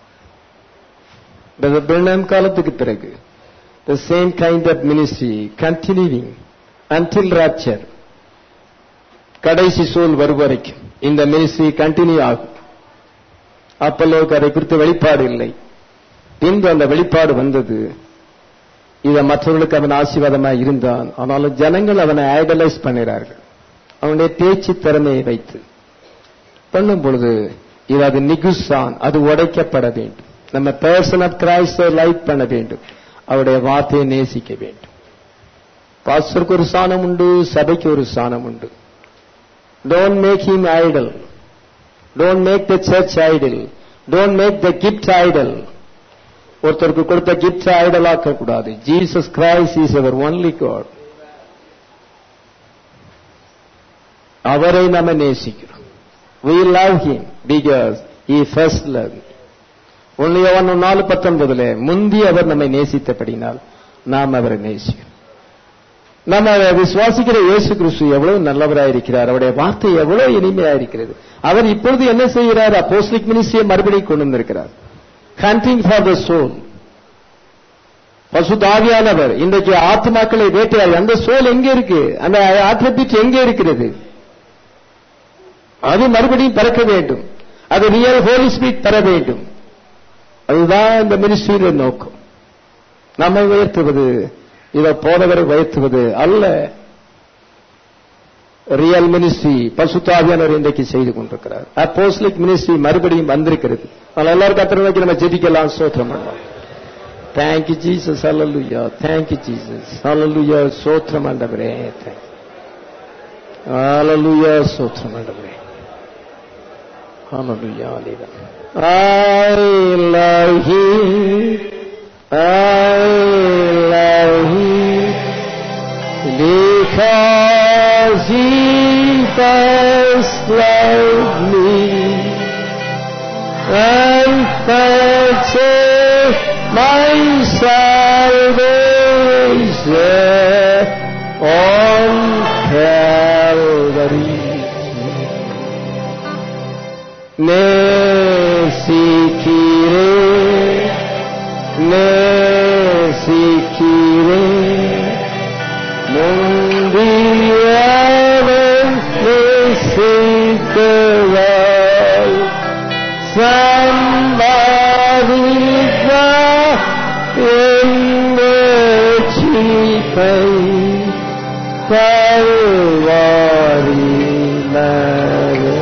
பிரணம் காலத்துக்கு பிறகு the same kind of ministry continuing until rapture கடைசி சூழ் வரும் வரைக்கும் இந்த மினிஸ்ட்ரி கண்டினியூ ஆகும் அப்பல்லோக்கு அதை குறித்து வெளிப்பாடு இல்லை பின்பு அந்த வெளிப்பாடு வந்தது இத மற்றவர்களுக்கு அவன் ஆசீர்வாதமா இருந்தான் ஆனாலும் ஜனங்கள் அவனை ஐடலைஸ் பண்ணுகிறார்கள் அவனுடைய பேச்சு திறமையை வைத்து பண்ணும் பொழுது இது அது நிகுசான் அது உடைக்கப்பட வேண்டும் நம்ம பர்சன் ஆஃப் கிரைஸ்ட லைட் பண்ண வேண்டும் அவருடைய வார்த்தையை நேசிக்க வேண்டும் பாஸ்டருக்கு ஒரு சாணம் உண்டு சபைக்கு ஒரு சாணம் உண்டு don't make him idol don't make the church idol don't make the gift idol ஒருத்தருக்கு கொடுத்த கிஃப்ட் ஐடலாக்க கூடாது ஜீசஸ் கிரைஸ்ட் இஸ் அவர் ஒன்லி காட் அவரை நம்ம நேசிக்கிறோம் we love him because he first loved me only அவன் நாலு பத்தொன்பதுல முந்தி அவர் நம்மை நேசித்தபடினால் நாம் அவரை நேசிக்கிறோம் நம்ம விசுவாசிக்கிற இயேசு கிறிஸ்து எவ்வளவு நல்லவராயிருக்கிறார் அவருடைய வார்த்தை எவ்வளவு இனிமையாயிருக்கிறது அவர் இப்பொழுது என்ன செய்கிறார் அப்போஸ்லிக் மினிஸ்ட்ரியை மறுபடியும் கொண்டு வந்திருக்கிறார் ஹண்டிங் ஃபார் த சோல் பசுதாவியானவர் இன்றைக்கு ஆத்மாக்களை வேட்டையாடி அந்த சோல் எங்க இருக்கு அந்த ஆத்மபிச் எங்க இருக்கிறது அது மறுபடியும் பறக்க வேண்டும் அது ரியல் ஹோலி ஸ்பீட் பெற வேண்டும் அதுதான் இந்த மினிஸ்ட்ரியில நோக்கம் நம்மை உயர்த்துவது இதை போதவரை உயர்த்துவது அல்ல ரியல் மினிஸ்ட்ரி பசுத்தாவியானவர் இன்றைக்கு செய்து கொண்டிருக்கிறார் அப்போஸ்லிக் மினிஸ்ட்ரி மறுபடியும் வந்திருக்கிறது அதனால எல்லாரும் கத்திர நோக்கி நம்ம ஜெபிக்கலாம் சோத்திரம் பண்ணலாம் thank you Jesus hallelujah thank you Jesus hallelujah சோத்திரம் ஆண்டவரே அல்லலுயா சோத்திரம் ஆண்டவரே Hallelujah. I love him. I love him. Because he first loved me. And purchased my salvation on Calvary. நேசிக்கிறே நேசிக்கிறே முந்தியவன் நேசித்தவாய் சம்பாதித்தா என்ன சீப்பை கல்வாரி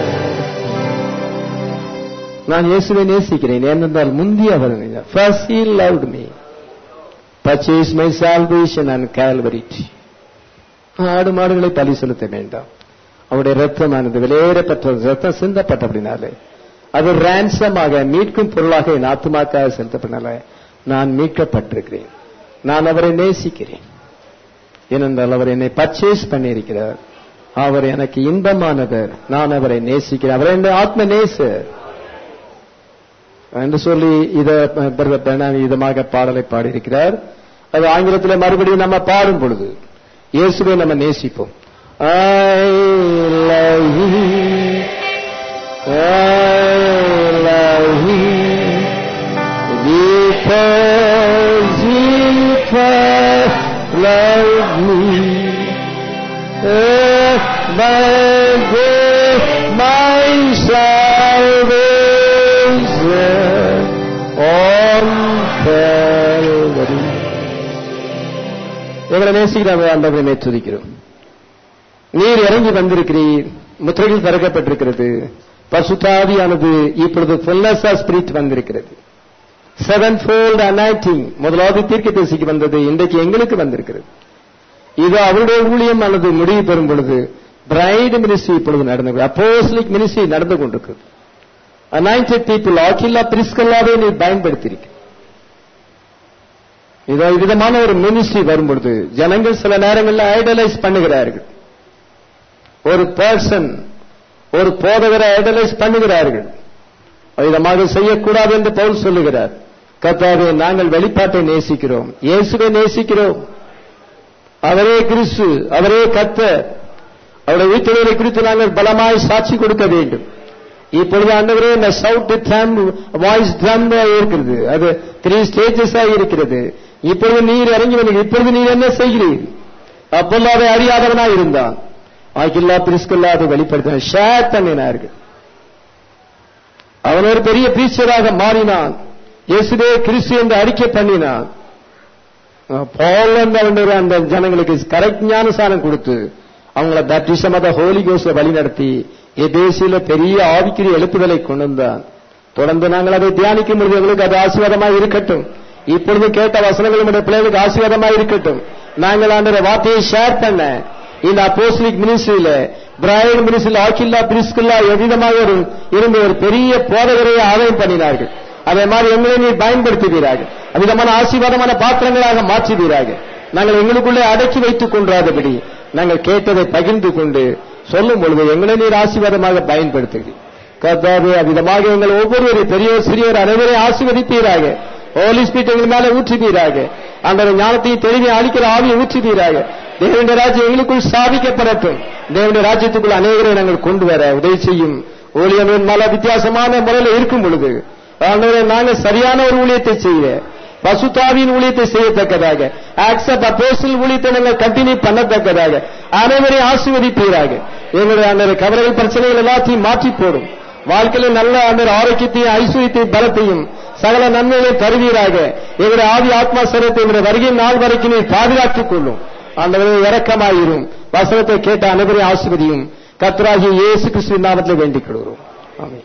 நான் இயேசுவை நேசிக்கிறேன் ஏனென்றால் முந்தி அவர் first he loved me purchased my salvation on Calvary ஆடு மாடுகளை பலி செலுத்த வேண்டாம் அவருடைய ரத்தமானது வெளியேறப்பட்ட ரத்தம் சிந்தப்பட்டபடினாலே அது ரான்சமாக மீட்கும் பொருளாக என் ஆத்மாக்காக செலுத்தப்பட்டனால நான் மீட்கப்பட்டிருக்கிறேன் நான் அவரை நேசிக்கிறேன் ஏனென்றால் அவர் என்னை பர்ச்சேஸ் பண்ணியிருக்கிறார் அவர் எனக்கு இன்பமானவர் நான் அவரை நேசிக்கிறேன் அவர் என்னுடைய ஆத்ம நேசர் என்று சொல்லி இத இதமாக பாடலை பாடியிருக்கிறார் அது ஆங்கிலத்தில் மறுபடியும் நம்ம பாடும் பொழுது இயேசுவை நம்ம நேசிப்போம் I love you. I love you. Because you first loved me. My grace, my salvation on Calvary. எங்களை நேசிக்கிறாங்க ஆண்டவரை துதிக்கிறோம் நீர் இறங்கி வந்திருக்கிறீர் முத்திரைகள் திறக்கப்பட்டிருக்கிறது பசுதாவியானது இப்பொழுது ஃபுல்லஸ் ஆஃப் ஸ்பிரிட் வந்திருக்கிறது செவன் ஃபோல்ட் அனாய்டிங் முதலாவது தீர்க்க தரிசிக்கு வந்தது இன்றைக்கு எங்களுக்கு வந்திருக்கிறது இது அவருடைய ஊழியம் அல்லது முடிவு பெறும் பொழுது பிரைடு மினிஸ்ட்ரி இப்பொழுது நடந்து அப்போஸ்லிக் மினிஸ்ட்ரி நடந்து கொண்டிருக்கிறது அனாயிண்டட் பீப்புள் ஆக்கில்லா பிரிஸ்கல்லாவே நீ பயன்படுத்தியிருக்க இதோ விதமான ஒரு மினிஸ்ட்ரி வரும்பொழுது ஜனங்கள் சில நேரங்களில் ஐடலைஸ் பண்ணுகிறார்கள் ஒரு பர்சன் ஒரு போதகரை ஐடலைஸ் பண்ணுகிறார்கள் விதமாக செய்யக்கூடாது என்று பவுல் சொல்லுகிறார் கர்த்தாவே நாங்கள் வெளிப்பாட்டை நேசிக்கிறோம் இயேசுவை நேசிக்கிறோம் அவரே கிறிஸ்து அவரே கர்த்தர் அவருடைய உயிர்த்தெழுதலை குறித்து நாங்கள் பலமாய் சாட்சி கொடுக்க வேண்டும் இப்பொழுது ஆண்டவரே இந்த சவுட் ட்ரம் வாய்ஸ் ட்ரம் இருக்கிறது அது த்ரீ ஸ்டேஜஸ் இருக்கிறது இப்பொழுது நீர் இறங்கி வந்து இப்பொழுது நீர் என்ன செய்கிறீர் அப்பொழுது அதை அறியாதவனாய் இருந்தான் ஆகில்லா பிரிஸ்கல்லா அதை வெளிப்படுத்தின ஷேர் பண்ணினார்கள் அவன் ஒரு பெரிய பிரீச்சராக மாறினான் இயேசுவே கிறிஸ்து என்று அறிக்கை பண்ணினான் பால் வந்து அவன் அந்த ஜனங்களுக்கு கரெக்ட் ஞானசானம் கொடுத்து அவங்கள பேப்டிசம் அத ஹோலி கோஸ்ல வழி நடத்தி எபேசியில பெரிய ஆவிக்குரிய எழுப்புதலை கொண்டு வந்தான் தொடர்ந்து நாங்கள் அதை தியானிக்கும் பொழுது எங்களுக்கு அது ஆசீர்வாதமாக இருக்கட்டும் இப்பொழுது கேட்ட வசனங்கள் நம்முடைய பிள்ளைகளுக்கு ஆசீர்வாதமாக இருக்கட்டும் நாங்கள் அந்த வார்த்தையை ஷேர் பண்ண இந்த அப்போஸ்லிக் மினிஸ்ட்ரியில பிராயன் மினிஸ்ட்ரியில் ஆக்கில்லா பிரிஸ்குல்லா எவ்விதமாக ஒரு இருந்த ஒரு பெரிய போதகரை ஆதாயம் பண்ணினார்கள் அதே மாதிரி எங்களை நீர் பயன்படுத்துவீராக அவ்விதமான ஆசீர்வாதமான பாத்திரங்களாக மாற்றுவீராக நாங்கள் எங்களுக்குள்ளே அடக்கி வைத்துக் கொண்டாதபடி நாங்கள் கேட்டதை பகிர்ந்து கொண்டு சொல்லும் பொழுது எங்களை நீர் ஆசீர்வாதமாக பயன்படுத்துகிறீர் கர்த்தாவே அவ்விதமாக எங்கள் ஒவ்வொருவரை பெரியோர் சிறியோர் அனைவரையும் ஆசீர்வதிப்பீராக ஹோலி ஸ்பீட் எங்கள் மேல ஊற்றுவீராக அந்த ஞானத்தையும் தெளிவை அளிக்கிற ஆவியை ஊற்றுவீராக தேவனுடைய ராஜ்யம் எங்களுக்குள் ஸ்தாபிக்கப்படட்டும் தேவனுடைய ராஜ்யத்துக்குள் அநேகரை நாங்கள் கொண்டு வர உதவி செய்யும் ஊழியர்கள் மேல வித்தியாசமான முறையில் இருக்கும் பொழுது ஆண்டவரை நாங்கள் சரியான ஒரு ஊழியத்தை செய்ய பசுத்தாவின் ஊழியத்தை செய்யத்தக்கதாக ஆக்சப் அப்போசல் ஊழியத்தை நாங்கள் கண்டினியூ பண்ணத்தக்கதாக அனைவரையும் ஆசீர்வதிப்பீராக எங்களுடைய அந்த கவலைகள் பிரச்சனைகள் எல்லாத்தையும் மாற்றி போடும் வாழ்க்கையில நல்ல அந்த ஆரோக்கியத்தையும் ஐஸ்வர்யத்தையும் பலத்தையும் சகல நன்மைகளையும் தருவீராக எங்களுடைய ஆதி ஆத்மா சரத்தை எங்களுடைய வருகையின் நாள் வரைக்கும் நீர் பாதுகாத்துக் கொள்ளும் ஆண்டவரே இறக்கமாயிரும் வசனத்தை கேட்ட அனைவரையும் ஆசிர்வதியும் கத்ராகி இயேசு கிறிஸ்து நாமத்தில் வேண்டிக் கொள்கிறோம் ஆமென்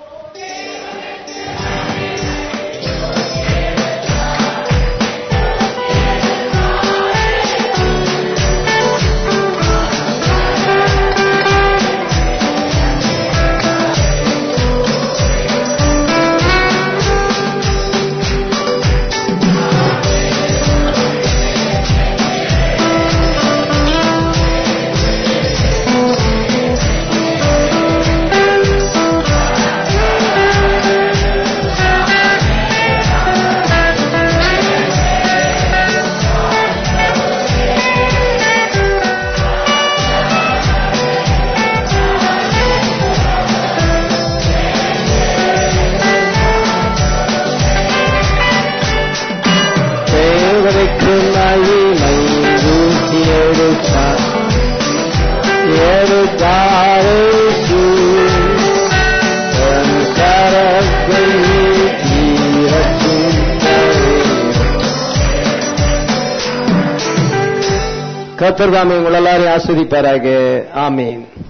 தேவனுக்கு மகிமை ஊற்றி எடுத்தார் எடுத்தாரேசு தன் கரத்தை நீட்டி ரட்சித்தாரே. கர்த்தர் தாமே உங்கள் எல்லாரையும் ஆஸ்வதிப்பாராக ஆமீன்